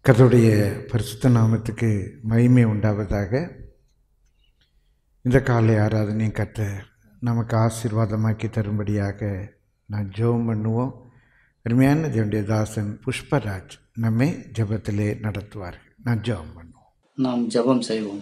கர்த்தருடைய பரிசுத்த நாமத்துக்கு மகிமை உண்டாவதாக இந்த காலை ஆராதனை கர்த்தர் நமக்கு ஆசீர்வாதமாக்கி தரும்படியாக நான் ஜெபம் பண்ணுவோம் அருமையான தேவனுடைய தாசன் புஷ்பராஜ் நம்மை ஜெபத்திலே நடத்துவார்கள் நான் ஜெபம் பண்ணுவோம் நாம் ஜெபம் செய்வோம்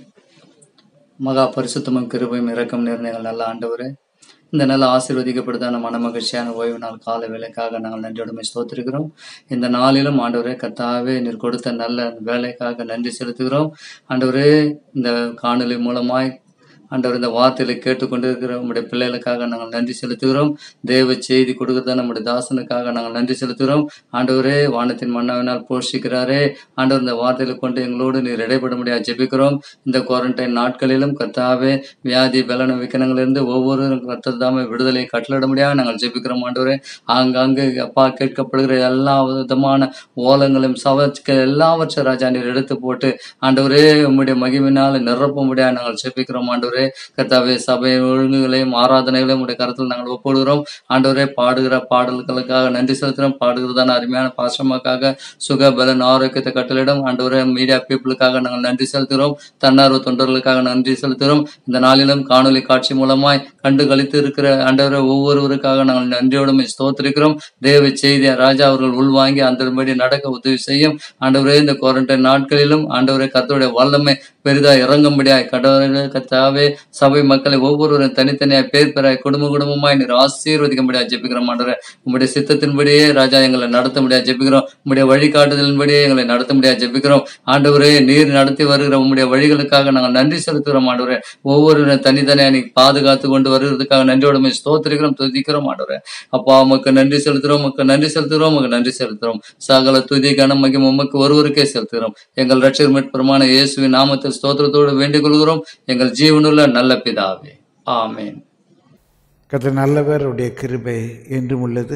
மகா பரிசுத்தமும் கிருபையும் இரக்கம் நிர்ணயங்கள் நல்ல ஆண்டவரே இந்த நல்ல ஆசீர்வதிக்கப்படுதான மன மகிழ்ச்சியான ஓய்வு நாள் கால வேலைக்காக நாங்கள் நன்றியோடுமை ஸ்தோத்திருக்கிறோம் இந்த நாளிலும் ஆண்டவரே கத்தாவே நீர் கொடுத்த நல்ல வேலைக்காக நன்றி செலுத்துகிறோம் ஆண்டவரே இந்த காணொளி மூலமாய் ஆண்டவர் இந்த வார்த்தைகளை கேட்டுக்கொண்டிருக்கிற நம்முடைய பிள்ளைகளுக்காக நாங்கள் நன்றி செலுத்துகிறோம் தேவ செய்தி கொடுக்கிறத நம்முடைய தாசனுக்காக நாங்கள் நன்றி செலுத்துகிறோம் ஆண்டவரே வானத்தின் மன்னாவினால் போஷிக்கிறாரே ஆண்டவர் இந்த வார்த்தைகளை கொண்டு எங்களோடு நீர் இடைப்பட முடியாது ஜெபிக்கிறோம் இந்த குவாரண்டைன் நாட்களிலும் கர்த்தாவே வியாதி பலன விக்கனங்களிலிருந்து ஒவ்வொருவரும் கர்த்தர் தாமே விடுதலை கட்டளிட முடியாது நாங்கள் ஜெபிக்கிறோம் ஆண்டவரே ஆங்காங்கு அப்பா கேட்கப்படுகிற எல்லா விதமான ஓலங்களும் சவச்சுக்கள் எல்லாவற்றை ராஜா நீர் எடுத்து போட்டு ஆண்டவரே உம்முடைய மகிமினால் நிரப்ப முடியாது நாங்கள் ஜெபிக்கிறோம் ஆண்டவரே கர்த்தாவே சபை ஒழுங்குகளையும் ஆராதனைகளையும் உடைய கருத்தில் நாங்கள் ஒப்புடுகிறோம் ஆண்டவரே பாடுகிற பாடல்களுக்காக நன்றி செலுத்துகிறோம் பாடுகிறதான அருமையான பாசமாக்காக சுக பலன் ஆரோக்கியத்தை கட்டளிடம் ஆண்டவரே மீடியா பீப்புளுக்காக நாங்கள் நன்றி செலுத்துகிறோம் தன்னார்வ தொண்டர்களுக்காக நன்றி செலுத்துகிறோம் இந்த நாளிலும் காணொலி காட்சி மூலமாய் கண்டு கழித்து இருக்கிற ஆண்டவரை ஒவ்வொருவருக்காக நாங்கள் நன்றியோடும் ஸ்தோத்திரிக்கிறோம் தேவ செய்தியை ராஜா அவர்கள் உள்வாங்கி அந்தபடி நடக்க உதவி செய்யும் ஆண்டவரே இந்த குவாரண்டைன் நாட்களிலும் ஆண்டவரே கர்த்தருடைய வல்லமை பெரிதா இறங்கும்படியாய் கடவுளே கத்தாவே சபை மக்களை ஒவ்வொருவரும் தனித்தனியாய் பேர் பெறாய் குடும்ப குடும்பமாய் நீர் ஆசீர்வதிக்கும்படியா ஜெபிக்கிறோம் ஆண்டவரே உம்முடைய சித்தத்தின்படியே ராஜா எங்களை நடத்த முடியாது ஜெபிக்கிறோம் உம்முடைய வழிகாட்டுதலின்படியே எங்களை நடத்த முடியாது ஜெபிக்கிறோம் ஆண்டவரே நீர் நடத்தி வருகிற உம்முடைய வழிகளுக்காக நாங்கள் நன்றி செலுத்துகிறோம் ஆண்டவரே ஒவ்வொருவரும் தனித்தனியா நீ பாதுகாத்து கொண்டு வருவதற்காக நன்றியோடு ஸ்தோத்திரிக்கிறோம் துதிக்கிறோம் ஆண்டவரே அப்பா உமக்கு நன்றி செலுத்துகிறோம் உமக்கு நன்றி செலுத்துகிறோம் உமக்கு நன்றி செலுத்துகிறோம் சகல துதி கனம் மகிமை உமக்கு ஒருவருக்கே செலுத்துகிறோம் எங்கள் ரட்சர் மீட்பெருமான இயேசுவின் நாமத்தில் ஸ்தோத்திரத்தோடு வேண்டிக் கொள்கிறோம் எங்கள் ஜீவனுள்ள நல்ல பிதாவே ஆமென் கர்த்தர் நல்லவர் அவருடைய கிருபை என்றும் உள்ளது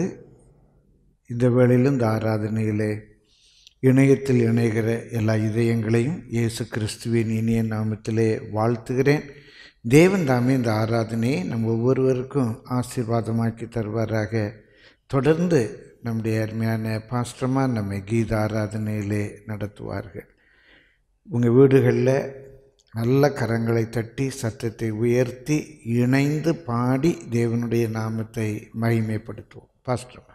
இந்த வேளையிலும் இந்த ஆராதனையிலே இணையத்தில் இணைகிற எல்லா இதயங்களையும் இயேசு கிறிஸ்துவின் இனிய நாமத்திலே வாழ்த்துகிறேன் தேவன் தாமே இந்த ஆராதனையை நம் ஒவ்வொருவருக்கும் ஆசீர்வாதமாக்கி தருவாராக தொடர்ந்து நம்முடைய அருமையான பாஸ்டமாக நம்மை கீத ஆராதனையிலே நடத்துவார்கள் உங்கள் வீடுகளில் நல்ல கரங்களை தட்டி சத்தத்தை உயர்த்தி இணைந்து பாடி தேவனுடைய நாமத்தை மகிமைப்படுத்துவோம் பாஸ்டர்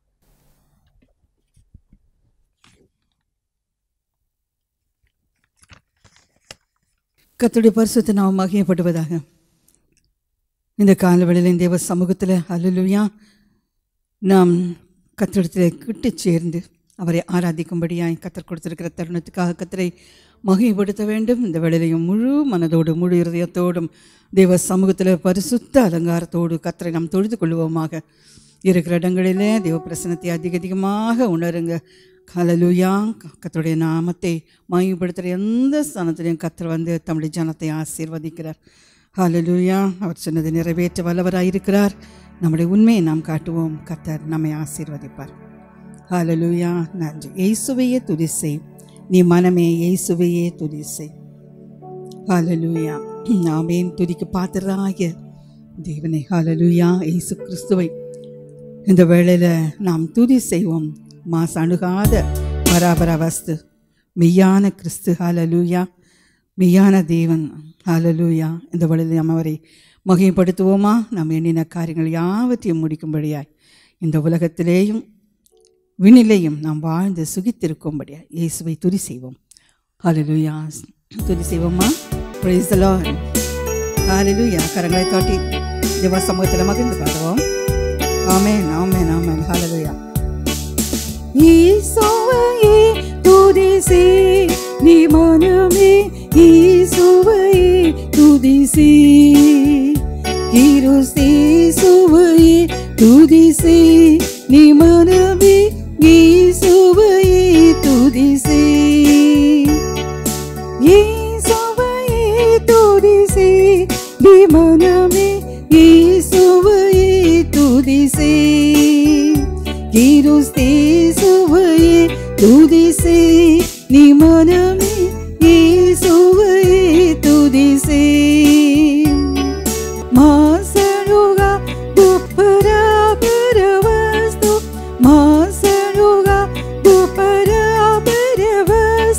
கர்த்தருடைய பரிசுத்த நாம் மகிமைப்படுவதாக இந்த காலவெளியில் தேவ சமூகத்தில் அல்லலுயா நாம் கத்திடத்தில் கிட்டு சேர்ந்து அவரை ஆராதிக்கும்படியாய் கத்தர் கொடுத்திருக்கிற தருணத்துக்காக கத்தரை மகிமைப்படுத்த வேண்டும் இந்த வேளையிலையும் முழு மனதோடு முழு இருதயத்தோடும் தேவ சமூகத்தில் பரிசுத்த அலங்காரத்தோடு கத்தரை நாம் தொழுது கொள்வோமாக இருக்கிற இடங்களிலே தேவ பிரசனத்தை அதிக அதிகமாக உணருங்க கலலுயா கத்தருடைய நாமத்தை மகிமைப்படுத்துகிற எந்த ஸ்தானத்திலையும் கத்தர் வந்து தம்முடைய ஜனத்தை ஆசீர்வதிக்கிறார் ஹalleluya அவர் சொன்னதை நிறைவேற்ற வல்லவராய் இருக்கிறார் நம்முடைய உண்மையை நாம் காட்டுவோம் கத்தர் நம்மை ஆசீர்வதிப்பார் ஹalleluya நன்றி இயேசுவையே துதி செய் நீ மனமே இயேசுவையே துதி செய் ஹalleluya ஆமென் துதிக்கு பாத்திராகிய தேவனை ஹalleluya இயேசு கிறிஸ்துவை இந்த வேளையில் நாம் துதி செய்வோம் மாசு அணுகாத பராபர வஸ்து மெய்யான கிறிஸ்து ஹalleluya மெய்யான தேவன் ஹalleluya இந்த வேளையில் நாம் அவரை மகிமைப்படுத்துவோமா நாம் எண்ணின காரியங்கள் யாவற்றையும் முடிக்கும்படியாய் இந்த உலகத்திலேயும் விண்ணிலையும் நாம் வாழ்ந்து சுகித்திருக்கும்படியாய் இயேசுவை துதி செய்வோம் ஹalleluya துதி செய்வோமா praise the lord ஹalleluya கரங்களை தட்டி தேவ சமூகத்தில் மகிழ்ந்து பாடுவோம் ஆமென் ஆமென் ஆமென் ஹalleluya ஈசோவையே துதிசி நீ மனமே ஈசோவையே துதிசி கிறிஸ்தேசுவையே துதிசி நீ மனமே ஈசோவையே துதிசி ஈசோவையே துதிசி நீ மனமே ஈசோவையே துதிசி கிறிஸ்தேசுவையே துதிசே நீ மனமே இயேசுவையே துதிசே மாசனுகா துப்பரா பரவஸ்து மாசனுகா துப்பரா பரவஸ்து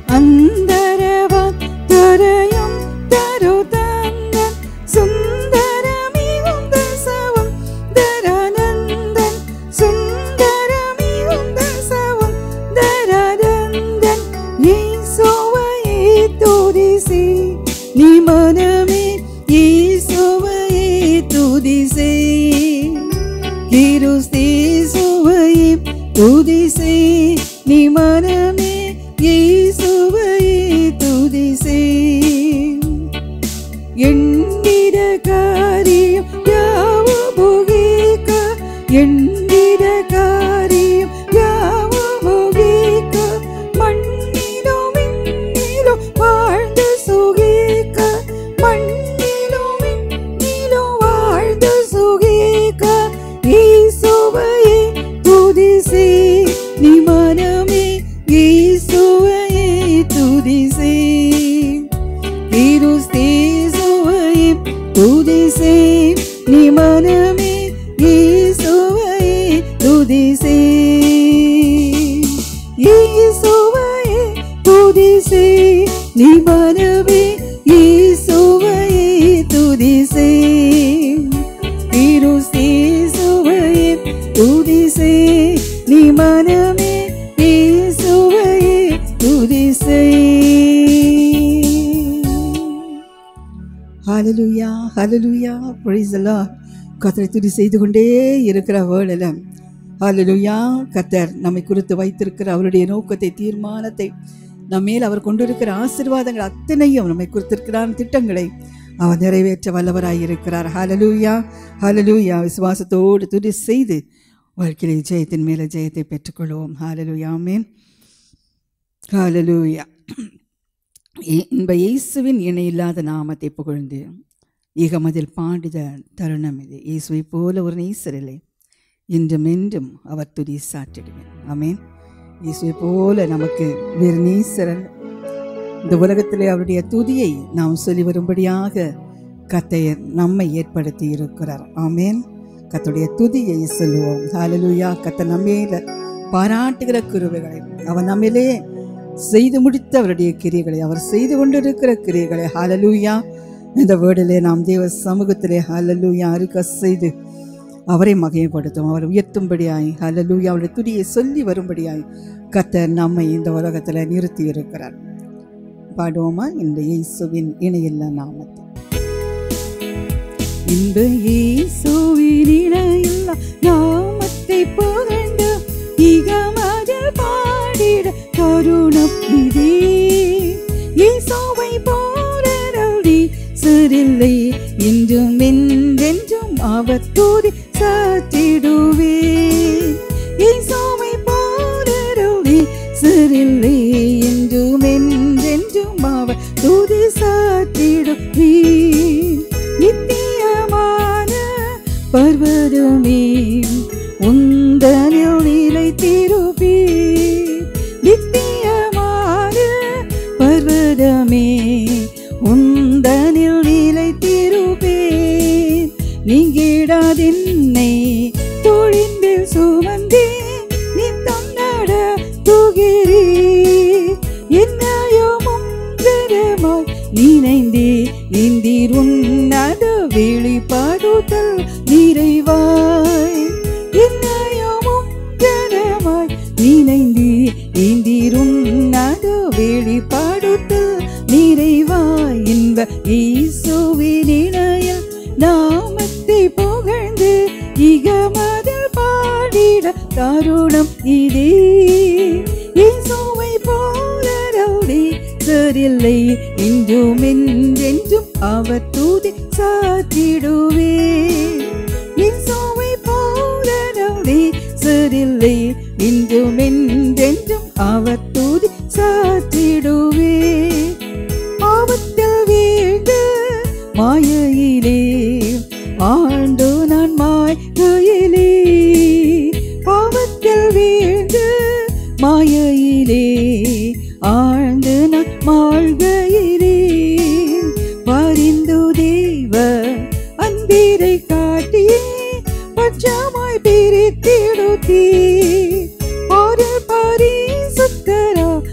അന്തരവം തുരയും തരുതന്തൻ സുന്ദരമിവും ദസവും ദരാനന്ദൻ സുന്ദരമിവും ദസവും ദരാനന്ദൻ യേശുവയെ തുതിസി നീ മനമേ യേശുവയെ തുതിസി கிறிஸ்தேசுவையே துதிசே நீ மனமே இயேசுவையே துதிசே எண்ணிட காரியம் யாவுமுகேக்க எண்ணிட காரியம் யாவுமுகேக்க மண்ணிலோ விண்ணிலோ வாழ்ந்து சுகேக்க மண்ணிலோ விண்ணிலோ வாழ்ந்து சுகேக்க ஈசுவையே துதிசே நீ மனமே ஈசுவையே துதிசே கிறிஸ்தேசுவையே துதிசே நீ மனமே இயேசுவையே துதிசே இயேசுவையே துதிசே நீ மனமே இயேசுவையே துதிசே கிறிஸ்தேசுவையே துதிசே நீ மனமே இயேசுவையே துதிசே ஹalleluya ஹalleluya praise the lord கர்த்தரை துதி செய்து கொண்டே இருக்கிற வேளையில ஹalleluya கர்த்தர் நம்மை குறித்து வைத்திருக்கிற அவருடைய நோக்கத்தை தீர்மானத்தை நம்ம மேல் அவர் கொண்டிருக்கிற ஆசீர்வாதங்கள் அத்தனையும் நம்மை குறித்திருக்கிறான் திட்டங்களை அவர் நிறைவேற்ற வல்லவராய் இருக்கிறார் ஹalleluya ஹalleluya விசுவாசத்தோடு துதி செய்து வாழ்க்கையில் ஜெயத்தின் மேலே ஜெயத்தை பெற்றுக்கொள்வோம் ஹalleluya ஆமென் ஹalleluya இன்ப இயேசுவின் இணையில்லாத நாமத்தை புகழ்ந்து ஈகமதில் பாடித தருணம் இது இயேசுவை போல ஒரு நேசரில்லை இன்றும் என்றும் அவர் துதி சாற்றிடுவேன் ஆமென் இயேசுவை போல நமக்கு வேறு நேசரன் இந்த உலகத்திலே அவருடைய துதியை நாம் சொல்லி வரும்படியாக கத்தையர் நம்மை ஏற்படுத்தி இருக்கிறார் ஆமென் கத்துடைய துதியை சொல்லுவோம் ஹalleluya கத்த நம்மேல பாராட்டுகிற கிருபைகளை அவர் நம்மிலே செய்து முடித்த அவருடைய கிரியைகளை அவர் செய்து கொண்டிருக்கிற கிரியைகளை ஹalleluya இந்த வேர்டிலே நாம் தேவ சமூகத்திலே ஹalleluya அறிக்கை செய்து அவரை மகிமைப்படுத்தும் அவர் உயர்த்தும்படியாய் ஹalleluya அவருடைய துதியை சொல்லி வரும்படியாய் கத்தர் நம்மை இந்த உலகத்தில் நிறுத்தி இருக்கிறார் பாடுவோமா இந்த இயேசுவின் இணையில்லா நாமத்தை இந்த இயேசுவின் இணையில்லா நாமத்தை புகழ்ந்து இகமதில் பாடிட கருணம் இதே இயேசுவை போரடி சிறில்லை இன்றும் என்றென்றும் அவர் துதி சாத்திடுவே இயேசுவை போரடி சிறில்லை என்றும் என்றென்றும் அவர் துதி சாத்திடுவே நித்தியமான பர்வதமே உந்தனில் நிலை திருப்பி நித்தியமான பர்வதமே உந்தனில் நிலை திருப்பேன் நீங்கிடாதென்னை தொழிந்தில் சுமந்தே நீ தன்னட துகிறே என்னையும் உங்கரமாய் நினைந்தே இந்தீர் உன்னத வெளிப்பாடுதல் நிறைவாய் என்னையும் உங்கரமாய் நினைந்தே இந்தீர் உன்னத வெளிப்பாடுதல் நிறைவாய் இன்ப இயேசுவின் இணையில் நாமத்தை புகழ்ந்து இகமதில் பாடிட தருணம் இதே இயேசுவை போலரவுடி சரில்லை இன்றும் என்றென்றும் அவர் தூதி சாத்திடுவே இயேசுவை போலரவுடி சரில்லை இன்றும் என்றென்றும் அவர் தூதி சாத்திடுவே ஆபத்தில் வீழ்ந்து மாயையிலே ஆண்டு நான் மாயையிலே பாவத்தில் வீழ்ந்து மாயையிலே ஆழ்ந்து நான் மாழ்கையிலே பரிந்து தேவ அன்பீரை காட்டி பச்சமாய் பிரித்திடுத்தீ ஒரு பரிசுத்தரா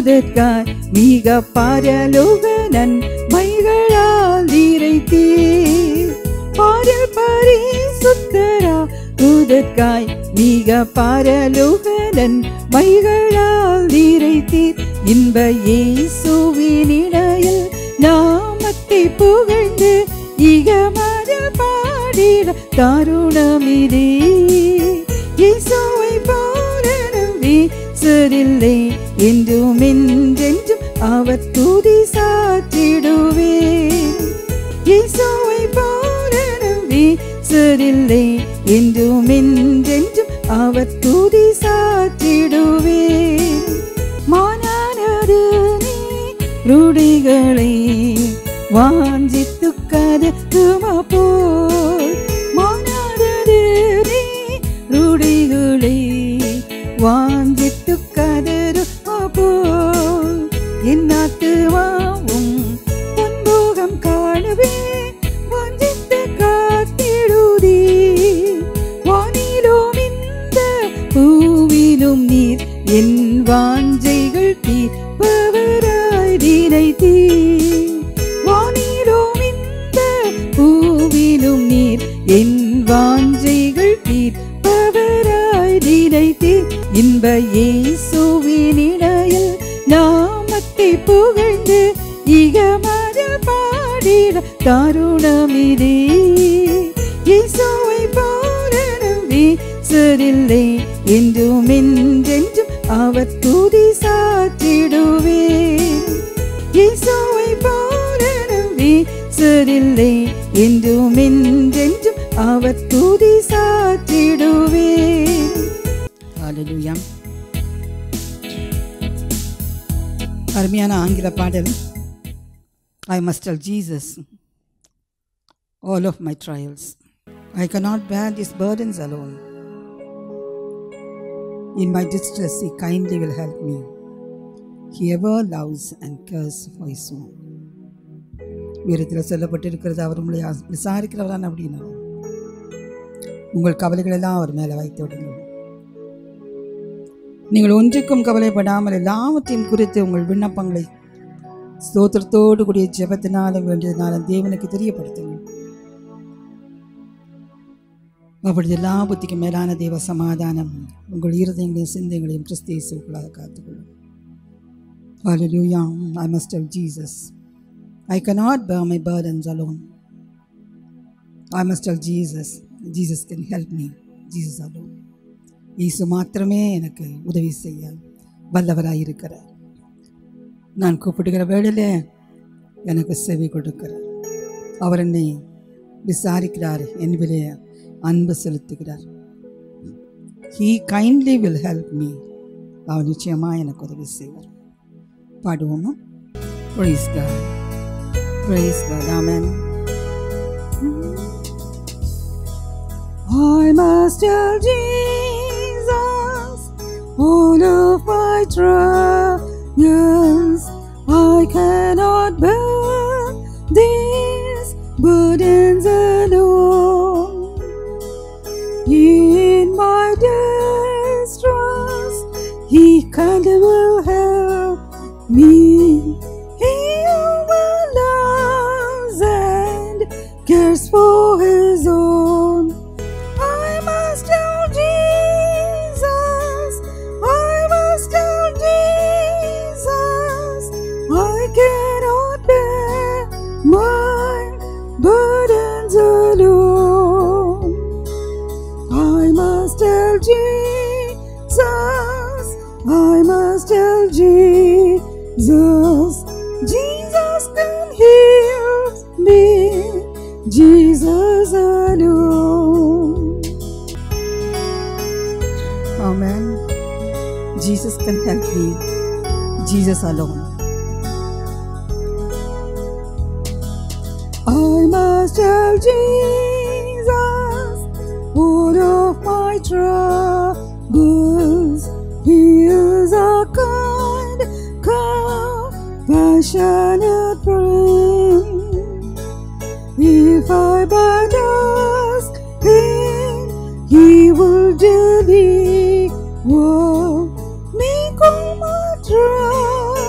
தூதற்காய் மிக பரலோக நன்மைகளால் நிறைத்தீர் பாடல் பரிசுத்தரா தூதற்காய் மிக பரலோக நன்மைகளால் நிறைத்தீர் இன்ப இயேசுவின் இணையில் நாமத்தை புகழ்ந்து இகமதில் பாடிட தருணமிதே இயேசுவை போலனும் வீசரில்லை என்றும் என்றென்றும் அவர் துதி சாற்றிடுவேன் இயேசுவை போலனும் வீசரில்லை என்றும் என்றென்றும் அவர் துதி சாற்றிடுவேன் மானானது நீ ருடிகளை வாஞ்சித்து கதக்குமா போல் மானானது நீ ருடிகளை வாஞ்சித்து கதருமா போல் என் நாட்டுவாவும் பொன்போகம் காணவே வாஞ்சித்து காத்திடுதே வானிலும் இந்த பூவிலும் நீர் என் வாஞ்சைகள் தீர்ப்பவராய் நினைத்தீர் வானிலும் இந்த பூவிலும் நீர் என் வாஞ்சைகள் தீர்ப்பவராய் நினைத்தீர் இன்ப இயேசுவின் இணையில் நாமத்தை புகழ்ந்து இகமதில் பாடிட தருணமிதே இயேசுவை போலனும் வீசரில்லை என்றும் என்றென்றும் அவர் துதி சாற்றிடுவேன் இயேசுவை போலனும் வீசரில்லை என்றும் என்றென்றும் அவர் துதி சாற்றிடுவேன் ஹalleluya அருமையான ஆங்கில பாடல் I must tell Jesus all of my trials. I cannot bear these burdens alone. In my distress, He kindly will help me. He ever loves and cares for His own. வீரத்தில் சொல்லப்பட்டிருக்கிறது அவர் உங்களை ஆஸ்- விசாரிக்கிறவரான் அப்படின்னா உங்கள் கவலைகள் எல்லாம் அவர் மேலே வைத்து விடுங்கள் நீங்கள் ஒன்றுக்கும் கவலைப்படாமல் எல்லாவற்றையும் குறித்து உங்கள் விண்ணப்பங்களை ஸ்தோத்திரத்தோடு கூடிய ஜெபத்தினாலும் வேண்டியதினாலும் தேவனுக்கு தெரியப்படுத்துங்கள் அப்பொழுது எல்லா புத்திக்கும் மேலான தேவ சமாதானம் உங்கள் இருதயங்களையும் சிந்தைகளையும் கிறிஸ்தேசுக்களாக காத்துக்கொள்ளும் Hallelujah. I must tell Jesus. I cannot bear my burdens alone. I must tell Jesus. Jesus can help me. Jesus alone. இயேசு மாத்திரமே எனக்கு உதவி செய்ய வல்லவராய் இருக்கிறார் நான் கூப்பிடுகிற வேளையிலே எனக்கு செவி கொடுக்கிறார் அவர் என்னை விசாரிக்கிறார் என்பதிலே அன்பு செலுத்துகிறார் he kindly will help me அவர் நிச்சயமாக எனக்கு உதவி செய்வார் பாடுவோமா praise God praise God amen I must tell Jesus all of my troubles. I cannot bear these burdens alone. In my distress, He kindly will help me. He will loves and cares for His own. I must tell Jesus. I must tell Jesus. I cannot bear my burdens alone. I must tell Jesus. I must tell Jesus. Jesus can heal me. Jesus alone. Amen. Jesus can help me. Jesus alone. I must tell Jesus all of my troubles. He is a kind, compassionate friend. If I but ask Him, He will deliver me from my trials.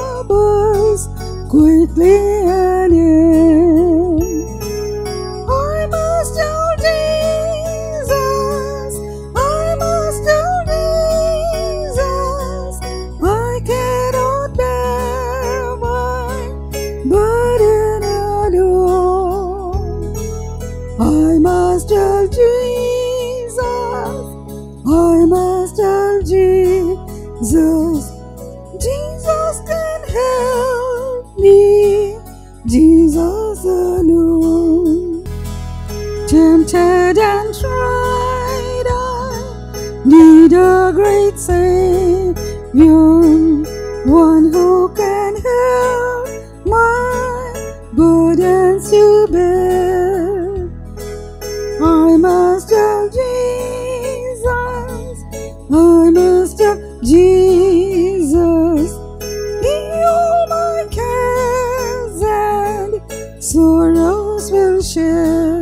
quickly an end. I must tell Jesus, I must tell Jesus, I cannot bear my burden alone. I must tell Jesus, I must tell Jesus, Jesus can help me, Jesus alone. Tempted and tried, I need a great Savior, one who can help my burdens to bear. I must tell Jesus, I must tell Jesus, He all my cares and sorrows will share.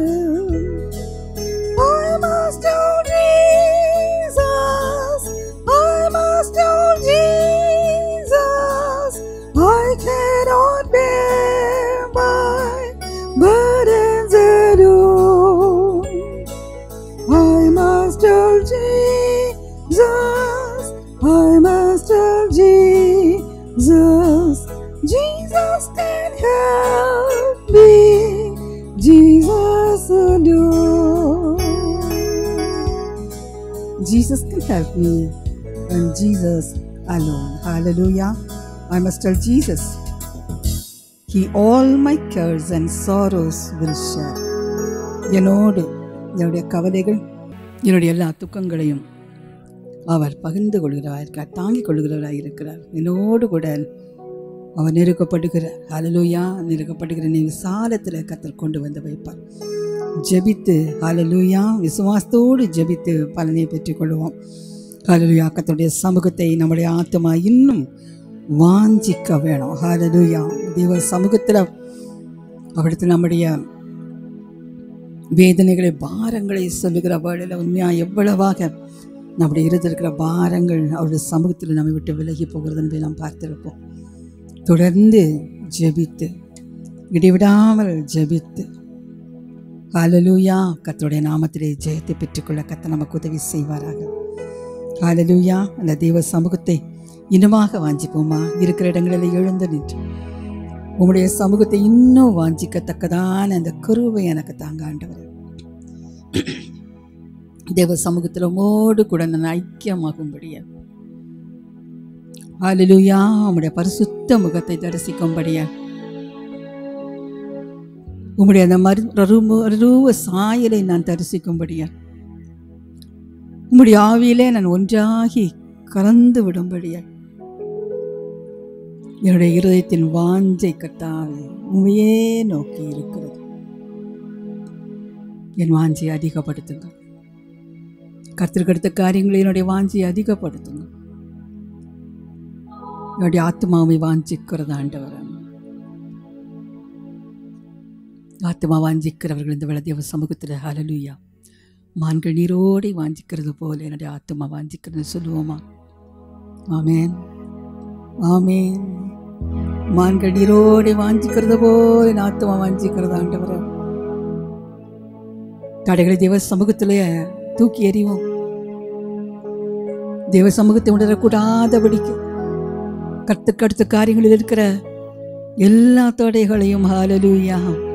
I must tell Jesus, I must tell Jesus, I cannot bear my burdens alone. I must tell Jesus, I must tell Jesus, Jesus can help me, Jesus alone. Jesus can help me, and Jesus alone. Hallelujah. I must tell Jesus, He all my cares and sorrows will share. என்னோடு என்னுடைய கவலைகள் என்னுடைய எல்லா துக்கங்களையும் அவர் பகிர்ந்து கொள்கிறார் இருக்கிறார் தாங்கிக் கொள்கிறவராக இருக்கிறார் என்னோடு கூட அவர் நெருக்கப்படுகிறார் ஹalleluya நெருக்கப்படுகிற நீ விசாலத்தில் கத்தர் கொண்டு வந்து வைப்பார் ஜெபித்து ஹalleluya விசுவாசத்தோடு ஜெபித்து பலனை பெற்றுக்கொள்வோம் ஹalleluya கத்தருடைய சமூகத்தை நம்முடைய ஆத்மா இன்னும் வாஞ்சிக்க வேணும் ஹalleluya தேவ சமூகத்தில் அவிடத்தில் நம்முடைய வேதனைகளை பாரங்களை சொல்லுகிற வேளையில் உண்மையாக எவ்வளவாக நம்முடைய இருந்திருக்கிற இருக்கிற பாரங்கள் அவருடைய சமூகத்தில் நம்மை விட்டு விலகி போகிறது என்பதை நாம் பார்த்திருப்போம் தொடர்ந்து ஜெபித்து இடைவிடாமல் ஜெபித்து ஹalleluya கர்த்தருடைய நாமத்திலே ஜெயத்தை பெற்றுக்கொள்ள கத்த நமக்கு உதவி செய்வாராக ஹalleluya அந்த தெய்வ சமூகத்தை இன்னுமாக வாஞ்சிப்போமா இருக்கிற இடங்களில் எழுந்து நின்று உம்முடைய சமூகத்தை இன்னும் வாஞ்சிக்கத்தக்கதான அந்த கருவை எனக்கு தாங்க ஆண்டவர் தேவ சமூகத்தில் உமோடு கூட நான் ஐக்கியமாகும்படியா ஹalleluya உம்முடைய பரிசுத்த முகத்தை தரிசிக்கும்படியா உம்முடைய அந்த மரு ரரும- ரருவ சாயலை நான் தரிசிக்கும்படியா உம்முடைய ஆவியிலே நான் ஒன்றாகி கலந்து விடும்படியா என்னுடைய இருதயத்தின் வாஞ்சை கத்தாவே உண்மையே நோக்கி இருக்கிறது என் வாஞ்சையை அதிகப்படுத்துங்க கத்திற்கடுத்த காரியங்களை என்னுடைய வாஞ்சியை அதிகப்படுத்துங்க என்னுடைய ஆத்மாவை வாஞ்சிக்கிறது ஆண்டவர் ஆத்மா வாஞ்சிக்கிறவர்கள் இந்த வேளை தேவ சமூகத்தில் ஹalleluya மான்கள் நீரோடை வாஞ்சிக்கிறது போல என்னுடைய ஆத்மா வாஞ்சிக்கிறது சொல்லுவோமா ஆமென் ஆமென் மான்கள் நீரோடை வாஞ்சிக்கிறது போல என் ஆத்மா வாஞ்சிக்கிறது ஆண்டவரே தடைகளை தேவ சமூகத்திலே தூக்கி எறிவோம் தேவ சமூகத்தை உணரக்கூடாதபடிக்கு கற்றுக்கு அடுத்த காரியங்களில் இருக்கிற எல்லா தடைகளையும் ஹalleluya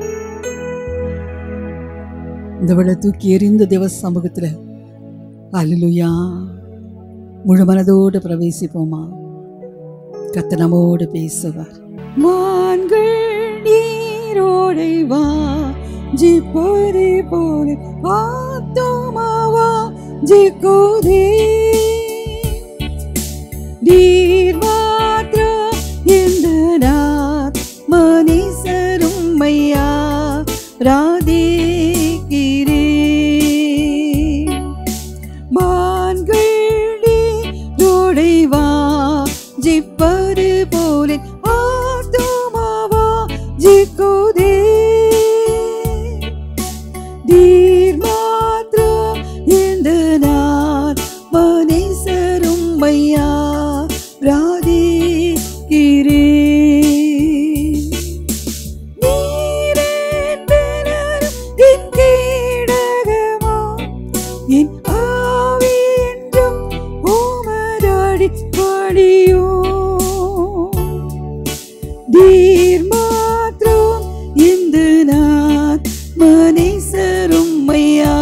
இந்த விட தூக்கி எறிந்த தேவ சமூகத்தில் ஹalleluya முழு மனதோடு பிரவேசிப்போமா கத்த நம்மோடு பேசுவார் மான்கள் நீரோடை வா ஜிப்போரே போல ஆத்துமாவா ஜிக்கோதே நீர் மாத்திரம் இந்த நாத் மனிதரும் மையா ராதிக்கிறே மான்களி நோடைவா ஜிப்பரு போலே ஆத்துமாவா ஜிக்கோதே நீர் மாத்திரம் இந்த நாத் நீர் மாத்திரம் இந்த நான் மனைசரும் மையா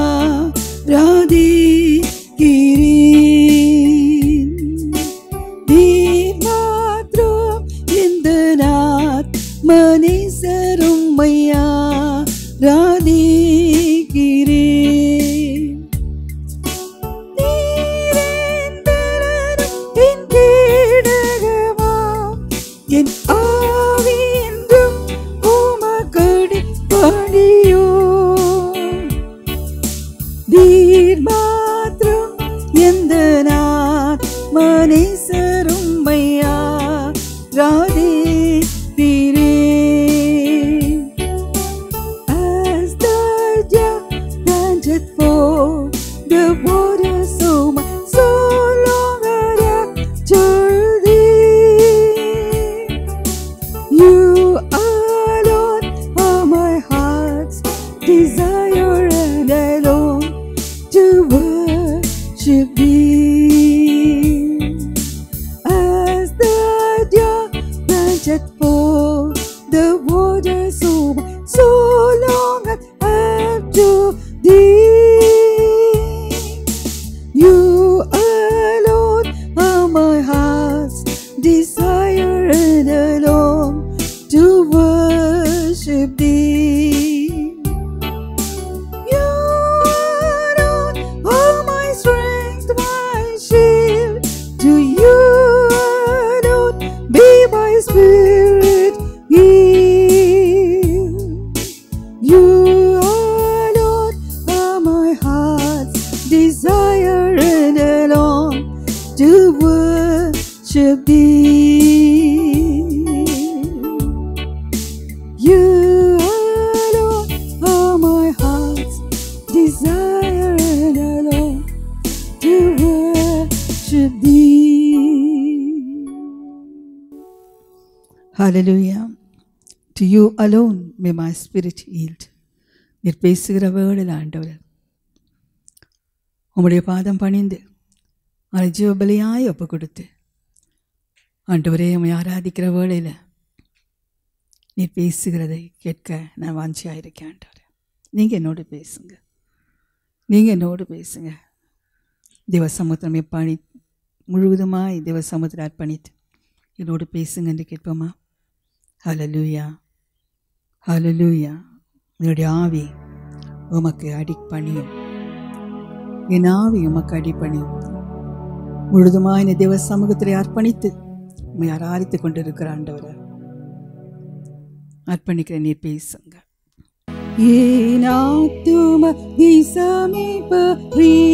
ராதிக்கிறேன் நீர் மாத்திரம் இந்த நான் மனைசரும் மையா ராதிக்கிறேன் என் கேடகமாம் என் ஆவி என்றும் உமக்கடி பணியோ தீர் மாத்திரம் எந்த நான் மனைசரும் மையா Radhe தீரே as the deer panted for the water, so my soul longed after thee. You alone are my heart's desire, and I long to worship thee. As the deer panted for the water, so my soul longeth after thee. You alone are my heart's desire, and I long to worship thee. You alone are my strength, my shield. To you alone be my spirit yield. You alone are my heart's desire, and I long to worship thee. You alone are my heart's desire, and I long to worship thee. Hallelujah. To you alone may my spirit yield. நீர் பேசுகிற வேடல் ஆண்டவர் உம்முடைய பாதம் பணிந்து அதை ஜீவபலியாய் ஒப்பு கொடுத்து ஆண்டவரே உம்மை ஆராதிக்கிற வேளையில் நீர் பேசுகிறதை கேட்க நான் வாஞ்சியாக இருக்கேன் ஆண்டவர் நீங்கள் என்னோடு பேசுங்க நீங்கள் என்னோடு பேசுங்க தேவ சமுத்திரம் எப்பாணி முழுவதுமாய் தேவ சமுத்திரம் அர்ப்பணித்து என்னோடு பேசுங்க என்று கேட்போமா ஹலலூயா ஹலலூயா என்னுடைய ஆவி உமக்கு அடிப்பணியும் என் ஆவி உமக்கு அடிப்பணியும் முழுதுமாய் இந்த தேவ சமூகத்தில் அர்ப்பணித்து உண்மை ஆராதித்துக் கொண்டிருக்கிற ஆண்டவரை அர்ப்பணிக்கிற நீர் பேசுங்க ஏன் ஆத்தும திசமிப்பறீ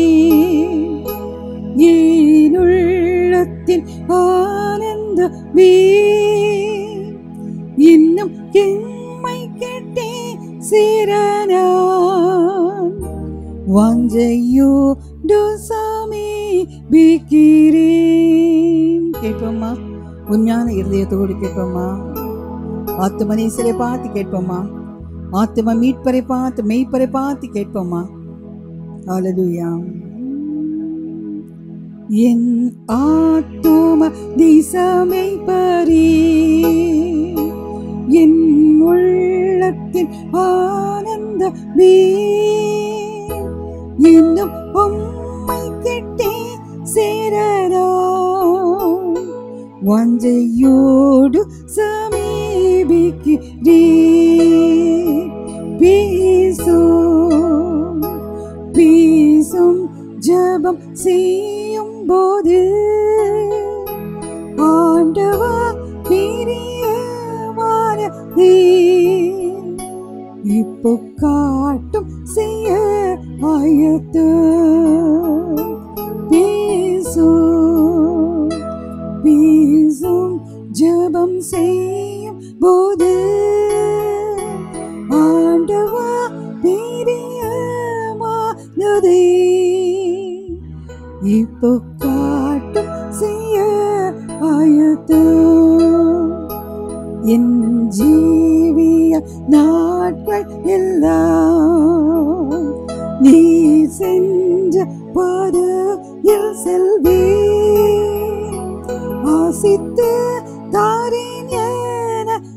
ஏன் உள்ளத்தில் ஆனந்தமே இன்னும் எம்மை கெட்டே சிறனான் வாஞ்சையோடு சமீபிக்கிறேன் கேட்போமா உண்மையான இருதயத்தோடு கேட்போமா ஆத்தும நேசரை பார்த்து கேட்போமா ஆத்தும மீட்பரை பார்த்து மெய்ப்பரை பார்த்து கேட்போமா ஹalleluya என் ஆத்தும திசமை பரி என் உள்ளத்தின் ஆனந்த இன்னும் உம்மை கெட்டே சேரரா வாஞ்சையோடு சமீபிக்கிறே பேசும் பேசும் ஜபம் செய்யும் போது ஆண்டவா பிரியமானதே இப்போ காட்டும் செய்ய ஆயத்து பேசும் பேசும் ஜபம் செய்யும் போது ஆண்டவா பிரியமானதே இப்போ காட்டும் செய்ய ஆயத்து என் ஜீவிய நாட்கள் எல்லாம் நீ செஞ்ச பாதையில் செல்வே ஆசித்து தாரேன் என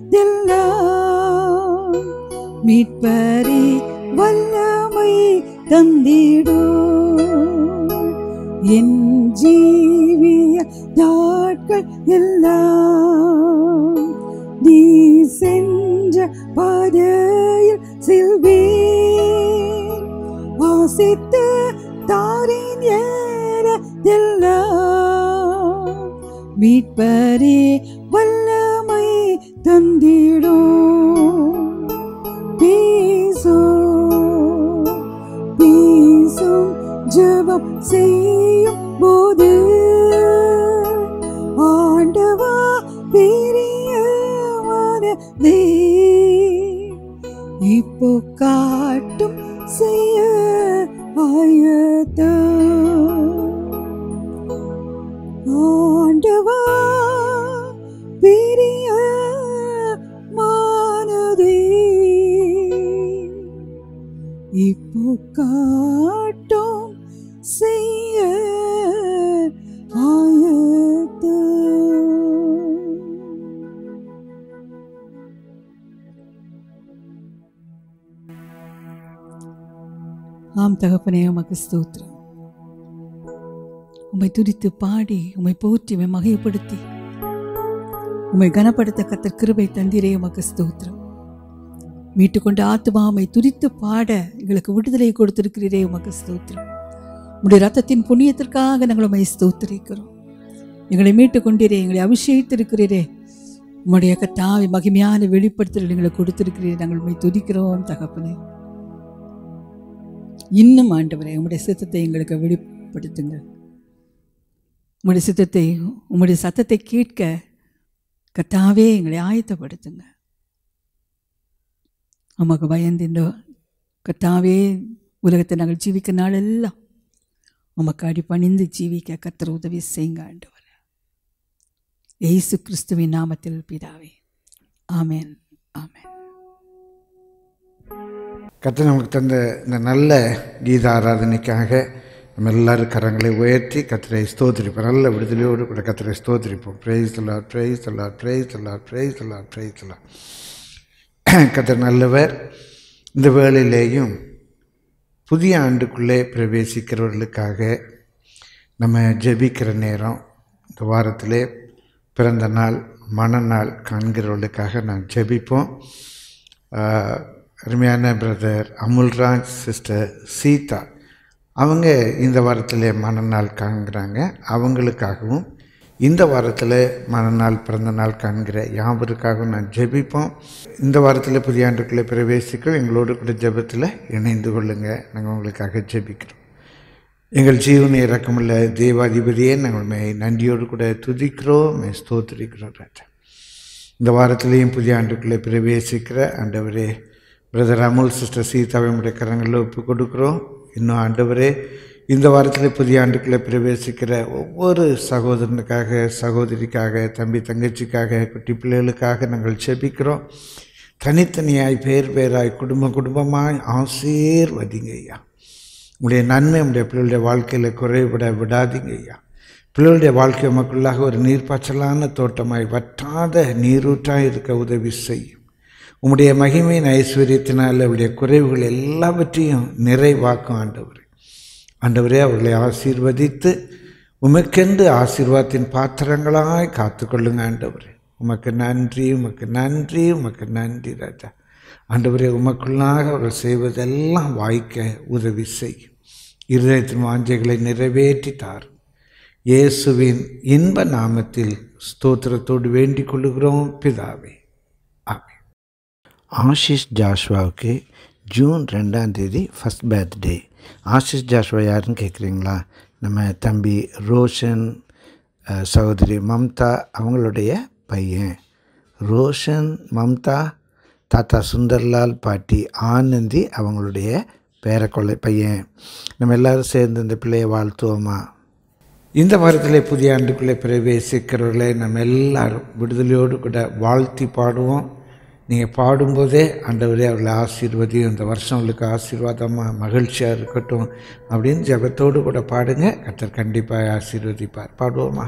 மீட்பரே வல்லமை தந்திடும் என் ஜீவிய நாட்கள் எல்லாம் நீ சென்ற பாதையில் செல்வேன் ஆசித்த தாரின் ஏறதெல்லாம் மீட்பரே வல்லமை தந்திடும் பேசும் பேசும் ஜெபம் செய்யும் போது ஆண்டவா பெரிய மனதே இப்போ காட்டும் செய்ய ஆயத்தம் ஆண்டவா பெரிய மானதே இப்போ காட்டும் செய்ய ஆயத்தம் ஆம் தகப்பனே உமக்கு ஸ்தோத்திரம் உம்மை துதித்து பாடி உம்மை போற்றி உம்மை மகைப்படுத்தி உம்மை கனப்படுத்த கத்தர் கிருபை தந்திரே உமக்கு ஸ்தோத்திரம் மீட்டுக்கொண்ட ஆத்துமா உம்மை துதித்து பாட எங்களுக்கு விடுதலை கொடுத்திருக்கிறீரே உமக்கு ஸ்தோத்திரம் உம்முடைய ரத்தத்தின் புண்ணியத்திற்காக நாங்கள் உம்மை ஸ்தோத்திரிக்கிறோம் எங்களை மீட்டுக் கொண்டீரே எங்களை அபிஷேகித்திருக்கிறீரே உம்முடைய கத்தாவை மகிமையான வெளிப்படுத்தல் எங்களை கொடுத்திருக்கிறீரே நாங்கள் உண்மை துதிக்கிறோம் தகப்பனே இன்னும் ஆண்டவரே உம்முடைய சித்தத்தை எங்களுக்கு வெளிப்படுத்துங்க உம்முடைய சித்தத்தை உம்முடைய சத்தத்தை கேட்க கத்தாவே எங்களை ஆயத்தப்படுத்துங்க உமக்கு பயந்து இந்த கத்தாவே உலகத்தை நாங்கள் ஜீவிக்க நாளெல்லாம் உமக்கு அடி பணிந்து ஜீவிக்க கத்தர் உதவி செய்யுங்க ஆண்டவர் இயேசு கிறிஸ்துவின் நாமத்தில் பிதாவே ஆமென் ஆமென் கர்த்தர் நமக்கு தந்த இந்த நல்ல கீத ஆராதனைக்காக நம்ம எல்லாரும் கரங்களை உயர்த்தி கத்திரை ஸ்தோத்திரிப்போம் நல்ல விடுதலையோடு கூட கத்திரை ஸ்தோத்திரிப்போம் praise the Lord praise the Lord praise the Lord praise the Lord praise the Lord கத்தர் நல்லவர் இந்த வேளையிலேயும் புதிய ஆண்டுக்குள்ளே பிரவேசிக்கிறவர்களுக்காக நம்ம ஜெபிக்கிற நேரம் இந்த வாரத்திலே பிறந்த நாள் மனநாள் காண்கிறவர்களுக்காக நான் ஜெபிப்போம் ஆஹ், அருமையான பிரதர் அமுல்ராஜ் சிஸ்டர் சீதா அவங்க இந்த வாரத்தில் மனநாள் காண்கிறாங்க அவங்களுக்காகவும் இந்த வாரத்தில் மனநாள் பிறந்த நாள் காண்கிற யாவருக்காகவும் நான் ஜெபிப்போம் இந்த வாரத்தில் புதிய ஆண்டுக்குள்ளே பிரவேசிக்கும் எங்களோடு கூட ஜெபத்தில் இணைந்து கொள்ளுங்க நாங்கள் உங்களுக்காக ஜெபிக்கிறோம் எங்கள் ஜீவனை இறக்கமுள்ள தேவாதிபதியே நாங்கள் மே நன்றியோடு கூட துதிக்கிறோம் மே ஸ்தோத்திரிக்கிறோம் ராஜா இந்த வாரத்திலேயும் புதிய ஆண்டுக்குள்ளே பிரவேசிக்கிற ஆண்டவரே பிரதர் அமுல் சிஸ்டர் சீதாவை உடைய கரங்களில் ஒப்பு கொடுக்குறோம் இன்னும் ஆண்டவரே இந்த வாரத்தில் புதிய ஆண்டுக்குள்ளே பிரவேசிக்கிற ஒவ்வொரு சகோதரனுக்காக சகோதரிக்காக தம்பி தங்கச்சிக்காக குட்டி பிள்ளைகளுக்காக நாங்கள் செபிக்கிறோம் தனித்தனியாய் பேர் பேராய் குடும்ப குடும்பமாய் ஆசீர்வதிங்க ஐயா உங்களுடைய நன்மை உங்களுடைய பிள்ளைகளுடைய வாழ்க்கையில் குறைவிட விடாதீங்க ஐயா பிள்ளைகளுடைய வாழ்க்கை மக்களாக ஒரு நீர்ப்பாய்ச்சலான தோட்டமாய் வற்றாத நீரூற்றாய் இருக்க உதவி செய்யும் உம்முடைய மகிமையின் ஐஸ்வர்யத்தினால் அவருடைய குறைவுகள் எல்லாவற்றையும் நிறைவாக்கும் ஆண்டவர் ஆண்டவரே அவர்களை ஆசீர்வதித்து உமக்கென்று ஆசீர்வாதத்தின் பாத்திரங்களாய் காத்துக்கொள்ளுங்க ஆண்டவரே உமக்கு நன்றி உமக்கு நன்றி உமக்கு நன்றி ராஜா ஆண்டவரே உமக்குள்ளாக அவர்கள் செய்வதெல்லாம் வாய்க்க உதவி செய்யும் இருதயத்தின் வாஞ்சைகளை நிறைவேற்றி தாரும் இயேசுவின் இன்ப நாமத்தில் ஸ்தோத்திரத்தோடு வேண்டிக் கொள்ளுகிறோம் பிதாவே ஆமென் ஆஷிஷ் ஜாஷ்வாவுக்கு ஜூன் ரெண்டாம் தேதி ஃபஸ்ட் பர்த்டே ஆஷிஷ் ஜாஷ்வா யாருன்னு கேட்குறீங்களா நம்ம தம்பி ரோஷன் அஹ், சகோதரி மம்தா அவங்களுடைய பையன் ரோஷன் மம்தா தாத்தா சுந்தர்லால் பாட்டி ஆனந்தி அவங்களுடைய பேரக்கொள்ளை பையன் நம்ம எல்லாரும் சேர்ந்து இந்த பிள்ளையை வாழ்த்துவோமா இந்த வாரத்திலே புதிய ஆண்டுக்குள்ளே பிரவேசிக்கிறவர்களை நம்ம எல்லாரும் விடுதலையோடு கூட வாழ்த்தி பாடுவோம் நீங்கள் பாடும்போதே ஆண்டவரே அவர்களை ஆசீர்வதியும் இந்த வருஷம் உங்களுக்கு ஆசீர்வாதமாக மகிழ்ச்சியாக இருக்கட்டும் அப்படின்னு ஜெபத்தோடு கூட பாடுங்க கர்த்தர் கண்டிப்பாக ஆசீர்வதிப்பார் பாடுவோமா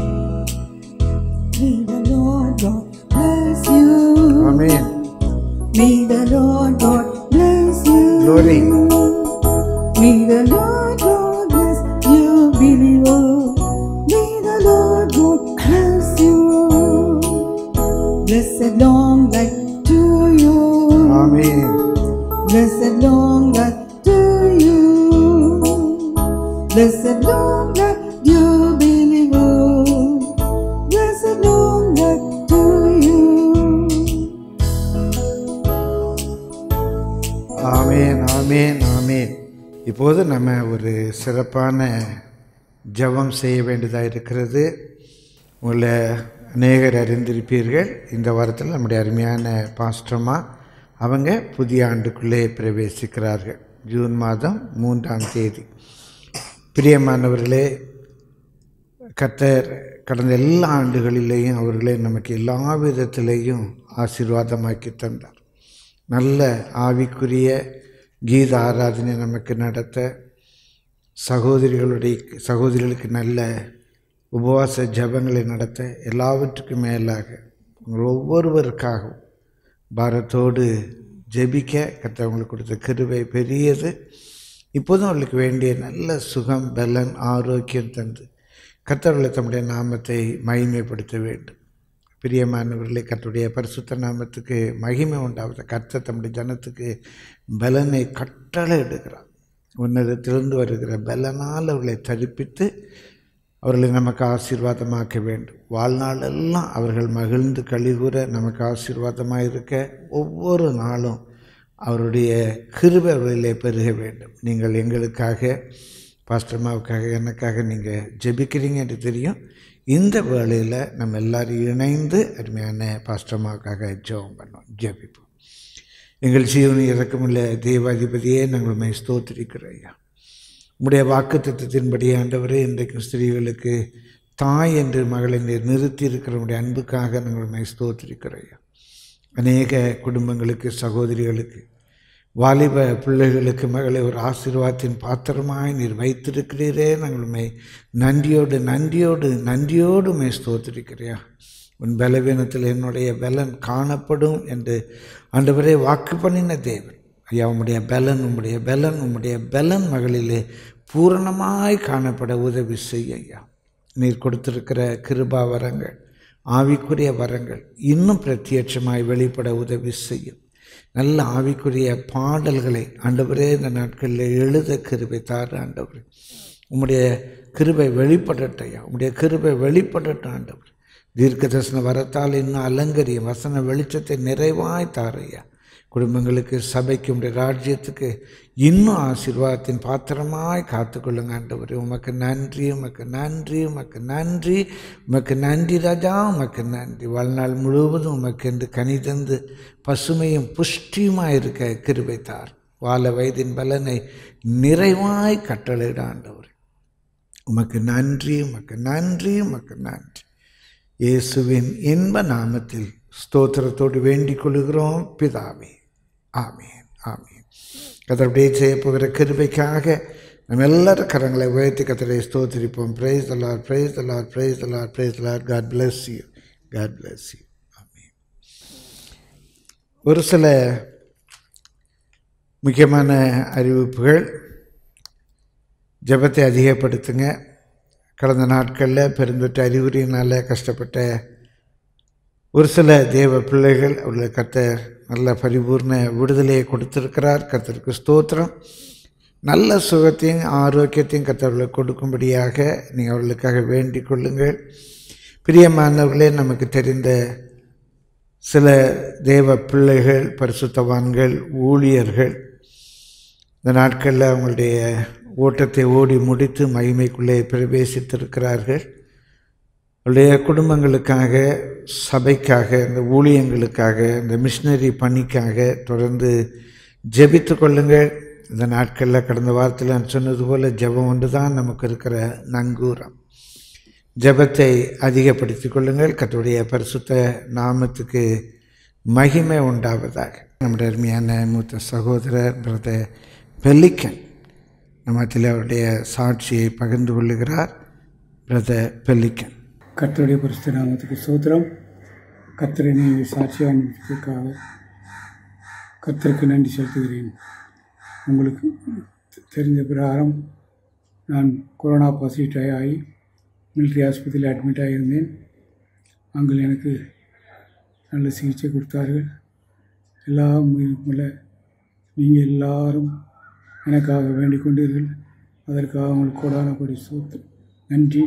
May the Lord God bless you. Amen May the Lord God bless you. Glory. May the Lord God bless you, believer. May the Lord God bless you. Blessed long life to you. Amen Blessed long life to you. Blessed long life, dear believer. Blessed long life to you. ஆமேன் ஆமேன் ஆமேன் இப்போது நம்ம ஒரு சிறப்பான ஜெபம் செய்ய வேண்டியதாக இருக்கிறது உங்களை அநேகர் அறிந்திருப்பீர்கள் இந்த வாரத்தில் நம்முடைய அருமையான பாஸ்டமா அவங்க புதிய ஆண்டுக்குள்ளே பிரவேசிக்கிறார்கள் ஜூன் மாதம் மூன்றாம் தேதி பிரியமானவர்களே கர்த்தர் கடந்த எல்லா ஆண்டுகளிலேயும் அவர்களே நமக்கு எல்லா விதத்திலேயும் ஆசீர்வாதமாக்கி தந்தார் நல்ல ஆவிக்குரிய கீத ஆராதனை நமக்கு நடத்த சகோதரிகளுடைய சகோதரிகளுக்கு நல்ல உபவாச ஜபங்களை நடத்த எல்லாவற்றுக்கும் மேலாக உங்கள் ஒவ்வொருவருக்காகவும் பாரத்தோடு ஜெபிக்க கர்த்தர் உங்களுக்கு கொடுத்த கிருபை பெரியது இப்போதும் அவர்களுக்கு வேண்டிய நல்ல சுகம் பலன் ஆரோக்கியம் தந்து கர்த்தர்களை தம்முடைய நாமத்தை மகிமைப்படுத்த வேண்டும் பிரியமானவர்களே கர்த்தருடைய பரிசுத்த நாமத்துக்கு மகிமை உண்டாவது கர்த்தர் தம்முடைய ஜனத்துக்கு பலனை கட்டளை எடுக்கிறார் உன்னதத்திலிருந்து வருகிற பலனால் அவர்களை தரிப்பித்து அவர்களை நமக்கு ஆசீர்வாதமாக்க வேண்டும் வாழ்நாளெல்லாம் அவர்கள் மகிழ்ந்து கழிகூற நமக்கு ஆசீர்வாதமாக இருக்க ஒவ்வொரு நாளும் அவருடைய கிருபை அவர்களிலே பெருக வேண்டும் நீங்கள் எங்களுக்காக பாஸ்டர்மாவுக்காக எனக்காக நீங்கள் ஜெபிக்கிறீங்க என்று தெரியும் இந்த வேளையில் நம்ம எல்லாரும் இணைந்து அருமையான பாஸ்டர்மாவுக்காக ஜெபம் பண்ணோம் ஜெபிப்போம் எங்கள் ஜீவனி இறக்கமுள்ள தேவாதிபதியே நாங்கள் உண்மை ஸ்தோத்திரிக்கிறோம் ஐயா உம்முடைய வாக்கு தத்துவத்தின்படி ஆண்டவரே இன்றைக்கு ஸ்திரீகளுக்கு தாய் என்று மகளை நீர் நிறுத்தி இருக்கிற உடைய அன்புக்காக நாங்கள் உண்மை ஸ்தோத்திரிக்கிறோம் ஐயா அநேக குடும்பங்களுக்கு சகோதரிகளுக்கு வாலிப பிள்ளைகளுக்கு மகளை ஒரு ஆசீர்வாதத்தின் பாத்திரமாய் நீர் வைத்திருக்கிறீரே நாங்கள் உண்மை நன்றியோடு நன்றியோடு நன்றியோடு உண்மை ஸ்தோத்திரிக்கிறியா உன் பலவீனத்தில் என்னுடைய பலன் காணப்படும் என்று ஆண்டவரே வாக்கு பண்ணின தேவன் ஐயா உம்முடைய பலன் உம்முடைய பலன் உம்முடைய பலன் மகளிலே பூரணமாய் காணப்பட உதவி செய்ய ஐயா நீர் கொடுத்திருக்கிற கிருபா வரங்கள் ஆவிக்குரிய வரங்கள் இன்னும் பிரத்யட்சமாய் வெளிப்பட உதவி செய்யும் நல்ல ஆவிக்குரிய பாடல்களை ஆண்டவரே இந்த நாட்களில் எழுத கிருபை தாரு ஆண்டவரே உம்முடைய கிருபை வெளிப்படட்டையா உம்முடைய கிருபை வெளிப்படட்டும் ஆண்டவர் தீர்க்க தரிசன வரத்தால் இன்னும் அலங்கரியும் வசன வெளிச்சத்தை நிறைவாய் தாரையா குடும்பங்களுக்கு சபைக்கு உடைய ராஜ்யத்துக்கு இன்னும் ஆசீர்வாதத்தின் பாத்திரமாய் காத்துக்கொள்ளுங்க ஆண்டவரே உமக்கு நன்றி உமக்கு நன்றி உமக்கு நன்றி உமக்கு நன்றி ராஜா உமக்கு நன்றி வாழ்நாள் முழுவதும் உமக்கு என்று கனி தந்து பசுமையும் புஷ்டியுமாய் இருக்க கிருபை தார் வாழ வயதின் பலனை நிறைவாய் கட்டளையிட ஆண்டவர் உமக்கு நன்றி உமக்கு நன்றி உமக்கு நன்றி இயேசுவின் இன்ப நாமத்தில் ஸ்தோத்திரத்தோடு வேண்டிக் கொள்கிறோம் பிதாவே ஆமீன் ஆமீன் கத்தருடைய செய்ய போகிற கிருபைக்காக நம்ம எல்லாரும் கரங்களை உயர்த்தி கத்தரை ஸ்தோத்திரிப்போம் praise the Lord praise the Lord praise the Lord praise the Lord God bless you God bless you amen ஒரு சில முக்கியமான அறிவிப்புகள் ஜெபத்தை அதிகப்படுத்துங்க கடந்த நாட்களில் பெருந்தொற்று அறிகுறியினால் கஷ்டப்பட்ட ஒரு சில தேவ பிள்ளைகள் அவர்கள் கர்த்தர் நல்ல பரிபூர்ண விடுதலையை கொடுத்திருக்கிறார் கர்த்தருக்கு ஸ்தோத்திரம் நல்ல சுகத்தையும் ஆரோக்கியத்தையும் கர்த்தர்களுக்கு கொடுக்கும்படியாக நீங்கள் அவர்களுக்காக வேண்டிக் கொள்ளுங்கள் பிரியமானவர்களே நமக்கு தெரிந்த சில தேவ பிள்ளைகள் பரிசுத்தவான்கள் ஊழியர்கள் இந்த நாட்களில் அவங்களுடைய ஓட்டத்தை ஓடி முடித்து மகிமைக்குள்ளே பிரவேசித்திருக்கிறார்கள் அவருடைய குடும்பங்களுக்காக சபைக்காக இந்த ஊழியங்களுக்காக இந்த மிஷினரி பணிக்காக தொடர்ந்து ஜெபித்து கொள்ளுங்கள் இந்த நாட்களில் கடந்த வாரத்தில் நான் சொன்னது போல் ஜெபம் ஒன்று தான் நமக்கு இருக்கிற நங்கூரம் ஜெபத்தை அதிகப்படுத்தி கொள்ளுங்கள் கத்துடைய பரிசுத்த நாமத்துக்கு மகிமை உண்டாவதாக நம்முடைய அருமையான மூத்த சகோதரர் பிரதர் பெல்லிக்கன் நம்மத்தில் அவருடைய சாட்சியை பகிர்ந்து கொள்ளுகிறார் பிரதர் பெல்லிக்கன் கர்த்தருடைய பரிசுத்த நாமத்துக்கு சோத்திரம் கர்த்தரினை சாட்சியானதுக்காக கர்த்தருக்கு நன்றி செலுத்துகிறேன் உங்களுக்கு தெரிந்த பிரகாரம் நான் கொரோனா பாசிட்டிவ் ஆகி மிலிட்ரி ஆஸ்பத்திரியில் அட்மிட் ஆகியிருந்தேன் அங்கே எனக்கு நல்ல சிகிச்சை கொடுத்தார்கள் எல்லா உள்ள நீங்கள் எல்லாரும் எனக்காக வேண்டிக் கொண்டீர்கள் அதற்காக உங்களுக்கு கோடான கொடி சோத்து நன்றி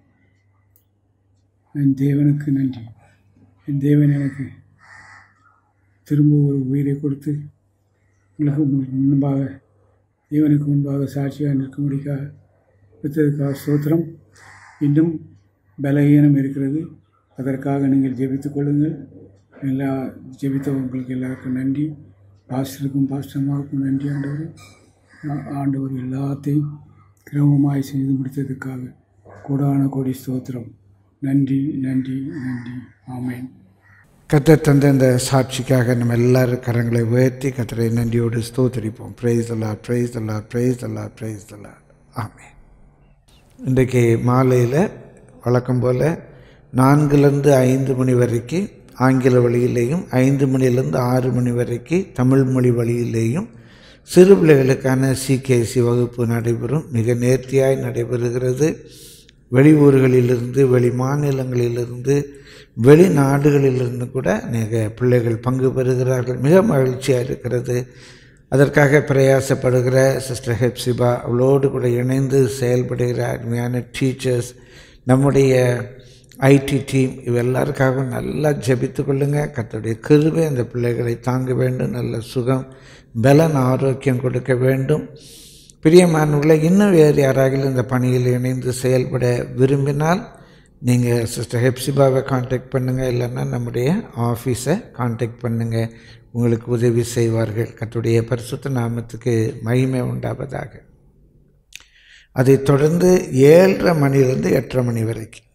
என் தேவனுக்கு நன்றி என் தேவன் எனக்கு திரும்ப ஒரு உயிரை கொடுத்து உங்களுக்கு முன்பாக தேவனுக்கு முன்பாக சாட்சியாக நிற்கும்படிக்காக பெற்றதுக்காக ஸ்தோத்திரம் இன்னும் பலகீனம் இருக்கிறது அதற்காக நீங்கள் ஜெபித்துக் கொள்ளுங்கள் எல்லா ஜெபித்தவங்களுக்கு எல்லாருக்கும் நன்றி பாஸ்டருக்கும் பாஸ்டர்மாவுக்கும் நன்றி ஆண்டவர் ஆண்டவர் எல்லாத்தையும் கிரமமாய் செய்து முடித்ததுக்காக கோடான கோடி ஸ்தோத்திரம் நன்றி நன்றி நன்றி ஆமேன் கத்தர் தந்த இந்த சாட்சிக்காக நம்ம எல்லாரும் கரங்களை உயர்த்தி கத்தரை நன்றியோடு ஸ்தோத்தரிப்போம் ப்ரைஸ் அல்லா ப்ரைஸ் அல்லா ப்ரைஸ் அல்லா ப்ரைஸ் அல்லா ஆமே இன்றைக்கு மாலையில் வழக்கம் போல் நான்குலேருந்து ஐந்து மணி வரைக்கும் ஆங்கில வழியிலேயும் ஐந்து மணிலேருந்து ஆறு மணி வரைக்கும் தமிழ் மொழி வழியிலேயும் சிறு பிள்ளைகளுக்கான சிகேசி வகுப்பு நடைபெறும் மிக நேர்த்தியாய் நடைபெறுகிறது வெளியூர்களிலிருந்து வெளி மாநிலங்களிலிருந்து வெளிநாடுகளிலிருந்து கூட மிக பிள்ளைகள் பங்கு பெறுகிறார்கள் மிக மகிழ்ச்சியாக இருக்கிறது அதற்காக பிரயாசப்படுகிற சிஸ்டர் ஹெப்சிபா அவளோடு கூட இணைந்து செயல்படுகிற அருமையான டீச்சர்ஸ் நம்முடைய ஐடி டீம் இவ எல்லாருக்காகவும் நல்லா ஜெபித்து கொள்ளுங்க கர்த்தருடைய கிருபை அந்த பிள்ளைகளை தாங்க வேண்டும் நல்ல சுகம் பலன் ஆரோக்கியம் கொடுக்க வேண்டும் பிரியமானவர்களை இன்னும் வேறு யாராகிலும் இந்த பணியில் இணைந்து செயல்பட விரும்பினால் நீங்கள் சிஸ்டர் ஹெப்சிபாவை காண்டாக்ட் பண்ணுங்கள் இல்லைன்னா நம்முடைய ஆஃபீஸை காண்டாக்ட் பண்ணுங்கள் உங்களுக்கு உதவி செய்வார்கள் கத்துடைய பரிசுத்த நாமத்துக்கு மகிமை உண்டாவதாக அதைத் தொடர்ந்து ஏழரை மணிலேருந்து எட்டரை மணி வரைக்கும்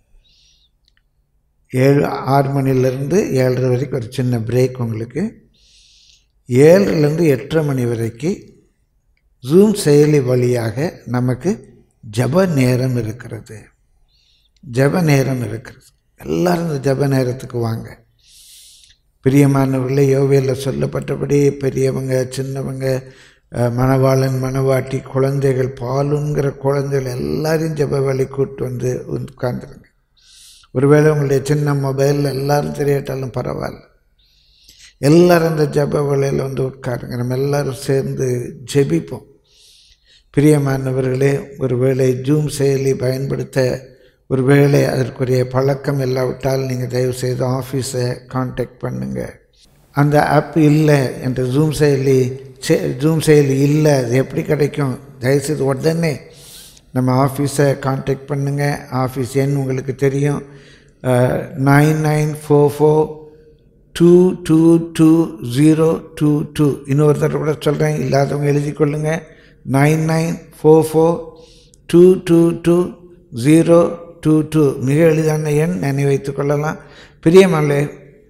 ஏழு ஆறு மணிலேருந்து ஏழரை வரைக்கும் ஒரு சின்ன பிரேக் உங்களுக்கு ஏழுலேருந்து எட்டரை மணி வரைக்கும் ஜூம் செயலி வழியாக நமக்கு ஜப நேரம் இருக்கிறது ஜப நேரம் இருக்கிறது எல்லாரும் இந்த ஜப நேரத்துக்கு வாங்க பிரியமானவர்களே யோவேல சொல்லப்பட்டபடி பெரியவங்க சின்னவங்க அஹ், மணவாளன் மணவாட்டி குழந்தைகள் பாலுங்கிற குழந்தைகள் எல்லாரையும் ஜப வழி கூட்டு வந்து உட்காந்துருங்க ஒருவேளை உங்களுடைய சின்ன மொபைலில் எல்லாரும் தெரியாட்டாலும் பரவாயில்ல எல்லாரும் அந்த ஜப வழியில் வந்து உட்காருங்க நம்ம எல்லாரும் சேர்ந்து ஜெபிப்போம் பிரியமானவர்களே ஒருவேளை ஜூம் செயலி பயன்படுத்த ஒருவேளை அதற்குரிய பழக்கம் இல்லாவிட்டால் நீங்கள் தயவுசெய்து ஆஃபீஸை காண்டாக்ட் பண்ணுங்கள் அந்த ஆப் இல்லை என்ற ஜூம் செயலி செ- ஜூம் செயலி இல்லை அது எப்படி கிடைக்கும் தயவுசெய்து உடனே நம்ம ஆஃபீஸை காண்டாக்ட் பண்ணுங்கள் ஆஃபீஸ் எண் உங்களுக்கு தெரியும் nine nine four four two two two zero two two இன்னொரு தடவை கூட சொல்கிறேன் இல்லாதவங்க எழுதி கொள்ளுங்க nine nine four four two two two zero two two மிக எளிதான எண் நினைவைத்துக் கொள்ளலாம் பிரியமல்லே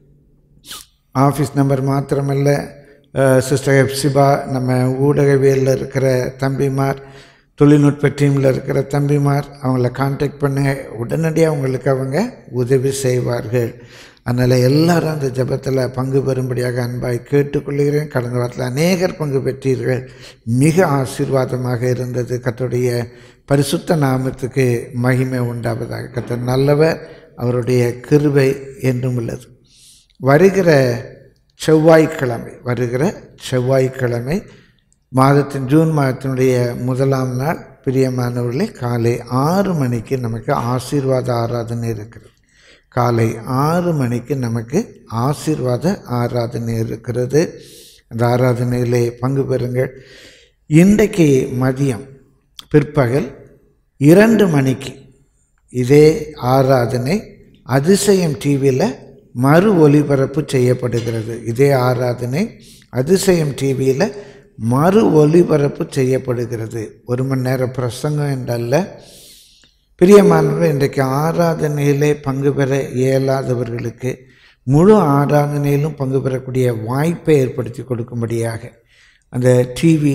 ஆஃபீஸ் நம்பர் மாத்திரமல்ல சிஸ்டர் எப்சிபா நம்ம ஊடகவியலில் இருக்கிற தம்பிமார் தொழில்நுட்ப டீமில் இருக்கிற தம்பிமார் அவங்கள காண்டாக்ட் பண்ண உடனடியாக அவங்களுக்கு அவங்க உதவி செய்வார்கள் அதனால் எல்லாரும் அந்த ஜெபத்தில் பங்கு பெறும்படியாக அன்பாய் கேட்டுக்கொள்கிறேன் கடந்த வாரத்தில் அநேகர் பங்கு பெற்றீர்கள் மிக ஆசீர்வாதமாக இருந்தது கர்த்தருடைய பரிசுத்த நாமத்துக்கு மகிமை உண்டாவதாக கர்த்தர் நல்லவர் அவருடைய கிருபை என்றும் உள்ளது வருகிற செவ்வாய்க்கிழமை வருகிற செவ்வாய்க்கிழமை மாதத்தின் ஜூன் மாதத்தினுடைய முதலாம் நாள் பிரியமானவர்களே காலை ஆறு மணிக்கு நமக்கு ஆசீர்வாத ஆராதனை இருக்கிறது காலை ஆறு மணிக்கு நமக்கு ஆசீர்வாத ஆராதனை இருக்கிறது அந்த ஆராதனையிலே பங்கு பெறுங்கள் இன்றைக்கு மதியம் பிற்பகல் இரண்டு மணிக்கு இதே ஆராதனை அதிசயம் டிவியில் மறு ஒளிபரப்பு செய்யப்படுகிறது இதே ஆராதனை அதிசயம் டிவியில் மறு ஒளிபரப்பு செய்யப்படுகிறது ஒரு மணி நேர பிரசங்கம் என்றல்ல பிரியமானவர்கள் இன்றைக்கு ஆராதனையிலே பங்கு பெற இயலாதவர்களுக்கு முழு ஆராதனையிலும் பங்கு பெறக்கூடிய வாய்ப்பை ஏற்படுத்தி கொடுக்கும்படியாக அந்த டிவி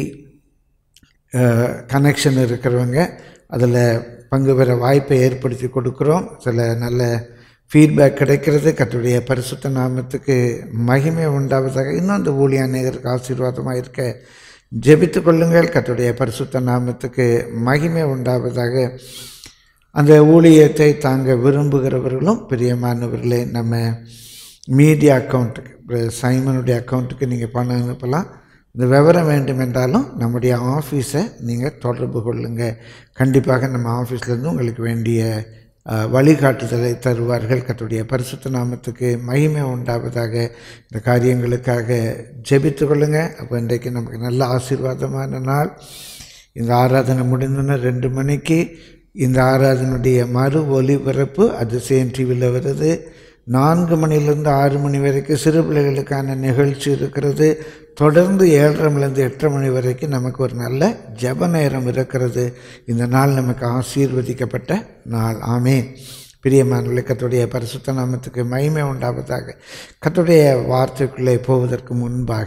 கனெக்ஷன் இருக்கிறவங்க அதில் பங்கு பெற வாய்ப்பை ஏற்படுத்தி கொடுக்குறோம் சில நல்ல ஃபீட்பேக் கிடைக்கிறது கர்த்தருடைய பரிசுத்த நாமத்துக்கு மகிமை உண்டாவதாக இன்னும் அந்த ஊழியானேதற்கு ஆசீர்வாதமாக இருக்க ஜெபித்து கொள்ளுங்கள் கர்த்தருடைய பரிசுத்த நாமத்துக்கு மகிமை உண்டாவதாக அந்த ஊழியத்தை தாங்க விரும்புகிறவர்களும் பிரியமானவர்களே நம்ம மீடியா அக்கௌண்ட்டுக்கு சைமனுடைய அக்கௌண்ட்டுக்கு நீங்கள் பணம் அனுப்பலாம் இந்த விவரம் வேண்டும் என்றாலும் நம்முடைய ஆஃபீஸை நீங்கள் தொடர்பு கொள்ளுங்கள் கண்டிப்பாக நம்ம ஆஃபீஸ்லேருந்து உங்களுக்கு வேண்டிய அஹ், வழிகாட்டுதலை தருவார்கள் கர்த்தருடைய பரிசுத்த நாமத்துக்கு மகிமை உண்டாவதாக இந்த காரியங்களுக்காக ஜெபித்து கொள்ளுங்கள் அப்போ இன்றைக்கு நமக்கு நல்ல ஆசீர்வாதமான நாள் இந்த ஆராதனை முடிந்தோன்னே ரெண்டு மணிக்கு இந்த ஆராதனுடைய மறு ஒலிபரப்பு அதிசயம் டிவியில் வருது நான்கு மணிலேருந்து ஆறு மணி வரைக்கும் சிறு பிள்ளைகளுக்கான நிகழ்ச்சி இருக்கிறது தொடர்ந்து ஏழரை மணிலேருந்து எட்டரை மணி வரைக்கும் நமக்கு ஒரு நல்ல ஜெப நேரம் இருக்கிறது இந்த நாள் நமக்கு ஆசீர்வதிக்கப்பட்ட நாள் ஆமேன் பிரியமானவர்களே கர்த்தருடைய பரிசுத்த நாமத்துக்கு மகிமை உண்டாவதாக கர்த்தருடைய வார்த்தைக்குள்ளே போவதற்கு முன்பாக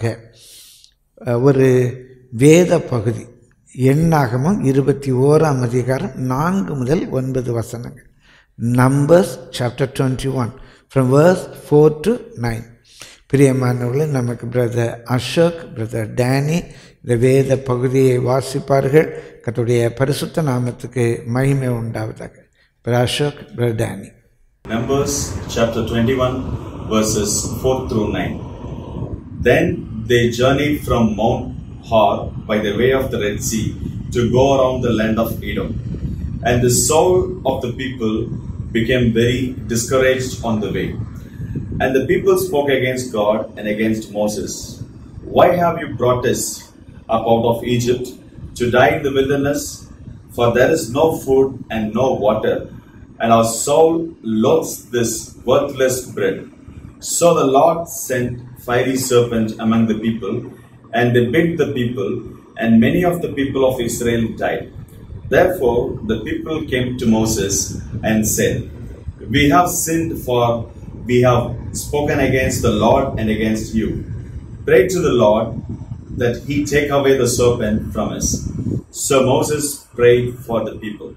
அஹ், ஒரு வேத பகுதி எண்ணாகமும் இருபத்தி ஓராம் அதிகாரம் நான்கு முதல் ஒன்பது வசனங்கள் Numbers chapter twenty one from verse four to nine பிரியமானவர்களே நமக்கு பிரதர் அசோக் பிரதர் டேனி இந்த வேத பகுதியை வாசிப்பார்கள் கர்த்தருடைய பரிசுத்த நாமத்துக்கு மகிமை உண்டாவதாக brother Ashok brother Danny Numbers chapter 21, verses 4 through 9. Then they journeyed from Mount Hor by the way of the Red Sea to go around the land of Edom. And the soul of the people became very discouraged on the way. And the people spoke against God and against Moses. Why have you brought us up out of Egypt to die in the wilderness? For there is no food and no water, and our soul loathes this worthless bread. So the Lord sent fiery serpent among the people, and they bit the people, and many of the people of Israel died. Therefore the people came to Moses and said, We have sinned, for we have spoken against the Lord and against you. Pray to the Lord that he take away the serpent from us. So Moses prayed for the people.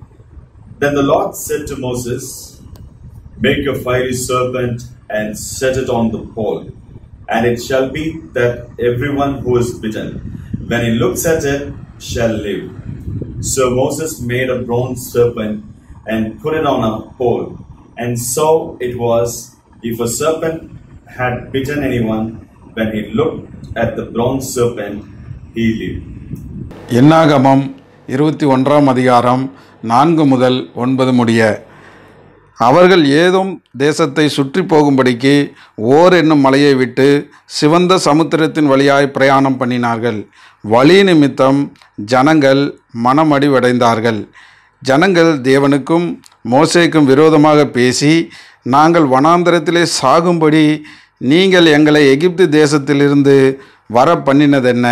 Then the Lord said to Moses, Make a fiery serpent and set it on the pole. And it shall be that everyone who is bitten, when he looks at it, shall live. So Moses made a bronze serpent and put it on a pole. And so it was, if a serpent had bitten anyone, when he looked at the bronze serpent, he lived. என்னாகமம் இருபத்தி ஒன்றாம் அதிகாரம் நான்கு முதல் ஒன்பது முடிய அவர்கள் ஏதும் தேசத்தை சுற்றி போகும்படிக்கு ஓர் என்னும் மலையை விட்டு சிவந்த சமுத்திரத்தின் வழியாய் பிரயாணம் பண்ணினார்கள் வழி நிமித்தம் ஜனங்கள் மனமடிவடைந்தார்கள் ஜனங்கள் தேவனுக்கும் மோசேக்கும் விரோதமாக பேசி நாங்கள் வனாந்தரத்திலே சாகும்படி நீங்கள் எங்களை எகிப்து தேசத்திலிருந்து வர பண்ணினதென்ன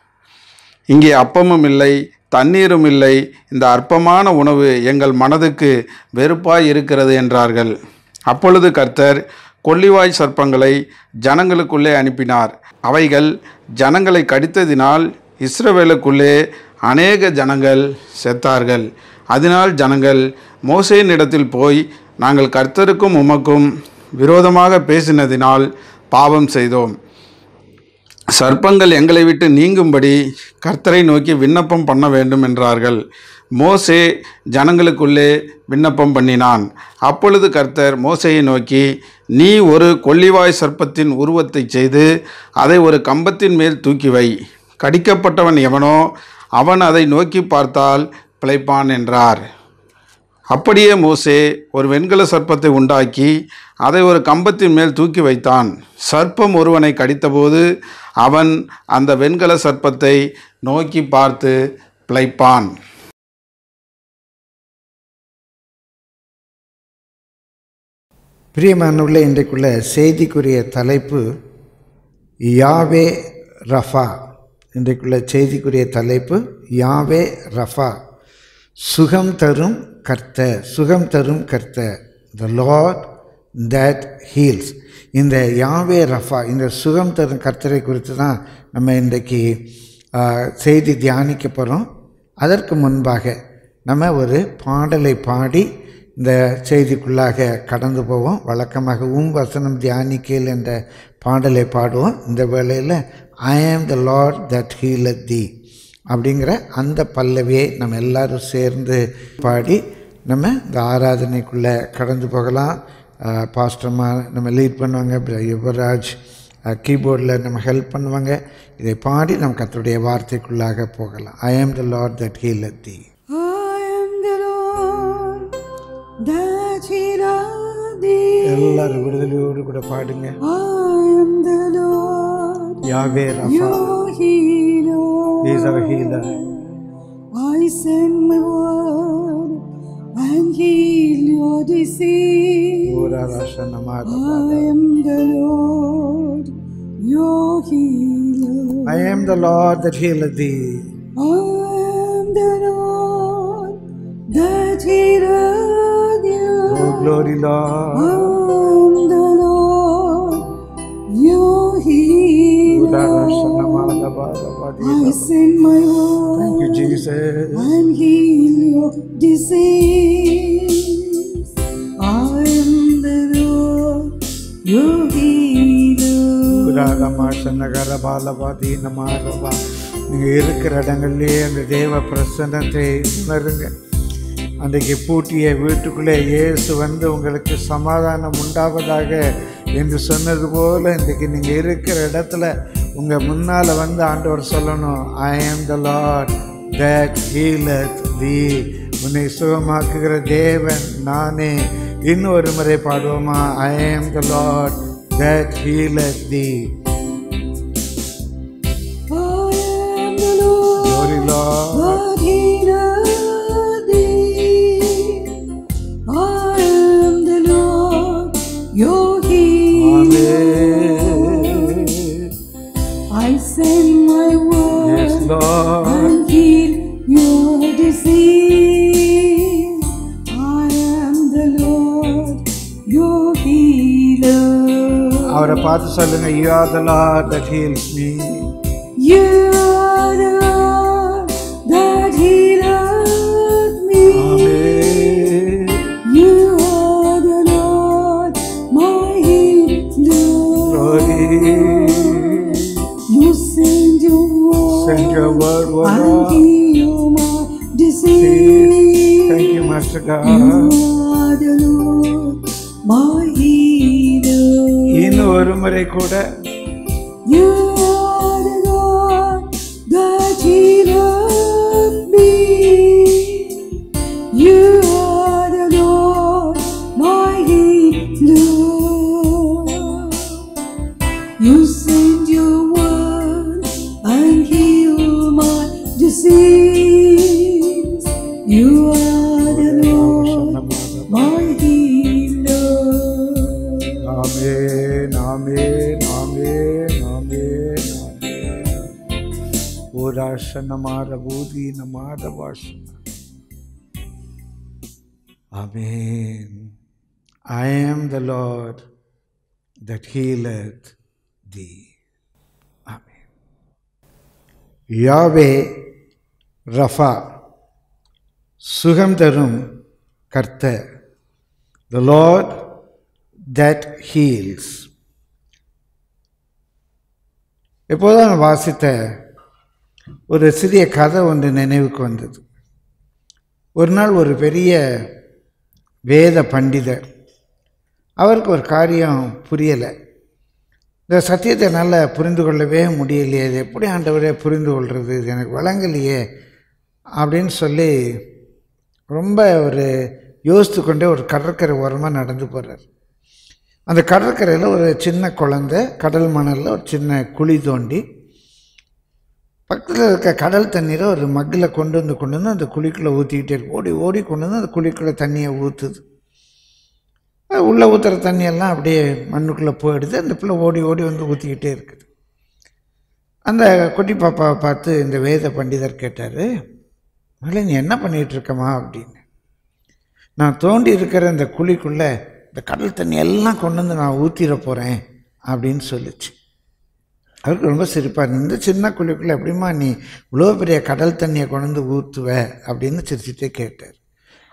இங்கே அப்பமும் இல்லை தண்ணீரும் இல்லை இந்த அற்பமான உணவு எங்கள் மனதுக்கு வெறுப்பாய் இருக்கிறது என்றார்கள் அப்பொழுது கர்த்தர் கொள்ளிவாய் சர்ப்பங்களை ஜனங்களுக்குள்ளே அனுப்பினார் அவைகள் ஜனங்களை கடித்ததினால் இஸ்ரவேலுக்குள்ளே அநேக ஜனங்கள் செத்தார்கள் அதனால் ஜனங்கள் மோசேனிடத்தில் போய் நாங்கள் கர்த்தருக்கும் உமக்கும் விரோதமாக பேசினதினால் பாவம் செய்தோம் சர்ப்பங்கள் எங்களை விட்டு நீங்கும்படி கர்த்தரை நோக்கி விண்ணப்பம் பண்ண வேண்டும் என்றார்கள் மோசே ஜனங்களுக்குள்ளே விண்ணப்பம் பண்ணினான் அப்பொழுது கர்த்தர் மோசேயை நோக்கி நீ ஒரு கொள்ளிவாய் சர்ப்பத்தின் உருவத்தை செய்து அதை ஒரு கம்பத்தின் மேல் தூக்கி வை கடிக்கப்பட்டவன் எவனோ அவன் அதை நோக்கி பார்த்தால் பிழைப்பான் என்றார் அப்படியே மோசே ஒரு வெண்கல சர்ப்பத்தை உண்டாக்கி அதை ஒரு கம்பத்தின் மேல் தூக்கி வைத்தான் சர்ப்பம் ஒருவனை கடித்தபோது அவன் அந்த வெண்கல சர்ப்பத்தை நோக்கி பார்த்து பிழைப்பான் பிரியமானவுள்ள இன்றைக்குள்ள செய்திக்குரிய தலைப்பு யாவே ரஃபா இன்றைக்குள்ள செய்திக்குரிய தலைப்பு யாவே ரஃபா சுகம் தரும் கர்த்தர் சுகம் தரும் கர்த்தர் த லார்ட் தட் ஹீல்ஸ் இந்த யாவே ரஃபா இந்த சுகம் தரும் கர்த்தரை குறித்து தான் நம்ம இன்றைக்கு ஆ, செய்தி தியானிக்க போகிறோம் அதற்கு முன்பாக நம்ம ஒரு பாடலை பாடி இந்த செய்திக்குள்ளாக கடந்து போவோம் வழக்கமாக உம் வசனம் தியானிக்கேல் என்ற பாடலை பாடுவோம் இந்த வேளையில் ஐ am the Lord that healeth தி அப்படிங்கிற அந்த பல்லவியை நம்ம எல்லாரும் சேர்ந்து பாடி நம்ம இந்த ஆராதனைக்குள்ளே கடந்து போகலாம் பாஸ்டர்மா நம்ம லீட் பண்ணுவாங்க பிர- யுவராஜ் கீபோர்டில் நம்ம ஹெல்ப் பண்ணுவாங்க இதை பாடி நம்ம கர்த்தருடைய வார்த்தைக்குள்ளாக போகலாம் I am the Lord that healeth thee I am the Lord that healeth thee. எல்லாரும் விடுதலையோடு கூட பாடுங்க I am the Lord, Yahweh Rapha your healer. Is அவர் healer I send my word and heal your disease. ஊரா ராஷனமாக I am the Lord, your healer. I am the Lord that healeth thee I am the Lord that healeth you. Oh glory Lord I am the Lord, your ஊரா healer. ராஷனமாக பாதி I send my word Thank you, Jesus. and heal your disease. I am the Lord, your healer. புராகமா சன்னகர பாலபாதி நமாரபா நீங்கள் இருக்கிற இடங்கள்லேயே அந்த தேவ பிரசன்னத்தை உணருங்க அன்றைக்கு பூட்டிய வீட்டுக்குள்ளே இயேசு வந்து உங்களுக்கு சமாதானம் உண்டாவதாக என்று சொன்னது போல் இன்றைக்கு நீங்கள் இருக்கிற இடத்துல உங்கள் முன்னால் வந்து ஆண்டவர் சொல்லணும் ஐ am the Lord that healeth தி உன்னை சுகமாக்குகிற தேவன் நானே இன்னும் ஒரு முறை பாடுவோமா I am the Lord that healeth thee. I am the Lord, Glory, Lord. that healeth thee. I am the Lord, your healer. Amen. I send my word Yes, Lord. and heal your disease. I am the Lord, your healer. அவரை பார்த்து சொல்லுங்க you are the Lord that heals me. You are the Lord that healeth me. Amen. You are the Lord, my healer. Glory. You send your word Send your word, O and Lord. heal my disease. Thank you, Master You God. are the Lord, my healer. இன்னும் ஒரு முறை கூட You are the Lord that healeth me. You are the Lord, my healer. You send your word and heal my disease. You are the Lord, my healer. ஆமென் ஆமென் ஆமென் ஆமென் ஆமென் ஊராசனமார பூதி நமாத வாசன amen I am the Lord that healeth thee amen Yahweh Rapha சுகம் தரும் கர்த்தர் the Lord that heals எப்போதான் நான் வாசித்த ஒரு சிறிய கதை ஒன்று நினைவுக்கு வந்தது ஒரு நாள் ஒரு பெரிய வேத பண்டிதர் அவருக்கு ஒரு காரியம் புரியலை இந்த சத்தியத்தை நல்லா புரிந்து கொள்ளவே முடியலையே இது எப்படி ஆண்டவரே புரிந்து கொள்வது இது எனக்கு வழங்கலையே அப்படின்னு சொல்லி ரொம்ப ஒரு யோசித்து கொண்டே ஒரு கடற்கரை ஓரமாக நடந்து போகிறார் அந்த கடற்கரையில் ஒரு சின்ன குழந்தை கடல் மணலில் ஒரு சின்ன குழி தோண்டி பக்கத்தில் இருக்க கடல் தண்ணீரை ஒரு மக்கில் கொண்டு வந்து கொண்டு வந்து அந்த குழிக்குள்ளே ஊற்றிக்கிட்டே இருக்கு ஓடி ஓடி கொண்டு வந்து அந்த குழிக்குள்ளே தண்ணியை ஊற்றுது உள்ளே ஊற்றுற தண்ணியெல்லாம் அப்படியே மண்ணுக்குள்ளே போயிடுது அந்த பிள்ளை ஓடி ஓடி வந்து ஊற்றிக்கிட்டே இருக்குது அந்த குட்டி பாப்பாவை பார்த்து இந்த வேத பண்டிதர் கேட்டார் மகளே நீ என்ன பண்ணிகிட்டு இருக்கமா அப்படின்னு நான் தோண்டி இருக்கிற இந்த குழிக்குள்ளே இந்த கடல் தண்ணி எல்லாம் கொண்டு வந்து நான் ஊற்றிட போகிறேன் அப்படின்னு சொல்லுச்சு அவருக்கு ரொம்ப சிரிப்பாக இருந்தது இந்த சின்ன குழிக்குள்ளே எப்படிம்மா நீ இவ்வளோ பெரிய கடல் தண்ணியை கொண்டு வந்து ஊற்றுவ அப்படின்னு சிரிச்சுட்டே கேட்டார்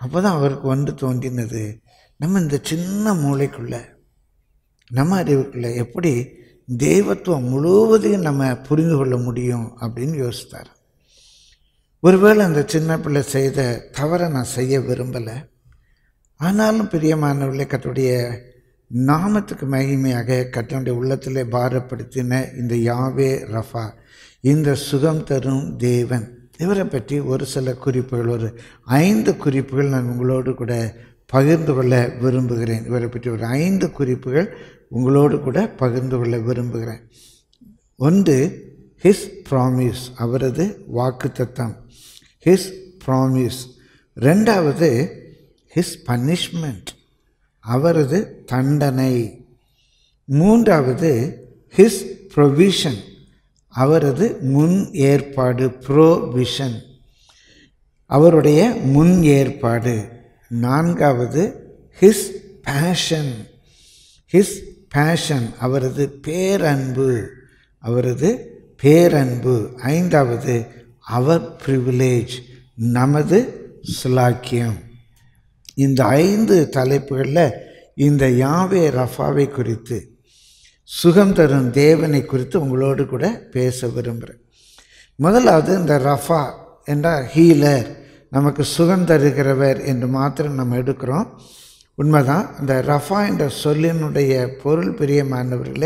அப்போ தான் அவருக்கு வந்து தோன்றினது நம்ம இந்த சின்ன மூளைக்குள்ள நம்ம அறிவுக்குள்ள எப்படி தெய்வத்துவம் முழுவதையும் நம்ம புரிந்து கொள்ள முடியும் அப்படின்னு யோசித்தார் ஒருவேளை அந்த சின்ன பிள்ளை செய்த தவறை நான் செய்ய விரும்பலை ஆனாலும் பிரியமானவர்களே கத்துடைய நாமத்துக்கு மகிமையாக கத்தனுடைய உள்ளத்திலே பாரப்படுத்தின இந்த யாவே ரஃபா இந்த சுகம் தரும் தேவன் இவரை பற்றி ஒரு சில குறிப்புகள் ஒரு ஐந்து குறிப்புகள் நான் உங்களோடு கூட பகிர்ந்து கொள்ள விரும்புகிறேன் இவரை பற்றி ஒரு ஐந்து குறிப்புகள் உங்களோடு கூட பகிர்ந்து கொள்ள விரும்புகிறேன் ஒன்று ஹிஸ் ப்ராமிஸ் அவரது வாக்குத்தத்தம் ஹிஸ் ப்ராமிஸ் ரெண்டாவது ஹிஸ் பனிஷ்மெண்ட் அவரது தண்டனை மூன்றாவது ஹிஸ் ப்ரொவிஷன் அவரது முன் ஏற்பாடு ப்ரோவிஷன் அவருடைய முன் ஏற்பாடு நான்காவது ஹிஸ் பேஷன் ஹிஸ் பேஷன் அவரது பேரன்பு அவரது பேரன்பு ஐந்தாவது அவர் ப்ரிவிலேஜ் நமது சுலாக்கியம் இந்த ஐந்து தலைப்புகளில் இந்த யாவே ரஃபாவை குறித்து சுகம் தரும் தேவனை குறித்து உங்களோடு கூட பேச விரும்புகிறேன் முதலாவது இந்த ரஃபா என்றால் ஹீலர் நமக்கு சுகம் தருகிறவர் என்று மாத்திரம் நம்ம எடுக்கிறோம் உண்மைதான் இந்த ரஃபா என்ற சொல்லினுடைய பொருள் பிரியமானவர்களே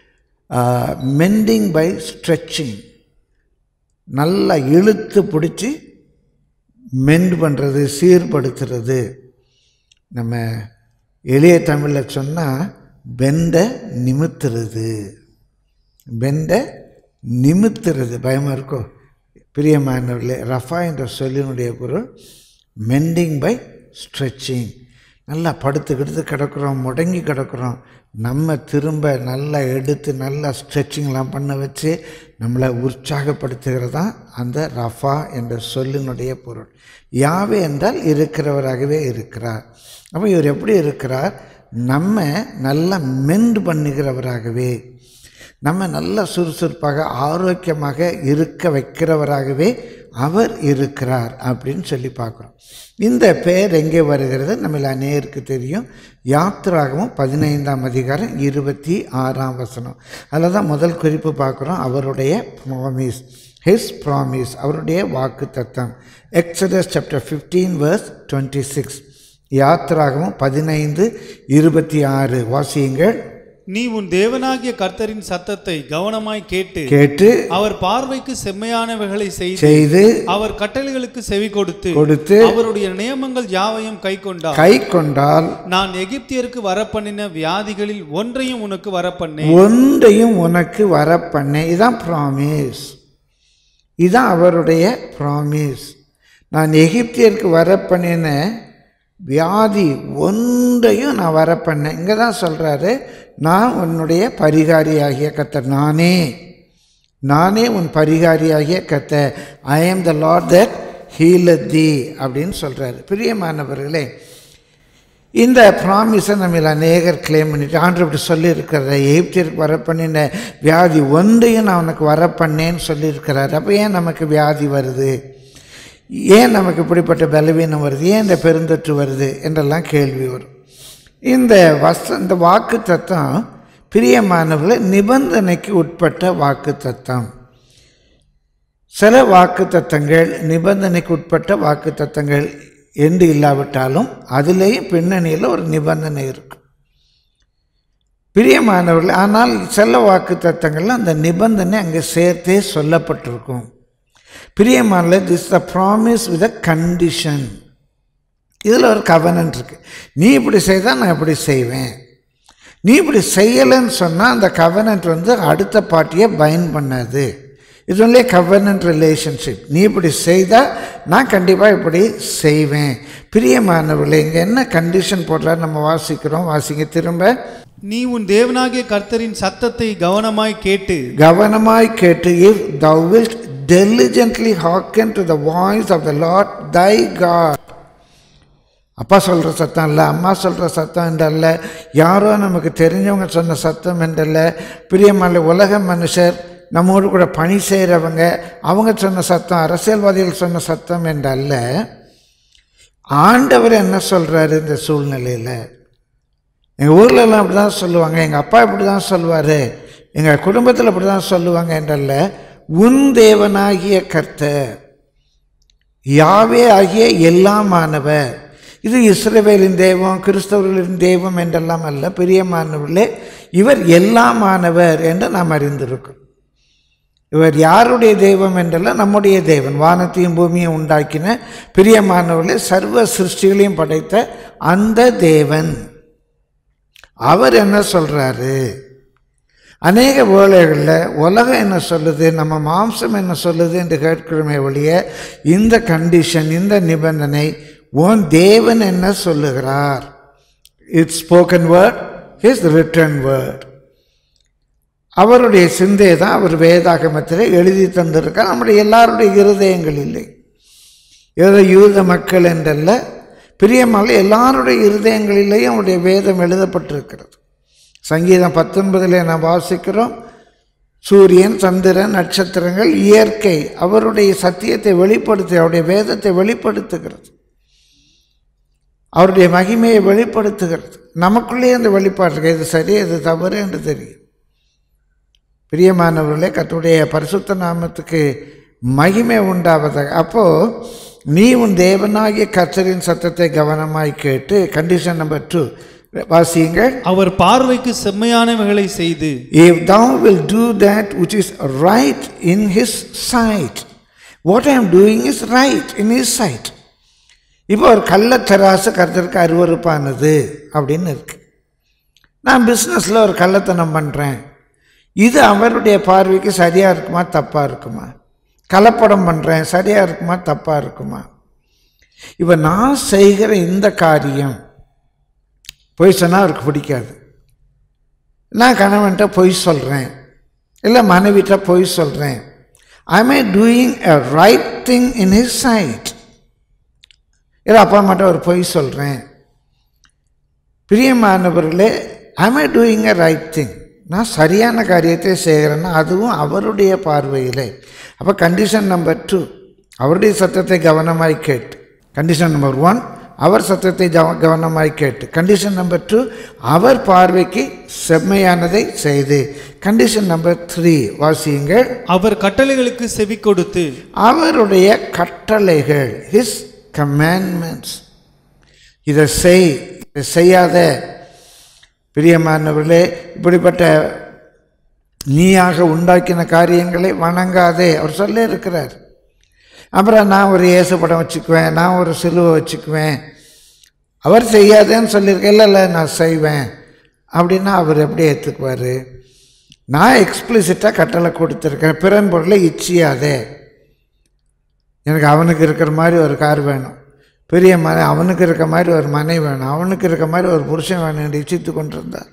மெண்டிங் பை ஸ்ட்ரெச்சிங் நல்லா இழுத்து பிடிச்சி மெண்ட் பண்ணுறது சீர்படுத்துறது நம்ம எளிய தமிழில் சொன்னால் பெண்டை நிமித்துறது பெண்டை நிமித்துறது பயமாக இருக்கோ பிரியமானவர்களே ரஃபா என்ற சொல்லினுடைய பொருள் மெண்டிங் பை ஸ்ட்ரெச்சிங் நல்லா படுத்து கிடுத்து கிடக்குறோம் முடங்கி கிடக்குறோம் நம்ம திரும்ப நல்லா எடுத்து நல்லா ஸ்ட்ரெச்சிங்லாம் பண்ண வச்சு நம்மளை உற்சாகப்படுத்துகிறது தான் அந்த ரஃபா என்ற சொல்லினுடைய பொருள் யாவே என்றால் இருக்கிறவராகவே இருக்கிறார் அப்போ இவர் எப்படி இருக்கிறார் நம்ம நல்லா மெண்டு பண்ணுகிறவராகவே நம்ம நல்ல சுறுசுறுப்பாக ஆரோக்கியமாக இருக்க வைக்கிறவராகவே அவர் இருக்கிறார் அப்படின்னு சொல்லி பார்க்குறோம் இந்த பெயர் எங்கே வருகிறது நம்மள அநேருக்கு தெரியும் யாத்திராகவும் பதினைந்தாம் அதிகாரம் இருபத்தி ஆறாம் வசனம் அதில் தான் முதல் குறிப்பு பார்க்குறோம் அவருடைய ப்ராமிஸ் ஹிஸ் ப்ராமிஸ் அவருடைய வாக்கு தத்தம் Exodus chapter fifteen verse twenty six யாத்திராகவும் பதினைந்து இருபத்தி ஆறு வாசியுங்கள் நீ உன் தேவனாகிய கர்த்தரின் சத்தத்தை கவனமாய் கேட்டு கேட்டு அவர் பார்வைக்கு செம்மையானவைகளை செய்து செய்து அவர் கட்டளைகளுக்கு செவி கொடுத்து கொடுத்து அவருடைய நியமங்கள் யாவையும் கை கொண்டார் கை கொண்டால் நான் எகிப்தியருக்கு வரப்பண்ணின வியாதிகளில் ஒன்றையும் உனக்கு வரப்பண்ணேன் ஒன்றையும் உனக்கு வர பண்ணேன் இதான் ப்ராமிஸ் இதான் அவருடைய ப்ராமிஸ் நான் எகிப்தியருக்கு வர பண்ணின வியாதி ஒன்றையும் நான் வர பண்ணேன் இங்கே தான் சொல்கிறாரு நான் உன்னுடைய பரிகாரியாகிய கத்தர் நானே நானே உன் பரிகாரியாகிய கத்த ஐ am the Lord that healeth தி அப்படின்னு சொல்கிறாரு பிரியமானவர்களே இந்த ப்ராமிஸை நம்ம அநேகர் கிளைம் பண்ணிட்டு ஆண்டு இப்படி சொல்லியிருக்கிறார் எகிப்தியருக்கு வர பண்ணின வியாதி ஒன்றையும் நான் உனக்கு வர பண்ணேன்னு சொல்லியிருக்கிறார் அப்போ ஏன் நமக்கு வியாதி வருது ஏன் நமக்கு இப்படிப்பட்ட பலவீனம் வருது ஏன் இந்த பெருந்தொற்று வருது என்றெல்லாம் கேள்வி வரும் இந்த வச இந்த வாக்கு தத்தம் பிரியமானவர்களை நிபந்தனைக்கு உட்பட்ட வாக்கு தத்தம் சில வாக்கு தத்தங்கள் நிபந்தனைக்கு உட்பட்ட வாக்கு தத்தங்கள் என்று இல்லாவிட்டாலும் அதுலேயும் பின்னணியில் ஒரு நிபந்தனை இருக்கும் பிரியமானவர்கள் ஆனால் சில வாக்கு தத்தங்களில் அந்த நிபந்தனை அங்கே சேர்த்தே சொல்லப்பட்டிருக்கும் பிரியமான this the promise with a condition இதில் ஒரு கவனன் இருக்குது நீ இப்படி செய்தால் நான் இப்படி செய்வேன் நீ இப்படி செய்யலைன்னு சொன்னால் அந்த கவனன்ட் வந்து அடுத்த பார்ட்டியை பயன் பண்ணாது இது ஒன்லே கவர்னன்ட் ரிலேஷன்ஷிப் நீ இப்படி செய்தால் நான் கண்டிப்பாக இப்படி செய்வேன் பிரியமானவர்களே இங்கே என்ன கண்டிஷன் போடுறாரு நம்ம வாசிக்கிறோம் வாசிங்க திரும்ப நீ உன் தேவனாகிய கர்த்தரின் சத்தத்தை கவனமாய் கேட்டு கவனமாய் கேட்டு if thou wilt diligently hearken to the voice of the Lord thy God அப்பா சொல்கிற சத்தம் இல்லை அம்மா சொல்கிற சத்தம் என்றல்ல யாரோ நமக்கு தெரிஞ்சவங்க சொன்ன சத்தம் என்றல்ல பிரியமல்ல உலக மனுஷர் நம்மோடு கூட பணி செய்கிறவங்க அவங்க சொன்ன சத்தம் அரசியல்வாதிகள் சொன்ன சத்தம் என்றல்ல ஆண்டவர் என்ன சொல்கிறாரு இந்த சூழ்நிலையில் எங்கள் ஊர்லெல்லாம் அப்படி தான் சொல்லுவாங்க எங்கள் அப்பா இப்படி தான் சொல்லுவார் எங்கள் குடும்பத்தில் இப்படி தான் சொல்லுவாங்க என்றல்ல உன் தேவனாகிய கர்த்தர் யாவே ஆகிய எல்லாமானவர் இது இஸ்ரவேலின் தெய்வம் கிறிஸ்தவர்களின் தெய்வம் என்றெல்லாம் அல்ல பிரியமானவர்களே இவர் எல்லாமானவர் என்று நாம் அறிந்திருக்கிறோம் இவர் யாருடைய தெய்வம் என்றல்ல நம்முடைய தேவன் வானத்தையும் பூமியை உண்டாக்கின பிரியமானவர்களே சர்வ சிருஷ்டிகளையும் படைத்த அந்த தேவன் அவர் என்ன சொல்கிறாரு அநேக வேளைகளில் உலகம் என்ன சொல்லுது நம்ம மாம்சம் என்ன சொல்லுது என்று கேட்கிறோமே ஒழிய இந்த கண்டிஷன் இந்த நிபந்தனை உன் தேவன் என்ன சொல்லுகிறார் it's spoken word is written word அவருடைய சிந்தை தான் அவர் வேதாகமத்தில் எழுதி தந்திருக்கார் நம்முடைய எல்லாருடைய இருதயங்கள் இல்லை ஏதோ யூத மக்கள் என்றல்ல பிரியமாக எல்லாருடைய இருதயங்களிலேயும் அவருடைய வேதம் எழுதப்பட்டிருக்கிறது சங்கீதம் பத்தொன்பதில் நாம் வாசிக்கிறோம் சூரியன் சந்திரன் நட்சத்திரங்கள் இயற்கை அவருடைய சத்தியத்தை வெளிப்படுத்தி அவருடைய வேதத்தை வெளிப்படுத்துகிறது அவருடைய மகிமையை வெளிப்படுத்துகிறது நமக்குள்ளே அந்த வெளிப்பாடு இருக்கு இது சரி இது தவறு என்று தெரியும் பிரியமானவர்களே கத்துடைய பரிசுத்த நாமத்துக்கு மகிமை உண்டாவதாக அப்போது நீ உன் தேவனாகிய கர்த்தரின் சத்தத்தை கவனமாய் கேட்டு கண்டிஷன் நம்பர் டூ வாசியுங்கள் அவர் பார்வைக்கு செம்மையானவைகளை செய்து If thou will do that which is right in his sight, what I am doing is right in his sight. இப்போ ஒரு கள்ளத்தராசு கருத்தருக்கு அருவறுப்பானது அப்படின்னு இருக்கு நான் பிஸ்னஸில் ஒரு கள்ளத்தனம் பண்ணுறேன் இது அவருடைய பார்வைக்கு சரியாக இருக்குமா தப்பாக இருக்குமா கலப்படம் பண்ணுறேன் சரியாக இருக்குமா தப்பாக இருக்குமா இப்போ நான் செய்கிற இந்த காரியம் பொய் சொன்னால் அவருக்கு பிடிக்காது நான் கணவன்கிட்ட பொய் சொல்கிறேன் இல்லை மனைவிட்ட பொய் சொல்கிறேன் I may doing a right thing in his sight இல்லை அப்பா அம்மாட்ட ஒரு பொய் சொல்கிறேன் பிரியமானவர்களே I may doing a right thing நான் சரியான காரியத்தை செய்கிறேன்னா அதுவும் அவருடைய பார்வையிலே அப்போ கண்டிஷன் நம்பர் டூ அவருடைய சத்தத்தை கவனமாய் கேட்டு கண்டிஷன் நம்பர் ஒன் அவர் சத்தத்தை கவ- கவனமாய் கேட்டு கண்டிஷன் நம்பர் டூ அவர் பார்வைக்கு செம்மையானதை செய்து கண்டிஷன் நம்பர் த்ரீ வாசியுங்கள் அவர் கட்டளைகளுக்கு செவி கொடுத்து அவருடைய கட்டளைகள் ஹிஸ் கமாண்ட்மெண்ட்ஸ் இதை செய் இதை செய்யாத பிரியமானவர்களே இப்படிப்பட்ட நீயாக உண்டாக்கின காரியங்களை வணங்காதே அவர் சொல்ல இருக்கிறார் அப்புறம் நான் ஒரு இயேசு படம் வச்சுக்குவேன் நான் ஒரு சிலுவை வச்சுக்குவேன் அவர் செய்யாதேன்னு சொல்லியிருக்கேன் இல்லை இல்லை நான் செய்வேன் அப்படின்னா அவர் எப்படி ஏற்றுக்குவார் நான் எக்ஸ்பிளிசிட்டாக கட்டளை கொடுத்துருக்கேன் பிறன் பொருளை இச்சியாதே எனக்கு அவனுக்கு இருக்கிற மாதிரி ஒரு கார் வேணும் பெரிய மனை அவனுக்கு இருக்க மாதிரி ஒரு மனை வேணும் அவனுக்கு இருக்க மாதிரி ஒரு புருஷன் வேணும் என்று இச்சித்து கொண்டிருந்தார்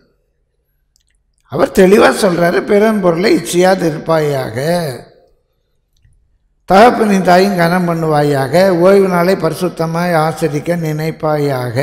அவர் தெளிவாக சொல்கிறாரு பிறன் பொருளை இச்சியாது இருப்பாயாக தகப்பனின் தாயும் கனம் பண்ணுவாயாக ஓய்வு நாளை பரிசுத்தமாய் ஆசரிக்க நினைப்பாயாக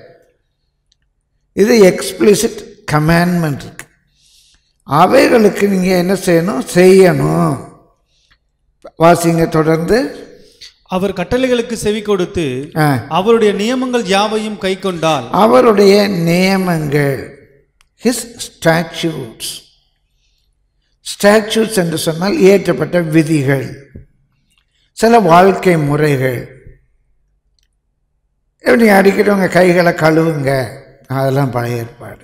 இது எக்ஸ்பிளிசிட் கமாண்ட்மெண்ட் இருக்கு அவைகளுக்கு நீங்கள் என்ன செய்யணும் செய்யணும் வாசிங்க தொடர்ந்து அவர் கட்டளைகளுக்கு செவி கொடுத்து ஆ. அவருடைய நியமங்கள் யாவையும் கை கொண்டால் அவருடைய நியமங்கள் ஹிஸ் ஸ்டாச்சூட்ஸ் ஸ்டாச்சூட்ஸ் என்று சொன்னால் இயற்றப்பட்ட விதிகள் சில வாழ்க்கை முறைகள் எப்படி அடிக்கடி உங்கள் கைகளை கழுவுங்க அதெல்லாம் பழைய ஏற்பாடு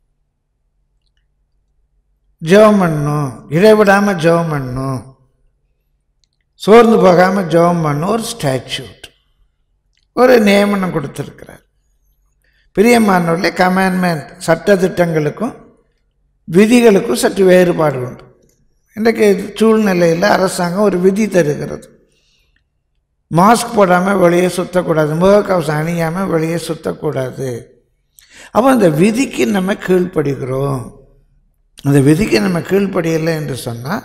ஜெபம் பண்ணணும் இடைவிடாமல் ஜெபம் பண்ணணும் சோர்ந்து போகாமல் ஜெபம் பண்ணணும் ஒரு ஸ்டாச்சூட் ஒரு நியமனம் கொடுத்துருக்கிறார் பிரியமானவர்களே கமாண்ட்மெண்ட் சட்டத்திட்டங்களுக்கும் விதிகளுக்கும் சற்று வேறுபாடு உண்டு இன்றைக்கு சூழ்நிலையில் அரசாங்கம் ஒரு விதி தருகிறது மாஸ்க் போடாமல் வெளியே சுற்றக்கூடாது முகக்கவசம் அணியாமல் வெளியே சுற்றக்கூடாது அப்போ அந்த விதிக்கு நம்ம கீழ்ப்படுகிறோம் அந்த விதிக்கு நம்ம கீழ்ப்படியலை என்று சொன்னால்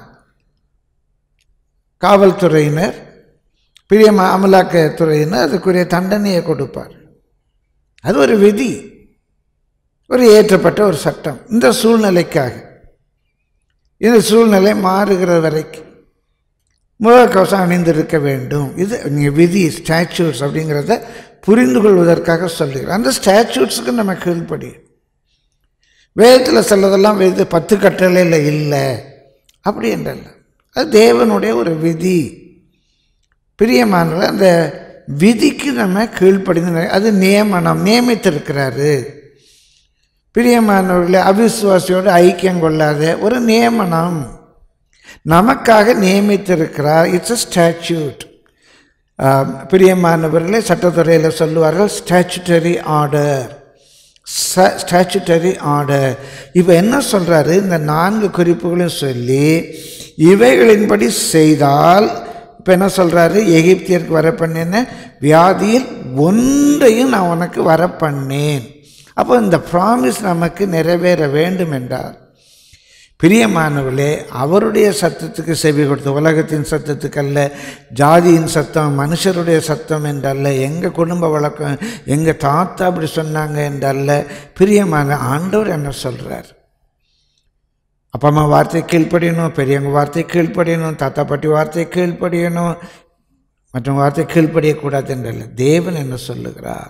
காவல்துறையினர் பெரிய ம- அமலாக்கத்துறையினர் அதுக்குரிய தண்டனையை கொடுப்பார் அது ஒரு விதி ஒரு ஏற்றப்பட்ட ஒரு சட்டம் இந்த சூழ்நிலைக்காக இந்த சூழ்நிலை மாறுகிற வரைக்கும் முகக்கவசம் அணிந்திருக்க வேண்டும் இது இங்கே விதி ஸ்டாச்சூஸ் அப்படிங்கிறத புரிந்து கொள்வதற்காக சொல்லுகிறேன் அந்த ஸ்டாச்சூட்ஸுக்கு நம்ம கீழ்ப்படி வேதத்தில் சிலதெல்லாம் வேத பத்து கட்டளையில் இல்லை அப்படி என்றல்ல அது தேவனுடைய ஒரு விதி பிரியமானவர் அந்த விதிக்கு நம்ம கீழ்ப்படிந்து அது நியமனம் நியமித்திருக்கிறாரு பிரியமானவர்களே அவிசுவாசியோடு ஐக்கியம் கொள்ளாத ஒரு நியமனம் நமக்காக நியமித்திருக்கிறார் இட்ஸ் அ ஸ்டாச்சூட் பிரியமானவர்களே சட்டத்துறையில் சொல்லுவார்கள் ஸ்டாச்சுட்டரி ஆர்டர் ஸ்டாச்சுட்டரி ஆர்டர் இப்போ என்ன சொல்கிறாரு இந்த நான்கு குறிப்புகளையும் சொல்லி இவைகளின்படி செய்தால் இப்போ என்ன சொல்கிறாரு எகிப்தியருக்கு வர பண்ணின வியாதியில் ஒன்றையும் நான் உனக்கு வர பண்ணேன் அப்போ இந்த ப்ராமிஸ் நமக்கு நிறைவேற வேண்டும் என்றார் பிரியமானவர்களே அவருடைய சத்தத்துக்கு செவி கொடுத்து உலகத்தின் சத்தத்துக்கு அல்ல ஜாதியின் சத்தம் மனுஷருடைய சத்தம் என்றல்ல எங்கள் குடும்ப வழக்கம் எங்கள் தாத்தா அப்படி சொன்னாங்க என்றல்ல பிரியமான ஆண்டவர் என்ன சொல்கிறார் அப்பா அம்மா வார்த்தை கீழ்ப்படியணும் பெரியவங்க வார்த்தை கீழ்ப்படியணும் தாத்தா பாட்டி வார்த்தை கீழ்ப்படியணும் மற்றவங்க வார்த்தை கீழ்ப்படியக்கூடாது என்றல்ல தேவன் என்ன சொல்லுகிறார்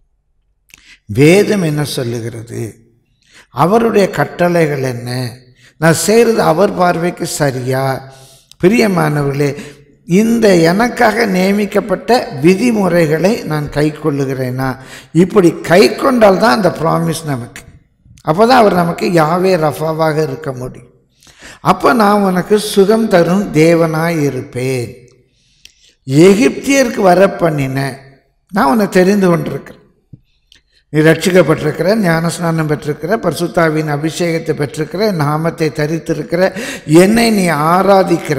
வேதம் என்ன சொல்லுகிறது அவருடைய கட்டளைகள் என்ன நான் செய்கிறது அவர் பார்வைக்கு சரியா பிரியமானவர்களே இந்த எனக்காக நியமிக்கப்பட்ட விதிமுறைகளை நான் கை கொள்ளுகிறேனா இப்படி கை கொண்டால் தான் அந்த ப்ராமிஸ் நமக்கு அப்போ தான் அவர் நமக்கு யாவே ரஃபாவாக இருக்க முடியும் அப்போ நான் உனக்கு சுகம் தரும் தேவனாய் இருப்பேன் எகிப்தியருக்கு வர பண்ணின நான் உன்னை தெரிந்து கொண்டிருக்கிறேன் நீ ரட்சிக்கப்பட்டிருக்கிற ஞானஸ்நானம் பெற்றிருக்கிற பரிசுத்தாவின் அபிஷேகத்தை பெற்றிருக்கிற நாமத்தை தரித்திருக்கிற என்னை நீ ஆராதிக்கிற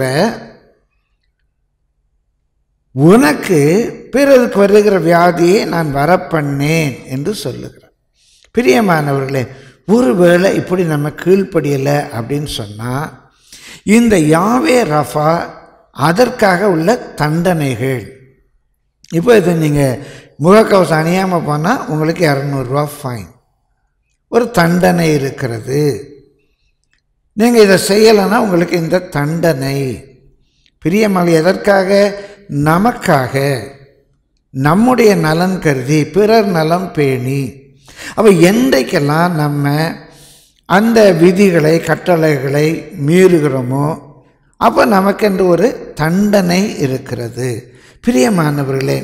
உனக்கு பிறருக்கு வருகிற வியாதியை நான் வரப்பண்ணேன் என்று சொல்லுகிறேன் பிரியமானவர்களே ஒருவேளை இப்படி நம்ம கீழ்ப்படியலை அப்படின்னு சொன்னால் இந்த யாவே ரஃபா அதற்காக உள்ள தண்டனைகள் இப்போ இது நீங்கள் முகக்கவசம் அணியாமல் போனால் உங்களுக்கு இரநூறுவா ஃபைன் ஒரு தண்டனை இருக்கிறது நீங்கள் இதை செய்யலைன்னா உங்களுக்கு இந்த தண்டனை பிரியமல் எதற்காக நமக்காக நம்முடைய நலன் கருதி பிறர் நலம் பேணி அப்போ என்றைக்கெல்லாம் நம்ம அந்த விதிகளை கட்டளைகளை மீறுகிறோமோ அப்போ நமக்கென்று ஒரு தண்டனை இருக்கிறது பிரியமானவர்களே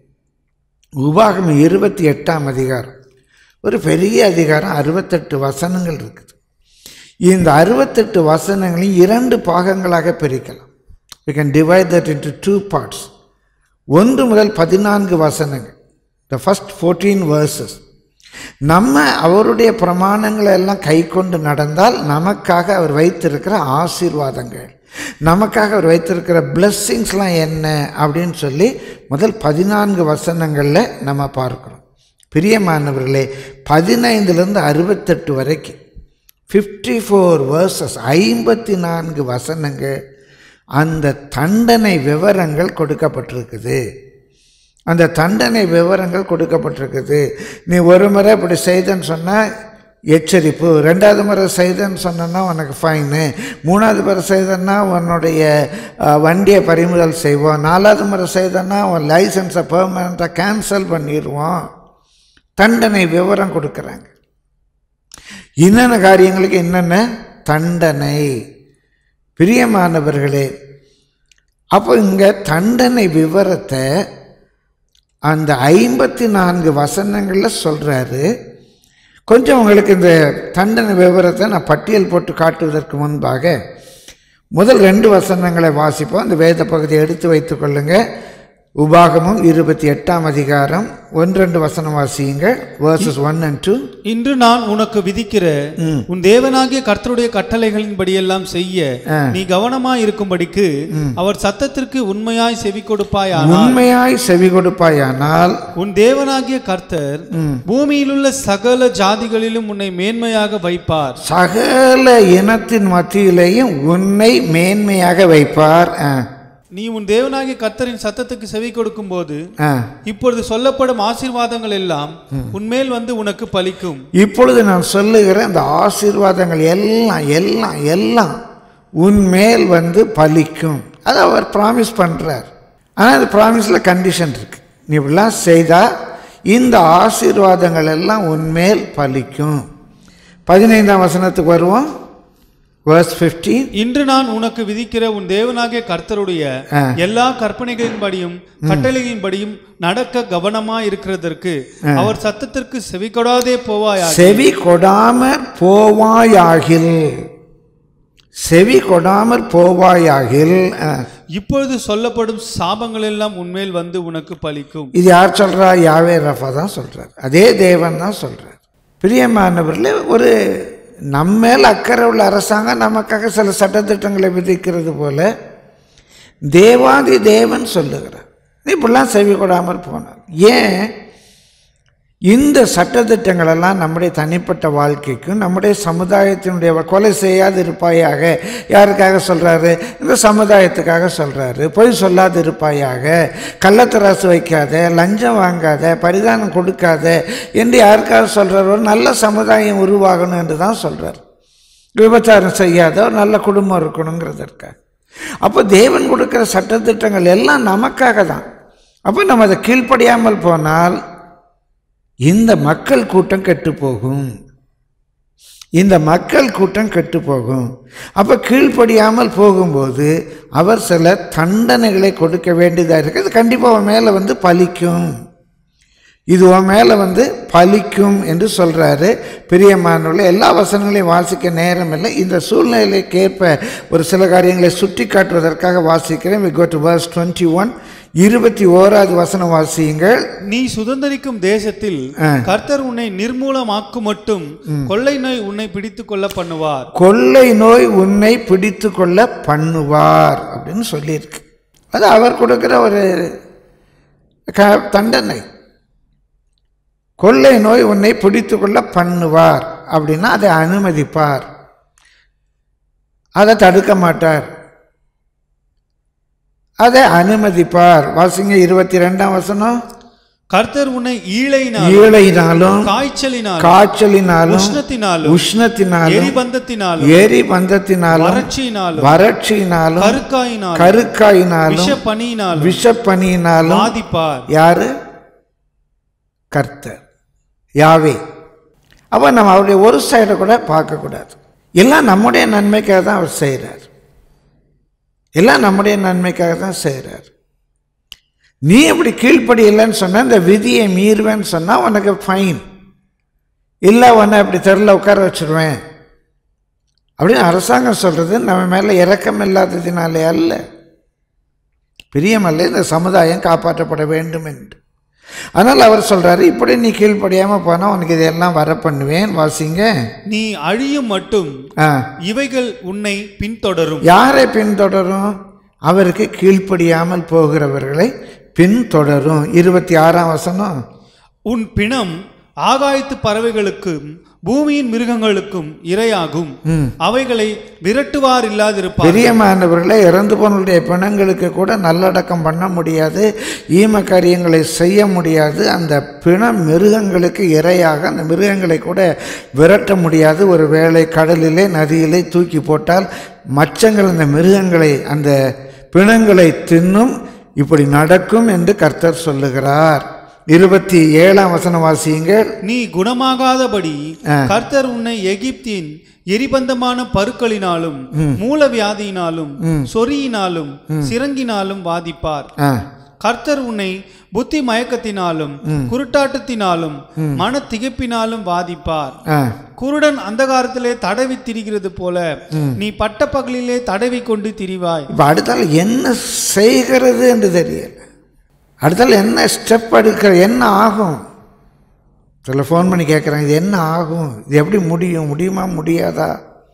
உபாகம் இருபத்தி எட்டாம் அதிகாரம் ஒரு பெரிய அதிகாரம் அறுபத்தெட்டு வசனங்கள் இருக்குது இந்த அறுபத்தெட்டு வசனங்களையும் இரண்டு பாகங்களாக பிரிக்கலாம் we can divide that into two parts ஒன்று முதல் பதினான்கு வசனங்கள் the first ஃபோர்டீன் verses நம்ம அவருடைய பிரமாணங்களை எல்லாம் கை கொண்டு நடந்தால் நமக்காக அவர் வைத்திருக்கிற ஆசீர்வாதங்கள் நமக்காக அவர் வைத்திருக்கிற பிளெஸ்ஸிங்ஸ்லாம் என்ன அப்படின்னு சொல்லி முதல் பதினான்கு வசனங்களில் நம்ம பார்க்குறோம் பிரியமானவர்களே பதினைந்துலேருந்து அறுபத்தெட்டு வரைக்கும் ஃபிஃப்டி ஃபோர் வேர்சஸ் ஐம்பத்தி நான்கு வசனங்கள் அந்த தண்டனை விவரங்கள் கொடுக்கப்பட்டிருக்குது அந்த தண்டனை விவரங்கள் கொடுக்கப்பட்டிருக்குது நீ ஒரு முறை இப்படி செய்தன்னு சொன்னால் எச்சரிப்பு ரெண்டாவது முறை செய்தன்னு சொன்னா உனக்கு ஃபைனு மூணாவது முறை செய்தன்னா உன்னுடைய அஹ், வண்டியை பறிமுதல் செய்வோம் நாலாவது முறை செய்தன்னா உன் லைசன்ஸை பெர்மனண்ட்டாக கேன்சல் பண்ணிடுவோம் தண்டனை விவரம் கொடுக்குறாங்க என்னென்ன காரியங்களுக்கு என்னென்ன தண்டனை பிரியமானவர்களே அப்போ இங்கே தண்டனை விவரத்தை அந்த ஐம்பத்தி நான்கு வசனங்களில் சொல்கிறாரு கொஞ்சம் உங்களுக்கு இந்த தண்டனை விவரத்தை நான் பட்டியல் போட்டு காட்டுவதற்கு முன்பாக முதல் ரெண்டு வசனங்களை வாசிப்போம் அந்த வேத பகுதியை எடுத்து வைத்துக் கொள்ளுங்க உபாகமும் இருபத்தி எட்டாம் அதிகாரம் ஒன்றெண்டு வசனம் வாசியுங்கள் வேர்சஸ் ஒன் அண்ட் டூ இன்று நான் உனக்கு விதிக்கிற உன் தேவனாகிய கர்த்தருடைய கட்டளைகளின்படியெல்லாம் செய்ய நீ கவனமாய் இருக்கும்படிக்கு அவர் சத்தத்திற்கு உண்மையாய் செவி கொடுப்பாயானால் உண்மையாய் செவி கொடுப்பாயானால் உன் தேவனாகிய கர்த்தர் பூமியிலுள்ள சகல ஜாதிகளிலும் உன்னை மேன்மையாக வைப்பார் சகல இனத்தின் மத்தியிலேயும் உன்னை மேன்மையாக வைப்பார் ஆ, நீ உன் தேவனாகிய கர்த்தரின் சத்தத்துக்கு செவி கொடுக்கும்போது ஆ. இப்பொழுது சொல்லப்படும் ஆசீர்வாதங்கள் எல்லாம் உன்மேல் வந்து உனக்கு பலிக்கும் இப்பொழுது நான் சொல்லுகிற அந்த ஆசீர்வாதங்கள் எல்லாம் எல்லாம் எல்லாம் உன்மேல் வந்து பலிக்கும் அதை அவர் ப்ராமிஸ் பண்ணுறார் ஆனால் அந்த ப்ராமிஸில் கண்டிஷன் இருக்கு நீ இப்படிலாம் செய்தால் இந்த ஆசீர்வாதங்கள் எல்லாம் உன்மேல் பலிக்கும் பதினைந்தாம் வசனத்துக்கு வருவோம் வேர்ஸ் 15 இன்று நான் உனக்கு விதிக்கிற உன் தேவனாகிய கர்த்தருடைய எல்லா கற்பனைகளின்படியும் கட்டளைகளின்படியும் நடக்க கவனமா இருக்கிறதற்கு அவர் சத்தத்திற்கு செவிகொடாதே போவாயா செவி கொடாமற் போவாயாகில் செவி கொடாமற் போவாயாகில் அஹ், இப்பொழுது சொல்லப்படும் சாபங்கள் எல்லாம் உன்மேல் வந்து உனக்கு பலிக்கும் இது யார் சொல்றா யாவே ரஃபா தான் சொல்றார் அதே தேவன் தான் சொல்றார் பிரியமானவர்களே ஒரு நம்மேல் அக்கறை உள்ள அரசாங்கம் நமக்காக சில சட்டத்திட்டங்களை விதிக்கிறது போல தேவாதி தேவன் சொல்லுகிறார் இப்படிலாம் செவி கொடாமல் போனார் ஏன் இந்த சட்டத்திட்டங்களெல்லாம் நம்முடைய தனிப்பட்ட வாழ்க்கைக்கும் நம்முடைய சமுதாயத்தினுடைய வ- கொலை செய்யாது இருப்பாயாக யாருக்காக சொல்கிறாரு இந்த சமுதாயத்துக்காக சொல்கிறாரு பொய் சொல்லாது இருப்பாயாக கள்ளத்தராசு வைக்காத லஞ்சம் வாங்காத பரிதானம் கொடுக்காத என்று யாருக்காக சொல்கிறார் ஒரு நல்ல சமுதாயம் உருவாகணும் என்று தான் சொல்கிறார் விபச்சாரம் செய்யாத ஒரு நல்ல குடும்பம் இருக்கணுங்கிறதற்காக அப்போ தேவன் கொடுக்குற சட்டத்திட்டங்கள் எல்லாம் நமக்காக தான் அப்போ நம்ம அதை கீழ்ப்படியாமல் போனால் இந்த மக்கள் கூட்டம் கெட்டு போகும் இந்த மக்கள் கூட்டம் கெட்டு போகும் அப்போ கீழ்ப்படியாமல் போகும்போது அவர் சில தண்டனைகளை கொடுக்க வேண்டியதாக இருக்குது அது கண்டிப்பாக அவன் மேலே வந்து பலிக்கும் இது உன் மேலே வந்து பலிக்கும் என்று சொல்கிறாரு பிரியமானவர்களே எல்லா வசனங்களையும் வாசிக்க நேரம் இல்லை இந்த சூழ்நிலைக்கேற்ப ஒரு சில காரியங்களை சுட்டி காட்டுவதற்காக வாசிக்கிறேன் we go to verse twenty one இருபத்தி ஓராவது வசனம் வாசியுங்கள் நீ சுதந்தரிக்கும் தேசத்தில் கர்த்தர் உன்னை நிர்மூலமாக்கும் மட்டும் கொள்ளை நோய் உன்னை பிடித்து கொள்ள பண்ணுவார் கொள்ளை நோய் உன்னை பிடித்து கொள்ள பண்ணுவார் அப்படின்னு சொல்லியிருக்கு அது அவர் கொடுக்கிற ஒரு க தண்டனை கொள்ளை நோய் உன்னை பிடித்து கொள்ள பண்ணுவார் அப்படின்னா அதை அனுமதிப்பார் அதை தடுக்க மாட்டார் அதை அனுமதிப்பார் வாசிங்க இருபத்தி ரெண்டாம் வசனம் கர்த்தர் உன்னை ஈழையினாலும் ஈழையினாலும் காய்ச்சலினாலும் காய்ச்சலினாலும் உஷ்ணத்தினாலும் உஷ்ணத்தினாலும் எரிபந்தத்தினாலும் எரி பந்தத்தினாலும் வறட்சியினாலும் வறட்சியினாலும் கருக்காயினாலும் கருக்காயினாலும் விஷப்பனியினாலும் விஷப்பனியினாலும் பாதிப்பார் யாரு கர்த்தர் யாவே அப்போ நம்ம அவருடைய ஒரு சைடை கூட பார்க்கக்கூடாது எல்லாம் நம்முடைய நன்மைக்காக தான் அவர் செய்கிறார் எல்லாம் நம்முடைய நன்மைக்காக தான் செய்கிறார் நீ இப்படி கீழ்ப்படி இல்லைன்னு சொன்னால் இந்த விதியை மீறுவேன்னு சொன்னால் உனக்கு ஃபைன் இல்லை உன்னை இப்படி தெருல உட்கார வச்சிருவேன் அப்படின்னு அரசாங்கம் சொல்கிறது நம்ம மேலே இரக்கம் இல்லாததினாலே அல்ல பிரியமல்ல இந்த சமுதாயம் காப்பாற்றப்பட வேண்டும் என்று ஆனால் அவர் சொல்றாரு இப்படி நீ கீழ்ப்படியாமல் போனால் உனக்கு இதெல்லாம் வர பண்ணுவேன் வாசிங்க நீ அழியும் மட்டும் ஆ இவைகள் உன்னை பின்தொடரும் யாரை பின்தொடரும் அவருக்கு கீழ்ப்படியாமல் போகிறவர்களை பின்தொடரும் இருபத்தி ஆறாம் வசனம் உன் பிணம் ஆகாயத்து பறவைகளுக்கும் பூமியின் மிருகங்களுக்கும் இரையாகும் அவைகளை விரட்டுவார் இல்லாதிருப்பார் பிரியமானவர்களை இறந்து போனவருடைய பிணங்களுக்கு கூட நல்லடக்கம் பண்ண முடியாது ஈம காரியங்களை செய்ய முடியாது அந்த பிண மிருகங்களுக்கு இரையாக அந்த மிருகங்களை கூட விரட்ட முடியாது ஒரு வேளை கடலிலே நதியிலே தூக்கி போட்டால் மச்சங்கள் அந்த மிருகங்களை அந்த பிணங்களை தின்னும் இப்படி நடக்கும் என்று கர்த்தர் சொல்லுகிறார் இருபத்தி ஏழாம் வசனம் வாசியுங்கள் நீ குணமாகாதபடி கர்த்தர் உன்னை எகிப்தின் எரிபந்தமான பருக்களினாலும் மூலவியாதியினாலும் சொறியினாலும் சிறங்கினாலும் வாதிப்பார் ஆ கர்த்தர் உன்னை புத்தி மயக்கத்தினாலும் குருட்டாட்டத்தினாலும் மன திகைப்பினாலும் வாதிப்பார் ஆ குருடன் அந்தகாரத்திலே தடவி திரிகிறது போல நீ பட்ட பகலிலே தடவி கொண்டு திரிவாய் இப்போ அடுத்தால என்ன செய்கிறது என்று தெரியல அடுத்தால என்ன ஸ்டெப் எடுக்கிற என்ன ஆகும் சில ஃபோன் பண்ணி கேட்குறாங்க இது என்ன ஆகும் இது எப்படி முடியும் முடியுமா முடியாதா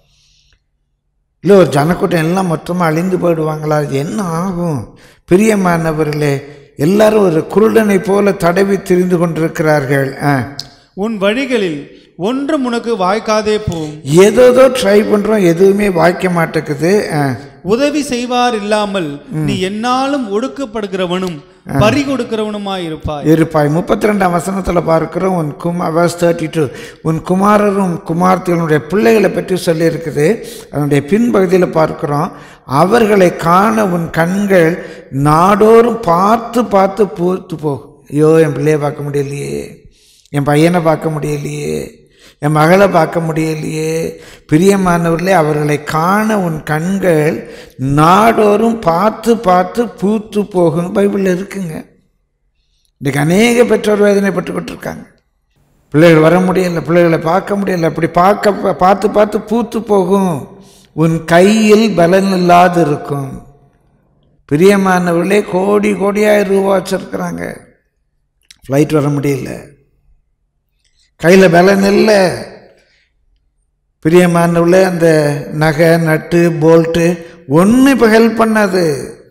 இல்லை ஒரு ஜனக்கூட்டம் எல்லாம் மொத்தமாக அழிந்து போயிடுவாங்களா இது என்ன ஆகும் பிரியமானவர்களே எல்லாரும் ஒரு குருடனை போல தடவி திரிந்து கொண்டிருக்கிறார்கள் ஆ உன் வழிகளில் ஒன்றும் உனக்கு வாய்க்காதே போம் ஏதோதோ ட்ரை பண்ணுறோம் எதுவுமே வாய்க்க மாட்டேங்குது ஆ உதவி செய்வார் இல்லாமல் நீ என்னாலும் ஒடுக்கப்படுகிறவனும் பறி கொடுக்கிறவனுமாய் இருப்பாய் இருப்பாய் முப்பத்தி ரெண்டாம் வசனத்தில் பார்க்கிறோம் உன் குமார் verse தேர்ட்டி டூ உன் குமாரரும் குமார்த்திகளுடைய பிள்ளைகளை பற்றி சொல்லியிருக்குது அதனுடைய பின்பகுதியில் பார்க்கிறோம் அவர்களை காண உன் கண்கள் நாடோறும் பார்த்து பார்த்து பூத்து போகும் ஐயோ என் பிள்ளையை பார்க்க முடியலையே என் பையனை பார்க்க முடியலையே என் மகளை பார்க்க முடியலையே பிரியமானவர்களே அவர்களை காண உன் கண்கள் நாடோறும் பார்த்து பார்த்து பூத்து போகும் பைபிளில் இருக்குங்க இன்றைக்கு அநேக பெற்றோர் வேதனைப்பட்டுக்கிட்டு இருக்காங்க பிள்ளைகள் வர முடியல பிள்ளைகளை பார்க்க முடியல அப்படி பார்க்க பார்த்து பார்த்து பூத்து போகும் உன் கையில் பலன் இல்லாது இருக்கும் பிரியமானவர்களே கோடி கோடியாக ரூபா வச்சுருக்குறாங்க ஃப்ளைட் வர முடியல கையில் பலன் இல்லை பிரியமானவர்களே அந்த நகை நட்டு போல்ட்டு ஒன்றும் இப்போ ஹெல்ப் பண்ணாது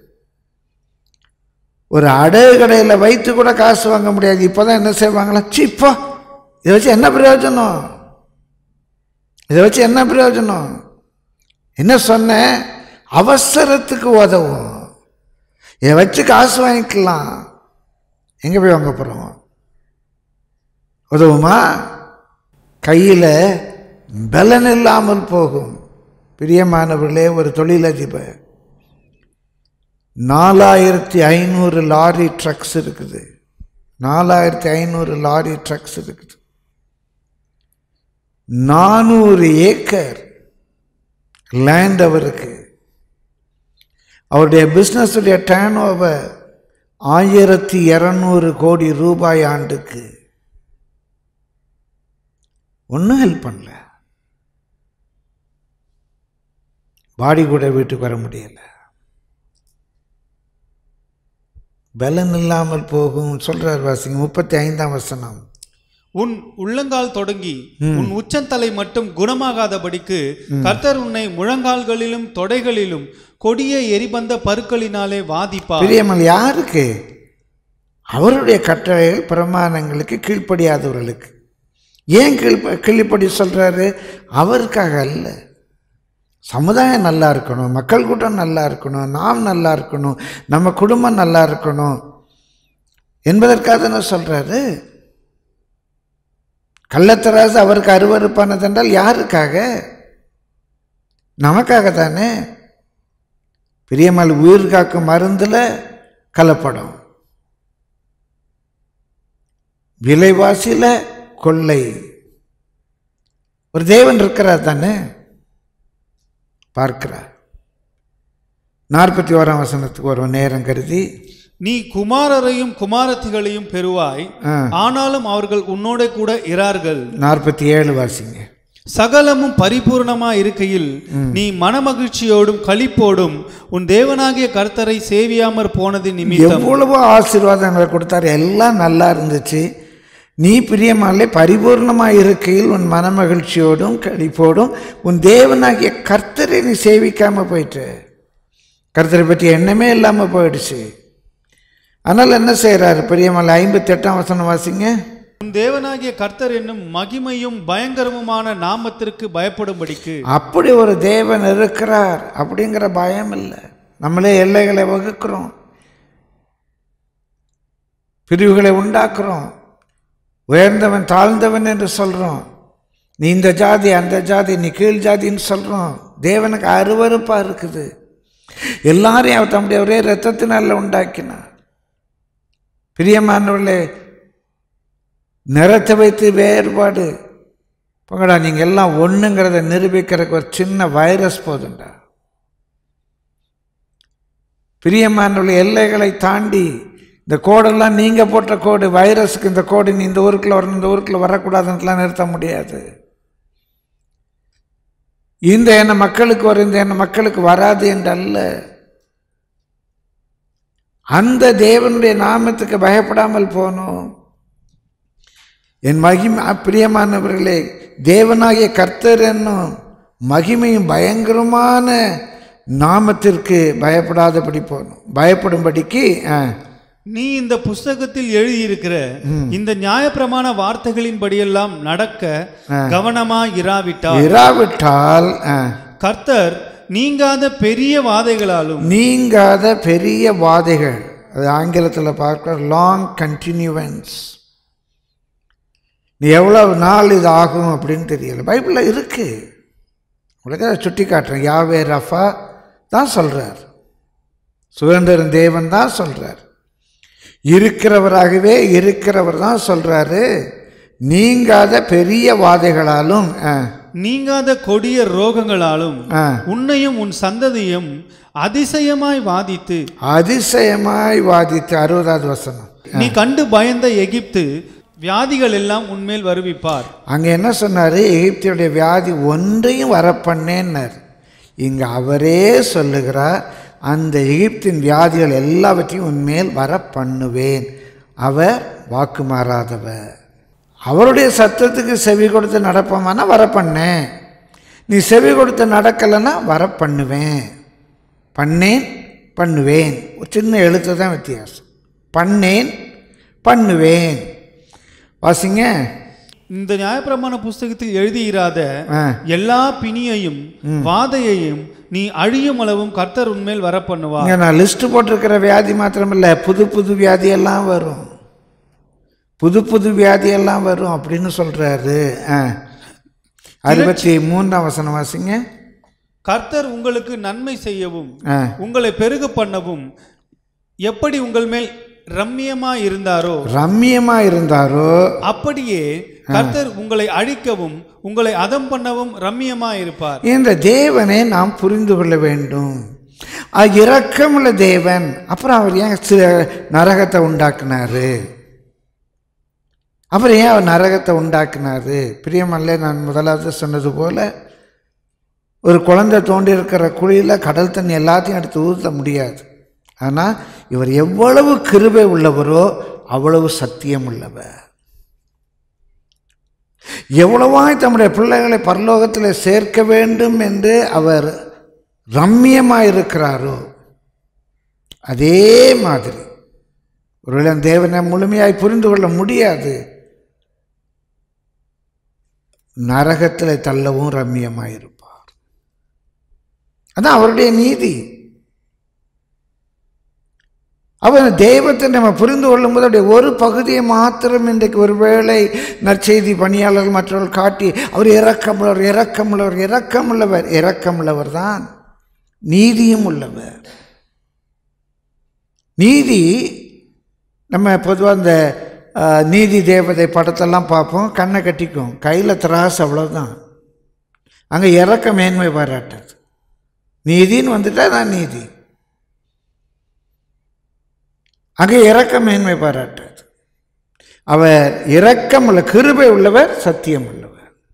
ஒரு அடகு கடையில் வைத்து கூட காசு வாங்க முடியாது இப்போ தான் என்ன செய்வாங்களா சீப்பா இதை வச்சு என்ன பிரயோஜனம் இதை வச்சு என்ன பிரயோஜனம் என்ன சொன்னேன் அவசரத்துக்கு உதவும் இதை வச்சு காசு வாங்கிக்கலாம் எங்கே போய் வாங்க போகிறோம் உதவுமா கையில் பலன் இல்லாமல் போகும் பிரியமானவர்களே ஒரு தொழிலதிபர் நாலாயிரத்தி ஐநூறு லாரி ட்ரக்ஸ் இருக்குது நாலாயிரத்தி ஐநூறு லாரி ட்ரக்ஸ் இருக்குது நானூறு ஏக்கர் லேண்ட் அவருக்கு அவருடைய பிஸ்னஸுடைய டேர்ன் ஓவர் ஆயிரத்தி இரநூறு கோடி ரூபாய் ஆண்டுக்கு ஒன்றும் ஹெல்ப் பண்ணல பாடி கூட வீட்டுக்கு வர முடியல பலன் இல்லாமல் போகும் சொல்றார் வாசிங்க முப்பத்தி ஐந்தாம் வசனம் உன் உள்ளங்கால் தொடங்கி உன் உச்சந்தலை மட்டும் குணமாகாதபடிக்கு கர்த்தர் உன்னை முழங்கால்களிலும் தொடைகளிலும் கொடிய எரிபந்த பருக்களினாலே வாதிப்பார் பிரியமல் யாருக்கு அவருடைய கட்டளைகள் பிரமாணங்களுக்கு கீழ்ப்படியாதவர்களுக்கு ஏன் கீழ் கீழ்ப்படி சொல்றாரு அவருக்காக அல்ல சமுதாயம் நல்லா இருக்கணும் மக்கள் கூட்டம் நல்லா இருக்கணும் நாம் நல்லா இருக்கணும் நம்ம குடும்பம் நல்லா இருக்கணும் என்பதற்காக தானே சொல்றாரு கள்ளத்தராசு அவருக்கு அருவறுப்பானது என்றால் யாருக்காக நமக்காக தானே பிரியமல் உயிர் காக்கும் மருந்தில் கலப்படம் விலைவாசியில் கொள்ளை ஒரு தேவன் இருக்கிறார் தானே பார்க்கிறார் நாற்பத்தி ஓராம் வசனத்துக்கு ஒரு நேரம் கருதி நீ குமாரரையும் குமாரத்திகளையும் பெறுவாய் ஆ. ஆனாலும் அவர்கள் உன்னோட கூட இரார்கள் நாற்பத்தி ஏழு வாசிங்க சகலமும் பரிபூர்ணமா இருக்கையில் நீ மனமகிழ்ச்சியோடும் களிப்போடும் உன் தேவனாகிய கர்த்தரை சேவியாமற் போனது நிமித்தம் எவ்வளவோ ஆசீர்வாதங்களை கொடுத்தாரு எல்லாம் நல்லா இருந்துச்சு நீ பிரியமாலே பரிபூர்ணமாக இருக்கையில் உன் மனமகிழ்ச்சியோடும் கழிப்போடும் உன் தேவனாகிய கர்த்தரை நீ சேவிக்காம போயிட்டு கர்த்தரை பற்றி எண்ணமே இல்லாமல் போயிடுச்சு ஆனால் என்ன செய்கிறாரு பிரியமாலை ஐம்பத்தி எட்டாம் வசனம் வாசிங்க உன் தேவனாகிய கர்த்தர் என்னும் மகிமையும் பயங்கரமுமான நாமத்திற்கு பயப்படும்படிக்கு அப்படி ஒரு தேவன் இருக்கிறார் அப்படிங்கிற பயம் இல்லை நம்மளே எல்லைகளை வகுக்கிறோம் பிரிவுகளை உண்டாக்குறோம் உயர்ந்தவன் தாழ்ந்தவன் என்று சொல்கிறோம் நீ இந்த ஜாதி அந்த ஜாதி நீ கீழ் ஜாதின்னு சொல்கிறோம் தேவனுக்கு அருவருப்பாக இருக்குது எல்லாரையும் அவர் தம்முடைய ஒரே ரத்தத்தினால உண்டாக்கினார் பிரியமானவர்களே நிறத்தை வைத்து வேறுபாடு போங்கடா நீங்கள் எல்லாம் ஒன்றுங்கிறத நிரூபிக்கிறதுக்கு ஒரு சின்ன வைரஸ் போதுண்டா பிரியமானவர்களே எல்லைகளை தாண்டி இந்த கோடெல்லாம் நீங்கள் போட்ட கோடு வைரஸுக்கு இந்த கோடு நீ இந்த ஊருக்குள்ள வரணும் இந்த ஊருக்குள்ள வரக்கூடாதுன்னுலாம் நிறுத்த முடியாது இந்த எண்ண மக்களுக்கு வரும் இந்த எண்ண மக்களுக்கு வராது என்று அல்ல அந்த தேவனுடைய நாமத்துக்கு பயப்படாமல் போனோம் என் மகிமை பிரியமானவர்களே தேவனாகிய கர்த்தர் என்னும் மகிமையும் பயங்கரமான நாமத்திற்கு பயப்படாதபடி போகணும் பயப்படும்படிக்கு ஆ, நீ இந்த புஸ்தகத்தில் எழுதியிருக்கிற இந்த நியாயப்பிரமாண வார்த்தைகளின்படியெல்லாம் நடக்க கவனமா இராவிட்டால் இராவிட்டால் ஆ, கர்த்தர் நீங்காத பெரிய வாதைகளாலும் நீங்காத பெரிய வாதைகள் அது ஆங்கிலத்தில் பார்க்க லாங் கண்டினியூவன்ஸ் நீ எவ்வளவு நாள் இது ஆகும் அப்படின்னு தெரியல பைபிளில் இருக்கு உங்களுக்கு அதை சுட்டி காட்டுறேன் யாவே ரஃபா தான் சொல்கிறார் சுதந்திரன் தேவன் தான் சொல்கிறார் இருக்கிறவராகவே இருக்கிறவர் தான் சொல்றாரு நீங்காத பெரிய வாதைகளாலும் ஆ, நீங்காத கொடிய ரோகங்களாலும் ஆ, உன்னையும் உன் சந்ததியும் அதிசயமாய் வாதித்து அதிசயமாய் வாதித்து அறுபதாவது வசனம் நீ கண்டு பயந்த எகிப்து வியாதிகள் எல்லாம் உன்மேல் வருவிப்பார் அங்கே என்ன சொன்னார் எகிப்தியுடைய வியாதி ஒன்றையும் வரப்பண்ணேன்னார் இங்கே அவரே சொல்லுகிறார் அந்த எகிப்தின் வியாதிகள் எல்லாவற்றையும் உன்மேல் வர பண்ணுவேன் அவர் வாக்கு மாறாதவர் அவருடைய சத்தத்துக்கு செவி கொடுத்து நடப்போமானா வர பண்ணேன் நீ செவி கொடுத்து நடக்கலைன்னா வர பண்ணுவேன் பண்ணேன் பண்ணுவேன் ஒரு சின்ன எழுத்து தான் வித்தியாசம் பண்ணேன் பண்ணுவேன் வாசிங்க இந்த நியாயப்பிரமாண புஸ்தகத்தில் எழுதியிராத ஆ எல்லா பிணியையும் வாதையையும் நீ அழியும் அளவும் கர்த்தர் உன்மேல் வர பண்ணுவார் இங்கே நான் லிஸ்ட் போட்டிருக்கிற வியாதி மாத்திரமில்ல புது புது வியாதியெல்லாம் வரும் புது புது வியாதியெல்லாம் வரும் அப்படின்னு சொல்கிறாரு ஆ அறுபத்தி மூன்றாம் வசனம் வாசிங்க கர்த்தர் உங்களுக்கு நன்மை செய்யவும் ஆ உங்களை பெருக பண்ணவும் எப்படி உங்கள் மேல் ரம்மியமா இருந்தாரோ ரம்மியமாக இருந்தாரோ அப்படியே கர்த்தர் உங்களை அழிக்கவும் உங்களை அதம் பண்ணவும் ரம்மியமா இருப்பார் இந்த தேவனை நாம் புரிந்து கொள்ள வேண்டும் அது இரக்கமுள்ள தேவன் அப்புறம் அவர் ஏன் சி- நரகத்தை உண்டாக்குனாரு அப்புறம் ஏன் அவர் நரகத்தை உண்டாக்குனாரு பிரியமல்ல நான் முதலாவது சொன்னது போல ஒரு குழந்தை தோண்டி இருக்கிற குழியில் கடல் தண்ணி எல்லாத்தையும் எடுத்து ஊற்ற முடியாது ஆனால் இவர் எவ்வளவு கிருபை உள்ளவரோ அவ்வளவு சத்தியம் உள்ளவர் எவ்வளவாய் தம்முடைய பிள்ளைகளை பரலோகத்தில் சேர்க்க வேண்டும் என்று அவர் ரம்மியமாக இருக்கிறாரோ அதே மாதிரி ஒருவேளை தேவனை முழுமையாய் புரிந்து கொள்ள முடியாது நரகத்தில் தள்ளவும் ரம்மியமாக இருப்பார் அதான் அவருடைய நீதி அவர் தெய்வத்தை நம்ம புரிந்து கொள்ளும்போது அவருடைய ஒரு பகுதியை மாத்திரம் இன்றைக்கு ஒருவேளை நற்செய்தி பணியாளர்கள் மற்றவர்கள் காட்டி அவர் இரக்கமுள்ளவர் இரக்கமுள்ளவர் இரக்கமுள்ளவர் இரக்கமுள்ளவர் தான் நீதியும் உள்ளவர் நீதி நம்ம பொதுவாக இந்த அஹ், நீதி தேவதை படத்தெல்லாம் பார்ப்போம் கண்ணை கட்டிக்கும் கையில் திராசு அவ்வளோதான் அங்கே இறக்க மேன்மை பாராட்டாது நீதின்னு வந்துட்டா தான் நீதி அங்கே இரக்க மேன்மை பாராட்டாது அவர் இரக்கம் உள்ள கிருபை உள்ளவர் சத்தியம் உள்ளவர்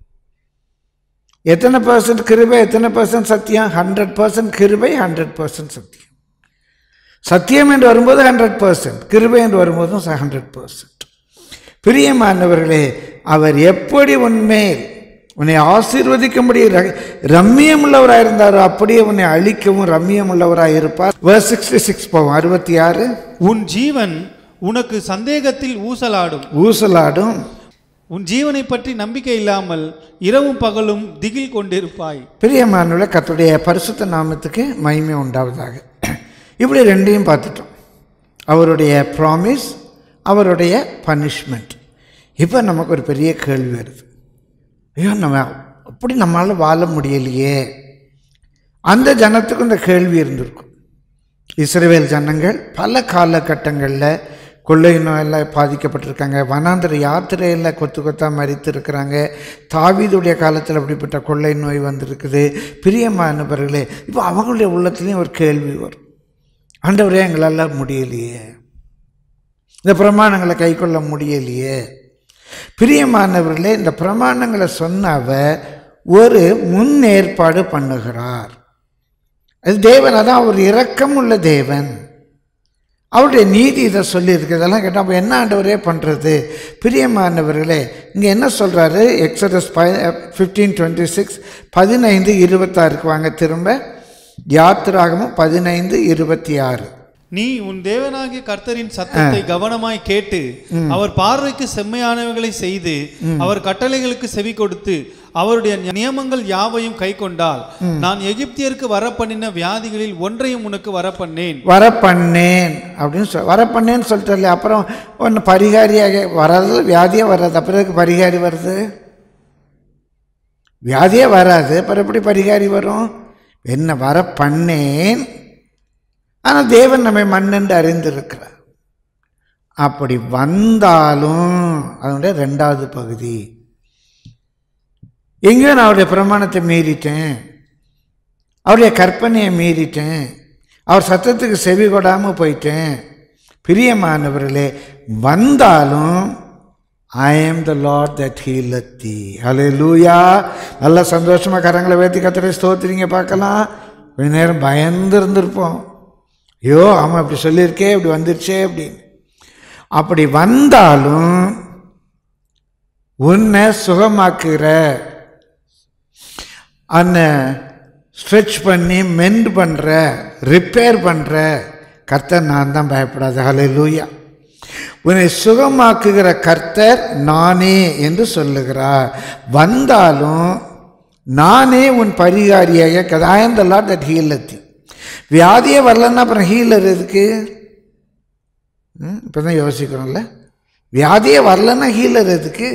எத்தனை பர்சன்ட் கிருபை எத்தனை பர்சன்ட் சத்தியம் ஹண்ட்ரட் பர்சன்ட் கிருபை ஹண்ட்ரட் பர்சன்ட் சத்தியம் சத்தியம் என்று வரும்போது ஹண்ட்ரட் பர்சன்ட் கிருபை என்று வரும்போதும் ஹண்ட்ரட் பர்சன்ட் பிரியமானவர்களே அவர் எப்படி உன்மேல் உன்னை ஆசீர்வதிக்கும்படி ர- ரம்மியமுள்ளவராக இருந்தாரோ அப்படியே உன்னை அழிக்கவும் ரம்மியமுள்ளவராக இருப்பார் வேர்ஸ் சிக்ஸ்டி சிக்ஸ் போவோம் அறுபத்தி ஆறு உன் ஜீவன் உனக்கு சந்தேகத்தில் ஊசலாடும் ஊசலாடும் உன் ஜீவனை பற்றி நம்பிக்கை இல்லாமல் இரவும் பகலும் திகில் கொண்டிருப்பாய் பிரியமானவர்களே கர்த்தருடைய பரிசுத்த நாமத்துக்கு மகிமை உண்டாவதாக இப்படி ரெண்டையும் பார்த்துட்டோம் அவருடைய ப்ராமிஸ் அவருடைய பனிஷ்மெண்ட் இப்போ நமக்கு ஒரு பெரிய கேள்வி வருது ஐயோ நம்ம அப்படி நம்மளால் வாழ முடியலையே அந்த ஜனத்துக்கும் இந்த கேள்வி இருந்திருக்கும் இஸ்ரவேல் ஜனங்கள் பல காலகட்டங்களில் கொள்ளை நோயில் பாதிக்கப்பட்டிருக்காங்க வனாந்திர யாத்திரையில் கொத்து கொத்தா மறித்து இருக்கிறாங்க தாவீதுடைய காலத்தில் அப்படிப்பட்ட கொள்ளை நோய் வந்திருக்குது பிரியமானவர்களே இப்போ அவங்களுடைய உள்ளத்துலேயும் ஒரு கேள்வி வரும் ஆண்டவரே எங்களால் முடியலையே இந்த பிரமாணங்களை கைக்கொள்ள முடியலையே பிரியமானவர்களே இந்த பிரமாணங்களை சொன்ன அவர் ஒரு முன்னேற்பாடு பண்ணுகிறார் அது தேவன் அதான் அவர் இரக்கம் உள்ள தேவன் அவருடைய நீதி இதை சொல்லியிருக்கு இதெல்லாம் கேட்டால் அப்போ என்ன ஆண்டவரே பண்ணுறது பிரியமானவர்களே இங்கே என்ன சொல்கிறாரு எக்ஸடஸ் ப ஃபிஃப்டீன் டுவெண்ட்டி சிக்ஸ் பதினைந்து இருபத்தாறுக்கு வாங்க திரும்ப யாத்திராகமும் பதினைந்து இருபத்தி ஆறு நீ உன் தேவனாகிய கர்த்தரின் சத்தத்தை கவனமாய் கேட்டு அவர் பார்வைக்கு செம்மையானவைகளை செய்து அவர் கட்டளைகளுக்கு செவி கொடுத்து அவருடைய நியமங்கள் யாவையும் கை கொண்டால் நான் எகிப்தியருக்கு வரப்பண்ணின வியாதிகளில் ஒன்றையும் உனக்கு வரப்பண்ணேன் வர பண்ணேன் அப்படின்னு சொல் வர பண்ணேன்னு சொல்லிட்டு அப்புறம் ஒன்று பரிகாரியாக வராது வியாதியே வராது அப்புறம் எதுக்கு பரிகாரி வருது வியாதியே வராது அப்புறம் எப்படி பரிகாரி வரும் என்ன வர பண்ணேன் ஆனால் தேவன் நம்மை மண்ணென்று அறிந்திருக்கிறார் அப்படி வந்தாலும் அதனுடைய ரெண்டாவது பகுதி எங்கேயோ நான் அவருடைய பிரமாணத்தை மீறிட்டேன் அவருடைய கற்பனையை மீறிட்டேன் அவர் சத்தத்துக்கு செவி கொடாமல் போயிட்டேன் பிரியமானவர்களே வந்தாலும் I am the Lord that healeth thee ஹலே லூயா நல்ல சந்தோஷமாக கரங்களை வேத்தி கத்திரை ஸ்தோத்திரிங்க பார்க்கலாம் கொஞ்ச நேரம் பயந்து இருந்திருப்போம் ஐயோ ஆமாம் இப்படி சொல்லியிருக்கே இப்படி வந்துருச்சே அப்படின்னு அப்படி வந்தாலும் உன்னை சுகமாக்குற அந்த ஸ்ட்ரெச் பண்ணி மெண்ட் பண்ணுற ரிப்பேர் பண்ணுற கர்த்தர் நான் தான் பயப்படாத ஹலே லூயா உன்னை சுகமாக்குகிற கர்த்தர் நானே என்று சொல்லுகிறார் வந்தாலும் நானே உன் பரிகாரியாக கதாயந்தல்லா தட் ஹீலத்தி வியாதியே வரலன்னா அப்புறம் ஹீலர் எதுக்கு இப்போ தான் யோசிக்கிறோம்ல வியாதியே வரலன்னா ஹீலர் எதுக்கு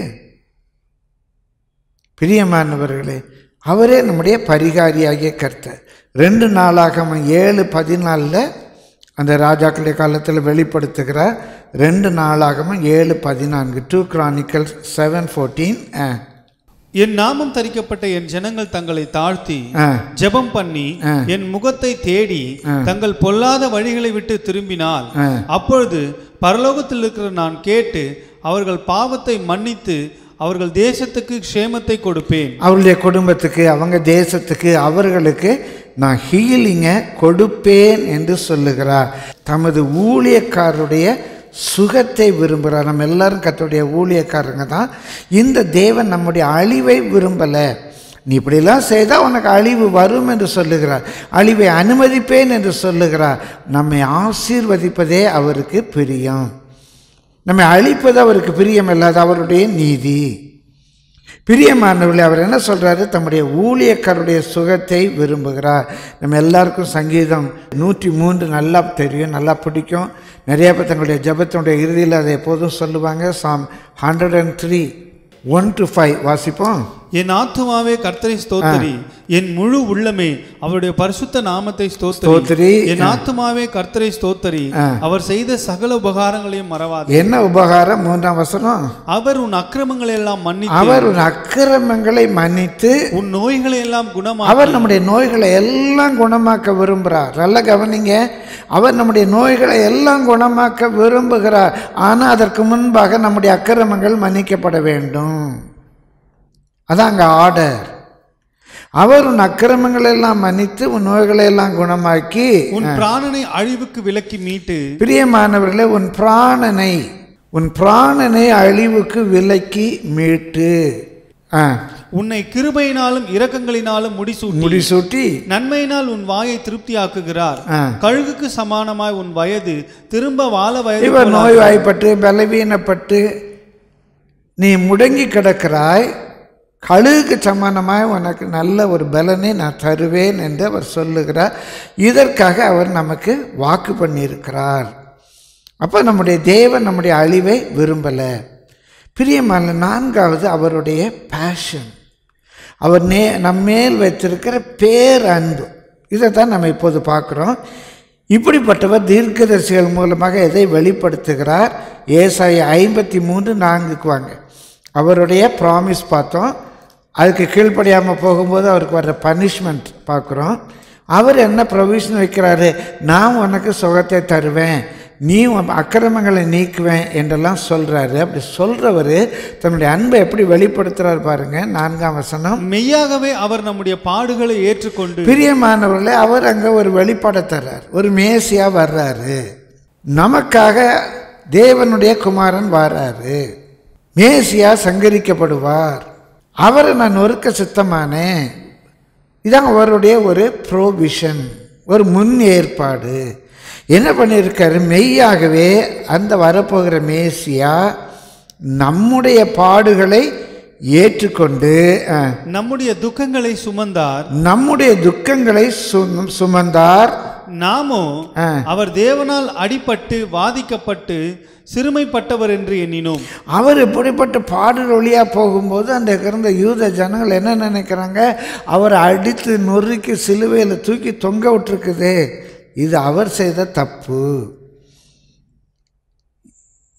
பிரியமானவர்களே அவரே நம்முடைய பரிகாரியாகிய கர்த்தர் ரெண்டு நாளாகம ஏழு பதினாலில் அந்த ராஜாக்களுடைய காலத்தில் வெளிப்படுத்துகிறார் ரெண்டு நாளாகம ஏழு பதினான்கு டூ கிரானிக்கல் செவன் ஃபோர்டீன் என் நாமம் தரிக்கப்பட்ட என் ஜனங்கள் தங்களை தாழ்த்தி ஆ ஜெபம் பண்ணி என் முகத்தை தேடி தங்கள் பொல்லாத வழிகளை விட்டு திரும்பினால் ஆ. அப்பொழுது பரலோகத்தில் இருக்கிற நான் கேட்டு அவர்கள் பாவத்தை மன்னித்து அவர்கள் தேசத்துக்கு க்ஷேமத்தை கொடுப்பேன் அவருடைய குடும்பத்துக்கு அவங்க தேசத்துக்கு அவர்களுக்கு நான் ஹீலிங்கை கொடுப்பேன் என்று சொல்லுகிறார் தமது ஊழியக்காரருடைய சுகத்தை விரும்புகிறார் நம்ம எல்லாரும் கர்த்தருடைய ஊழியக்காரங்க தான் இந்த தேவன் நம்முடைய அழிவை விரும்பலை நீ இப்படிலாம் செய்தால் உனக்கு அழிவு வரும் என்று சொல்லுகிறார் அழிவை அனுமதிப்பேன் என்று சொல்லுகிறார் நம்மை ஆசீர்வதிப்பதே அவருக்கு பிரியம் நம்மை அழிப்பது அவருக்கு பிரியமில்லாத அவருடைய நீதி பிரியமானவர்களே அவர் என்ன சொல்றாரு தம்முடைய ஊழியக்காரருடைய சுகத்தை விரும்புகிறார் நம்ம எல்லாருக்கும் சங்கீதம் நூற்றி மூன்று நல்லா தெரியும் நல்லா பிடிக்கும் நிறைய பேர் தங்களுடைய ஜெபத்தினுடைய இறுதியில் அதை எப்போதும் சொல்லுவாங்க Psalm hundred and three one to five வாசிப்போம் என் ஆத்துமாவே கர்த்தரை ஸ்தோத்திரி என் முழு உள்ளமே அவருடைய பரிசுத்த நாமத்தை ஸ்தோத்திரி. ஸ்தோத்திரி என் ஆத்துமாவே கர்த்தரை ஸ்தோத்திரி அவர் செய்த சகல உபகாரங்களையும் மறவாது என்ன உபகாரம் மூன்றாம் வசனம் அவர் உன் அக்கிரமங்களை எல்லாம் மன்னித்து அவர் உன் அக்கிரமங்களை மன்னித்து உன் நோய்களை எல்லாம் குணமா அவர் நம்முடைய நோய்களை எல்லாம் குணமாக்க விரும்புகிறார் நல்ல கவனிங்க அவர் நம்முடைய நோய்களை எல்லாம் குணமாக்க விரும்புகிறார் ஆனால் அதற்கு முன்பாக நம்முடைய அக்கிரமங்கள் மன்னிக்கப்பட வேண்டும் அதான் அங்கே ஆர்டர் அவர் உன் அக்கிரமங்களை எல்லாம் மன்னித்து உன் நோய்களை எல்லாம் குணமாக்கி உன் பிராணனை அழிவுக்கு விலக்கி மீட்டு பிரியமானவர்களே உன் பிராணனை உன் பிராணனை அழிவுக்கு விலக்கி மீட்டு ஆ உன்னை கிருபையினாலும் இரக்கங்களினாலும் முடிசூட்டி முடிசூட்டி நன்மையினால் உன் வாயை திருப்தியாக்குகிறார் ஆ. கழுகுக்கு சமானமாய் உன் வயது திரும்ப வாழ வயது இவர் போல நோய்வாய்ப்பட்டு பலவீனப்பட்டு நீ முடங்கி கிடக்கிறாய் கழுகுக்கு சமானமாய் உனக்கு நல்ல ஒரு பலனை நான் தருவேன் என்று அவர் சொல்லுகிறார் இதற்காக அவர் நமக்கு வாக்கு பண்ணியிருக்கிறார் அப்போ நம்முடைய தேவன் நம்முடைய அழிவை விரும்பலை பிரியமான நான்காவது அவருடைய பேஷன் அவர் நே நம்மேல் வைத்திருக்கிற பேரன்பு இதை தான் நம்ம இப்போது பார்க்குறோம் இப்படிப்பட்டவர் தீர்க்கதரிசிகள் மூலமாக எதை வெளிப்படுத்துகிறார் ஏசாய ஐம்பத்தி மூன்று நான்குக்கு வாங்க அவருடைய ப்ராமிஸ் பார்த்தோம் அதுக்கு கீழ்ப்படியாமல் போகும்போது அவருக்கு வர்ற பனிஷ்மெண்ட் பார்க்குறோம் அவர் என்ன ப்ரொவிஷன் வைக்கிறாரு நான் உனக்கு சுகத்தை தருவேன் நீ உன் அக்கிரமங்களை நீக்குவேன் என்றெல்லாம் சொல்கிறாரு அப்படி சொல்கிறவர் தன்னுடைய அன்பை எப்படி வெளிப்படுத்துகிறார் பாருங்க நான்காம் வசனம் மெய்யாகவே அவர் நம்முடைய பாடுகளை ஏற்றுக்கொண்டு பிரியமானவர்களே அவர் அங்கே ஒரு வெளிப்பாடை தர்றார் ஒரு மேசியா வர்றாரு நமக்காக தேவனுடைய குமாரன் வர்றாரு மேசியா சங்கரிக்கப்படுவார் அவரை நான் நொறுக்க சித்தமானேன் இதான் அவருடைய ஒரு ப்ரோவிஷன் ஒரு முன் ஏற்பாடு என்ன பண்ணியிருக்காரு மெய்யாகவே அந்த வரப்போகிற மேசியா நம்முடைய பாடுகளை ஏற்றுக்கொண்டு அஹ், நம்முடைய துக்கங்களை சுமந்தார் நம்முடைய துக்கங்களை சு- சுமந்தார் நாமோ ஆ. அவர் தேவனால் அடிபட்டு வாதிக்கப்பட்டு சிறுமைப்பட்டவர் என்று எண்ணினோம் அவர் இப்படிப்பட்ட பாடல் வழியாக போகும்போது அந்த இருந்த யூத ஜனங்கள் என்ன நினைக்கிறாங்க அவரை அடித்து நொறுக்கி சிலுவையில் தூக்கி தொங்க விட்டுருக்குது இது அவர் செய்த தப்பு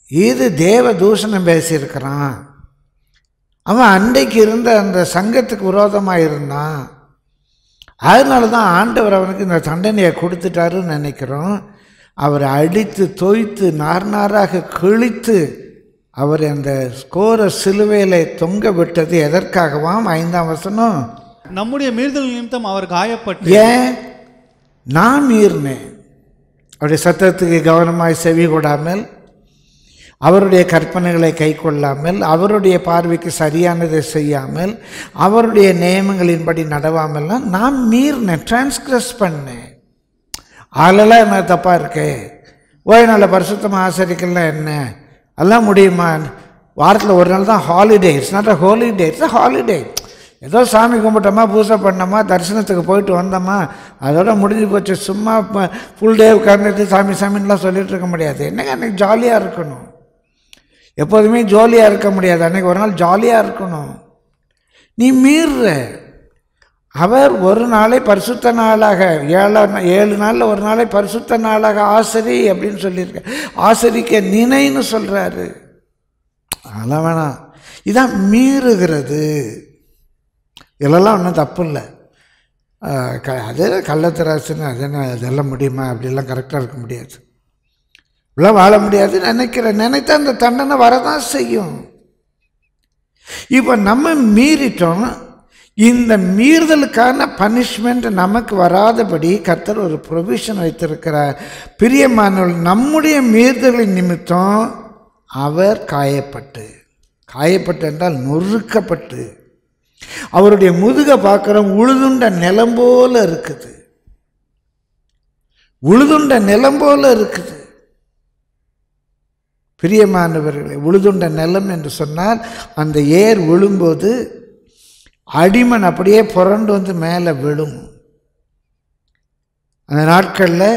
இது தேவ தூஷணம் பேசியிருக்கிறான் அவன் அன்றைக்கு இருந்த அந்த சங்கத்துக்கு விரோதமாக இருந்தான் அதனால தான் ஆண்டவர் அவனுக்கு இந்த தண்டனையை கொடுத்துட்டாருன்னு நினைக்கிறோம் அவரை அடித்து தோய்த்து நார் நாராக கிழித்து அவர் அந்த ஸ்கோர சிலுவையில் தொங்க விட்டது எதற்காகவாம் ஐந்தாம் வசனம் நம்முடைய மீறுதல் நிமித்தம் அவர் காயப்பட்டு ஏன் நான் மீறினேன் அவருடைய சத்தத்துக்கு கவனமாய் செவி கொடாமல் அவருடைய கற்பனைகளை கை கொள்ளாமல் அவருடைய பார்வைக்கு சரியானதை செய்யாமல் அவருடைய நியமங்களின்படி நடவாமல்லாம் நான் மீறினேன் டிரான்ஸ்கிரஸ் பண்ணேன் ஆளெல்லாம் என்ன தப்பாக இருக்கே ஓய் நல்ல பரிசுத்தமாக ஆசரிக்கலாம் என்ன எல்லாம் முடியுமா வாரத்தில் ஒரு நாள் தான் holiday it's not a holiday it's a holiday ஏதோ சாமி கும்பிட்டோமா பூஜை பண்ணோமா தரிசனத்துக்கு போயிட்டு வந்தோமா அதோட முடிஞ்சு போச்சு சும்மா ஃபுல் டே உட்கார்ந்துட்டு சாமி சாமின்லாம் சொல்லிட்டு இருக்க முடியாது என்னங்க அன்னைக்கு ஜாலியாக இருக்கணும் எப்போதுமே ஜாலியாக இருக்க முடியாது அன்னைக்கு ஒரு நாள் ஜாலியாக இருக்கணும் நீ மீறுற அவர் ஒரு நாளை பரிசுத்த நாளாக ஏழா ஏழு நாளில் ஒரு நாளை பரிசுத்த நாளாக ஆசரி அப்படின்னு சொல்லியிருக்க ஆசரிக்க நினைன்னு சொல்கிறாரு அதெல்லாம் வேணாம் இதான் மீறுகிறது இதெல்லாம் ஒன்றும் தப்பு இல்லை ஆஹ் க அது கள்ளத்தராசுன்னு அது என்ன அதெல்லாம் முடியுமா அப்படிலாம் கரெக்டாக இருக்க முடியாது இப்படிலாம் வாழ முடியாதுன்னு நினைக்கிறேன் நினைத்தா அந்த தண்டனை வரதான் செய்யும் இப்போ நம்ம மீறிட்டோம் இந்த மீறுதலுக்கான பனிஷ்மெண்ட் நமக்கு வராதபடி கர்த்தர் ஒரு ப்ரொவிஷன் வைத்திருக்கிறார் பிரியமானவர்கள் நம்முடைய மீறுதலின் நிமித்தம் அவர் காயப்பட்டு காயப்பட்டு என்றால் நொறுக்கப்பட்டு அவருடைய முதுக பார்க்குறோம் உழுதுண்ட நிலம் போல இருக்குது உழுதுண்ட நிலம் போல இருக்குது பிரியமானவர்களே உழுதுண்ட நிலம் என்று சொன்னால் அந்த ஏர் விழும்போது அடிமன் அப்படியே புரண்டு வந்து மேலே விழும் அந்த நாட்களில்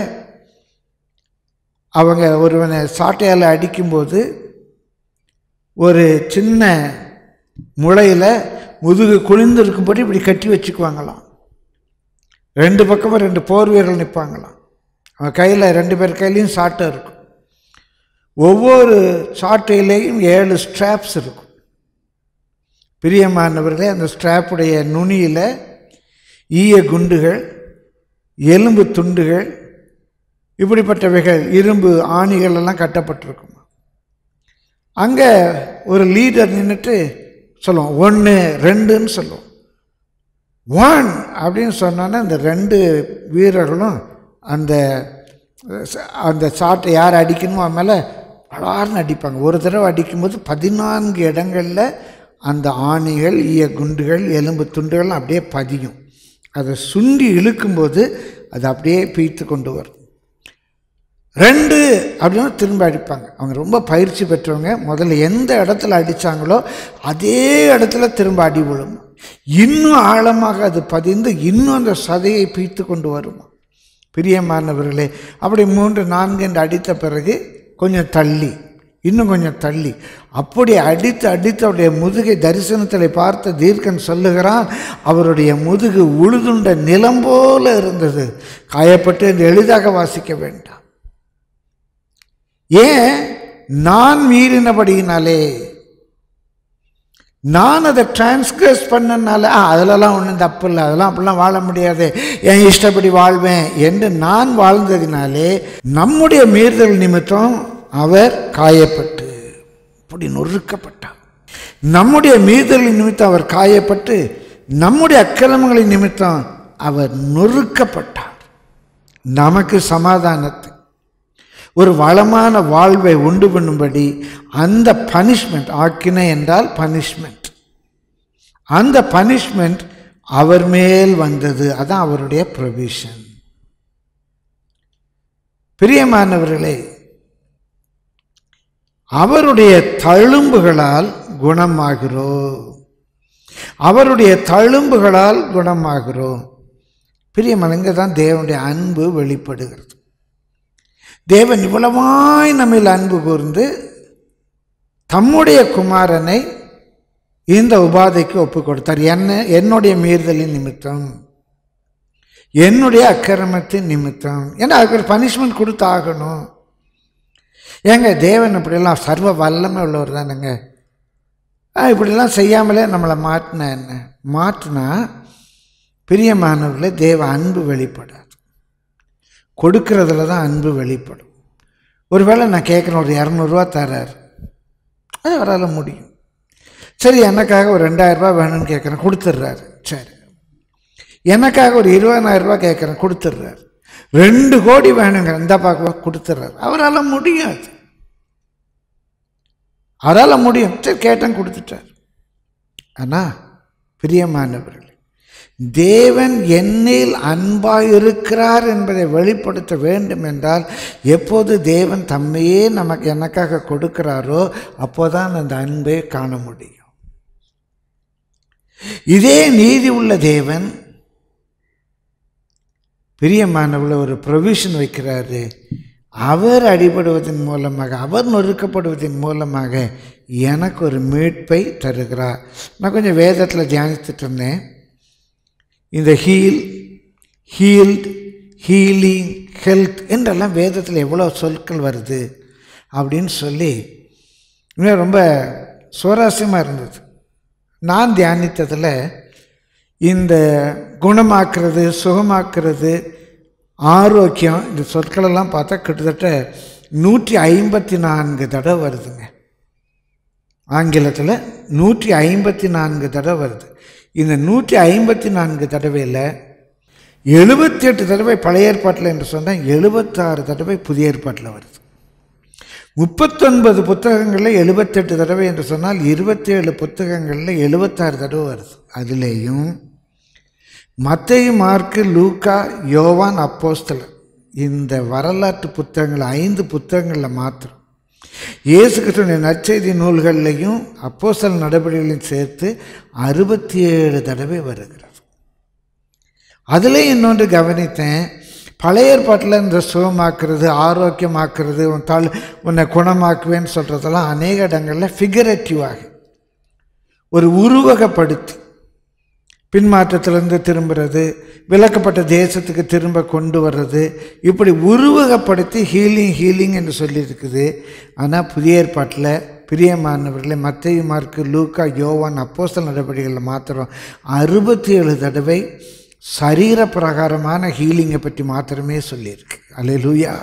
அவங்க ஒருவனை சாட்டையால் அடிக்கும்போது ஒரு சின்ன முளையில் முதுகு குளிர்ந்திருக்கும்படி இப்படி கட்டி வச்சுக்குவாங்களாம் ரெண்டு பக்கமும் ரெண்டு போர் வீரர்கள் நிற்பாங்களாம் அவன் கையில் ரெண்டு பேர் கையிலையும் சாட்டை இருக்கும் ஒவ்வொரு சாட்டையிலேயும் ஏழு ஸ்ட்ராப்ஸ் இருக்கும் பிரியமானவர்களே அந்த ஸ்ட்ராப்புடைய நுனியில் ஈய குண்டுகள் எலும்பு துண்டுகள் இப்படிப்பட்டவைகள் இரும்பு ஆணிகள் எல்லாம் கட்டப்பட்டிருக்கும் அங்கே ஒரு லீடர் நின்றுட்டு சொல்லுவோம் ஒன்று ரெண்டுன்னு சொல்லுவோம் ஒன் அப்படின்னு சொன்னோன்னே அந்த ரெண்டு வீரர்களும் அந்த அந்த சாட்டை யார் அடிக்கணுமோ அவன் மேலே பலார்னு அடிப்பாங்க ஒரு தடவை அடிக்கும்போது பதினான்கு இடங்களில் அந்த ஆணிகள் ஈய குண்டுகள் எலும்பு துண்டுகள்லாம் அப்படியே பதியும் அதை சுண்டி இழுக்கும்போது அது அப்படியே பீத்து கொண்டு வரும் ரெண்டு அப்படின்னு திரும்ப அடிப்பாங்க அவங்க ரொம்ப பயிற்சி பெற்றவங்க முதல்ல எந்த இடத்துல அடித்தாங்களோ அதே இடத்துல திரும்ப அடி விழும் இன்னும் ஆழமாக அது பதிந்து இன்னும் அந்த சதையை பீத்து கொண்டு வருமா பிரியமானவர்களே அப்படி மூன்று நான்கு என்று அடித்த பிறகு கொஞ்சம் தள்ளி இன்னும் கொஞ்சம் தள்ளி அப்படி அடித்து அடித்து அவருடைய முதுகை தரிசனத்தில் பார்த்த தீர்க்கன் சொல்லுகிறான் அவருடைய முதுகு உழுதுண்ட நிலம் போல இருந்தது காயப்பட்டு என்று எளிதாக வாசிக்க வேண்டாம் ஏன் நான் மீறினபடியினாலே நான் அதை டிரான்ஸ்கிரஸ் பண்ணனால ஆ அதிலலாம் ஒன்றும் தப்பு இல்லை அதெல்லாம் அப்படிலாம் வாழ முடியாது என் இஷ்டப்படி வாழ்வேன் என்று நான் வாழ்ந்ததினாலே நம்முடைய மீறுதல் நிமித்தம் அவர் காயப்பட்டு இப்படி நொறுக்கப்பட்டார் நம்முடைய மீறுதல் நிமித்தம் அவர் காயப்பட்டு நம்முடைய அக்கிரமங்களின் நிமித்தம் அவர் நொறுக்கப்பட்டார் நமக்கு சமாதானத்தை ஒரு வளமான வாழ்வை உண்டு பண்ணும்படி அந்த பனிஷ்மெண்ட் ஆக்கினை என்றால் பனிஷ்மெண்ட் அந்த பனிஷ்மெண்ட் அவர் மேல் வந்தது அதான் அவருடைய ப்ரொவிஷன் பிரியமானவர்களே அவருடைய தழும்புகளால் குணமாகிறோம் அவருடைய தழும்புகளால் குணமாகிறோம் பிரியமனங்க தான் தேவனுடைய அன்பு வெளிப்படுகிறது தேவன் இவ்வளவாய் நம்மில் அன்பு கூர்ந்து தம்முடைய குமாரனை இந்த உபாதைக்கு ஒப்பு கொடுத்தார் என்ன என்னுடைய மீறுதலின் நிமித்தம் என்னுடைய அக்கிரமத்தின் நிமித்தம் ஏன்னா அதுக்கு ஒரு பனிஷ்மெண்ட் கொடுத்தாகணும் ஏங்க தேவன் இப்படியெல்லாம் சர்வ வல்லமை உள்ளவர் தானுங்க ஆ, இப்படிலாம் செய்யாமலே நம்மளை மாற்றினா என்ன மாற்றினா பிரியமானவர்களே தேவ அன்பு வெளிப்படாது கொடுக்கறதுல தான் அன்பு வெளிப்படும் ஒருவேளை நான் கேட்குறேன் ஒரு இரநூறுவா தரார் அது அவரால் முடியும் சரி எனக்காக ஒரு ரெண்டாயிரரூபா வேணும்னு கேட்குறேன் கொடுத்துட்றாரு சரி எனக்காக ஒரு இருபதாயிரம் ரூபாய் கேட்குறேன் கொடுத்துட்றாரு ரெண்டு கோடி வேணுங்க இந்த பார்க்க கொடுத்துட்றாரு அவரால் முடியாது அவரால் முடியும் சரி கேட்டேன் கொடுத்துட்டார் ஆனால் பிரியமானவர்களே தேவன் என்னில் அன்பாய் இருக்கிறார் என்பதை வெளிப்படுத்த வேண்டும் என்றால் எப்போது தேவன் தம்மையே நமக்கு எனக்காக கொடுக்கிறாரோ அப்போதான் அந்த அன்பை காண முடியும் இதே நீதி உள்ள தேவன் பிரியமானவள ஒரு ப்ரொவிஷன் வைக்கிறாரு அவர் அடிபடுவதன் மூலமாக அவர் நொறுக்கப்படுவதன் மூலமாக எனக்கு ஒரு மீட்பை தருகிறார் நான் கொஞ்சம் வேதத்தில் தியானித்துட்டு இருந்தேன் இந்த ஹீல் ஹீல்ட் ஹீலிங் ஹெல்த் என்றெல்லாம் வேதத்தில் எவ்வளோ சொற்கள் வருது அப்படின்னு சொல்லி இன்னும் ரொம்ப சுவாரஸ்யமாக இருந்தது நான் தியானித்ததில் இந்த குணமாக்குறது சுகமாக்குறது ஆரோக்கியம் இந்த சொற்களெல்லாம் பார்த்தா கிட்டத்தட்ட நூற்றி ஐம்பத்தி நான்கு தடவை வருதுங்க ஆங்கிலத்தில் நூற்றி ஐம்பத்தி நான்கு தடவை வருது இந்த நூற்றி ஐம்பத்தி நான்கு தடவையில் எழுபத்தி எட்டு தடவை பழைய ஏற்பாட்டில் என்று சொன்னால் எழுபத்தாறு தடவை புதிய ஏற்பாட்டில் வருது முப்பத்தொன்பது புத்தகங்களில் எழுபத்தெட்டு தடவை என்று சொன்னால் இருபத்தேழு புத்தகங்களில் எழுபத்தாறு தடவை வருது அதுலேயும் மத்தேயு மார்க்கு லூக்கா யோவான் அப்போஸ்தலர் இந்த வரலாற்று புத்தகங்கள் ஐந்து புத்தகங்களில் மாத்திரம் இயேசு கிறிஸ்துவின் நற்செய்தி நூல்கள்லையும் அப்போஸ்தல நடவடிக்கைகளையும் சேர்த்து அறுபத்தி ஏழு தடவை வருகிறது அதில் இன்னொன்று கவனித்தேன் பழைய ஏற்பாட்டில் இந்த சுகமாக்குறது ஆரோக்கியமாக்குறது உன் தள் உன்னை குணமாக்குவேன்னு சொல்கிறதெல்லாம் அநேக இடங்களில் ஃபிகரேட்டிவாக ஒரு உருவகப்படுத்தி பின்மாற்றத்திலிருந்து திரும்புறது விலக்கப்பட்ட தேசத்துக்கு திரும்ப கொண்டு வர்றது இப்படி உருவகப்படுத்தி ஹீலிங் ஹீலிங் என்று சொல்லியிருக்குது ஆனால் புதிய ஏற்பாட்டில் பிரியமானவர்களே மத்திய மார்க்கு லூக்கா யோவான் அப்போஸ்தல நடவடிக்கைகளில் மாத்திரம் அறுபத்தி ஏழு தடவை சரீர பிரகாரமான ஹீலிங்கை பற்றி மாத்திரமே சொல்லியிருக்கு அல்லேலூயா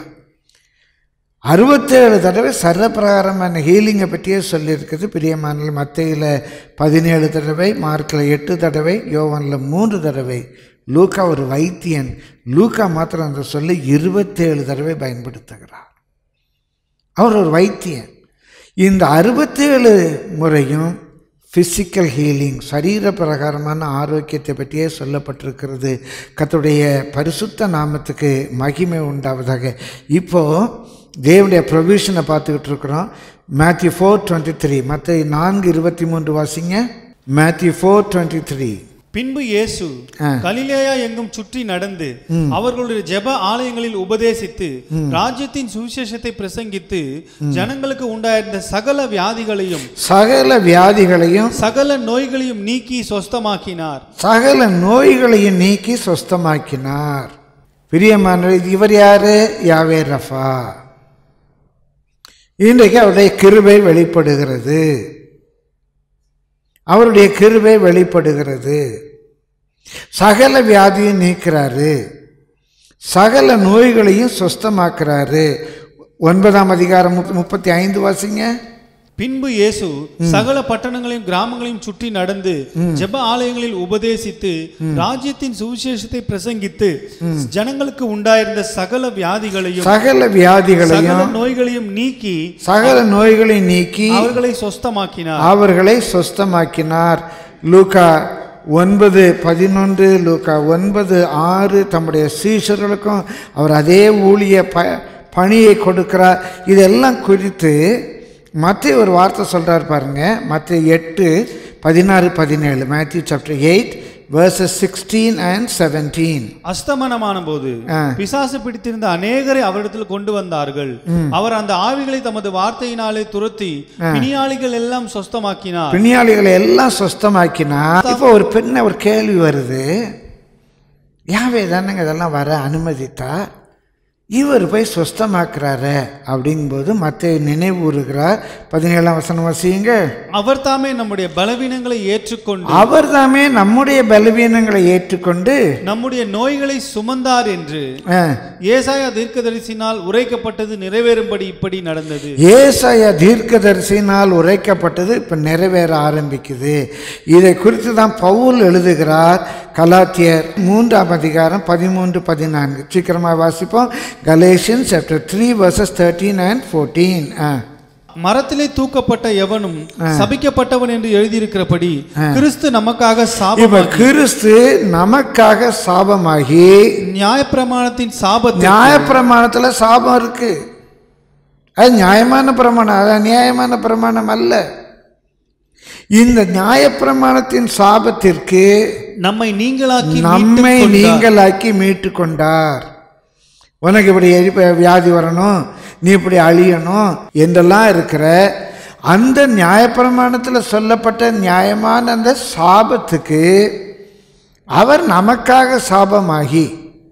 அறுபத்தேழு தடவை சர்வப்பிரகாரமான ஹீலிங்கை பற்றியே சொல்லியிருக்குது பிரியமானில் மத்தையில் பதினேழு தடவை மார்க்கில் எட்டு தடவை யோவானில் மூன்று தடவை லூக்கா ஒரு வைத்தியன் லூக்கா மாத்திரம் அந்த சொல்லி இருபத்தேழு தடவை பயன்படுத்துகிறார் அவர் ஒரு வைத்தியன் இந்த அறுபத்தேழு முறையும் ஃபிசிக்கல் ஹீலிங் சரீர பிரகாரமான ஆரோக்கியத்தை பற்றியே சொல்லப்பட்டிருக்கிறது கர்த்தருடைய பரிசுத்த நாமத்துக்கு மகிமை உண்டாவதாக இப்போது தேவனுடைய ப்ரொவிஷனை பார்த்துக்கிட்டு இருக்கிறோம் மேத்யூ ஃபோர் டுவெண்ட்டி த்ரீ மற்ற நான்கு இருபத்தி மூன்று வாசிங்க மேத்யூ ஃபோர் டுவெண்ட்டி த்ரீ பின்பு இயேசு கலிலேயா எங்கும் சுற்றி நடந்து அவர்களுடைய ஜெப ஆலயங்களில் உபதேசித்து ராஜ்யத்தின் சுவிசேஷத்தை பிரசங்கித்து ஜனங்களுக்கு உண்டாயிருந்த சகல வியாதிகளையும் சகல வியாதிகளையும் சகல நோய்களையும் நீக்கி சொஸ்தமாக்கினார் சகல நோய்களையும் நீக்கி சொஸ்தமாக்கினார் பிரியமான இவர் யாரு யாவே ரஃபா இன்றைக்கு அவருடைய கிருபை வெளிப்படுகிறது அவருடைய கிருபை வெளிப்படுகிறது சகல வியாதியும் நீக்கிறாரு சகல நோய்களையும் சொஸ்தமாக்குறாரு ஒன்பதாம் அதிகாரம் முப்ப- முப்பத்தி ஐந்து வாசிங்க பின்பு இயேசு சகல பட்டணங்களையும் கிராமங்களையும் சுற்றி நடந்து ஜெப ஆலயங்களில் உபதேசித்து ராஜ்யத்தின் சுவிசேஷத்தை பிரசங்கித்து ஜனங்களுக்கு உண்டாயிருந்த சகல வியாதிகளையும் சகல சகல வியாதிகளையும் நோய்களையும் நீக்கி சகல நோய்களையும் நீக்கி அவர்களை சொஸ்தமாக்கினார் அவர்களை சொஸ்தமாக்கினார் லூக்கா ஒன்பது பதினொன்று லூக்கா ஒன்பது ஆறு தம்முடைய சீஷர்களுக்கும் அவர் அதே ஊழிய ப பணியை கொடுக்கிறார் இதெல்லாம் குறித்து மற்ற ஒரு வார்த்தை சொல்கிறார் பாருங்க மற்ற எட்டு பதினாறு பதினேழு Matthew chapter eight verses sixteen and seventeen அஸ்தமனமான போது ஆ. பிசாசு பிடித்திருந்த அநேகரை அவரிடத்தில் கொண்டு வந்தார்கள் அவர் அந்த ஆவிகளை தமது வார்த்தையினாலே துரத்தி பிணியாளிகள் எல்லாம் சொஸ்தமாக்கினார் பிணியாளிகளை எல்லாம் சொஸ்தமாக்கினா இப்போ ஒரு பெண்ண ஒரு கேள்வி வருது யாவே தானேங்க இதெல்லாம் வர அனுமதித்தா இவர் போய் சுஸ்தமாக்குறாரு அப்படிங்கும்போது மற்ற நினைவுறுகிறார் பதினேழாம் வசனம் வசியுங்க அவர் தாமே நம்முடைய பலவீனங்களை ஏற்றுக்கொண்டு அவர் தாமே நம்முடைய பலவீனங்களை ஏற்றுக்கொண்டு நம்முடைய நோய்களை சுமந்தார் என்று ஆ, ஏசாயா தீர்க்கதரிசினால் உரைக்கப்பட்டது நிறைவேறும்படி இப்படி நடந்தது ஏசாயா தீர்க்கதரிசினால் உரைக்கப்பட்டது இப்போ நிறைவேற ஆரம்பிக்குது இதை குறித்து தான் பவுல் எழுதுகிறார் கலாத்தியர் மூன்றாம் அதிகாரம் பதிமூன்று பதினான்கு சீக்கிரமாக வாசிப்போம் Galatian chapter three verses thirteen and fourteen ஆ மரத்திலே தூக்கப்பட்ட எவனும் சபிக்கப்பட்டவன் என்று எழுதியிருக்கிறபடி கிறிஸ்து நமக்காக சாபம் இப்ப கிறிஸ்து நமக்காக சாபமாகி நியாயப்பிரமாணத்தின் சாபத்தை நியாயப்பிரமாணத்துல சாபம் இருக்கு அது நியாயமான பிரமாணம் அது அநியாயமான பிரமாணம் அல்ல இந்த நியாயப்பிரமாணத்தின் சாபத்திற்கு நம்மை நீங்களாக்கி நம்மை மீட்டுக் கொண்டார். நீங்களாக்கி மீட்டு கொண்டார் உனக்கு இப்படி எரிப்ப வியாதி வரணும் நீ இப்படி அழியணும் என்றெல்லாம் இருக்கிற அந்த நியாயப்பிரமாணத்தில் சொல்லப்பட்ட நியாயமான அந்த சாபத்துக்கு அவர் நமக்காக சாபமாகி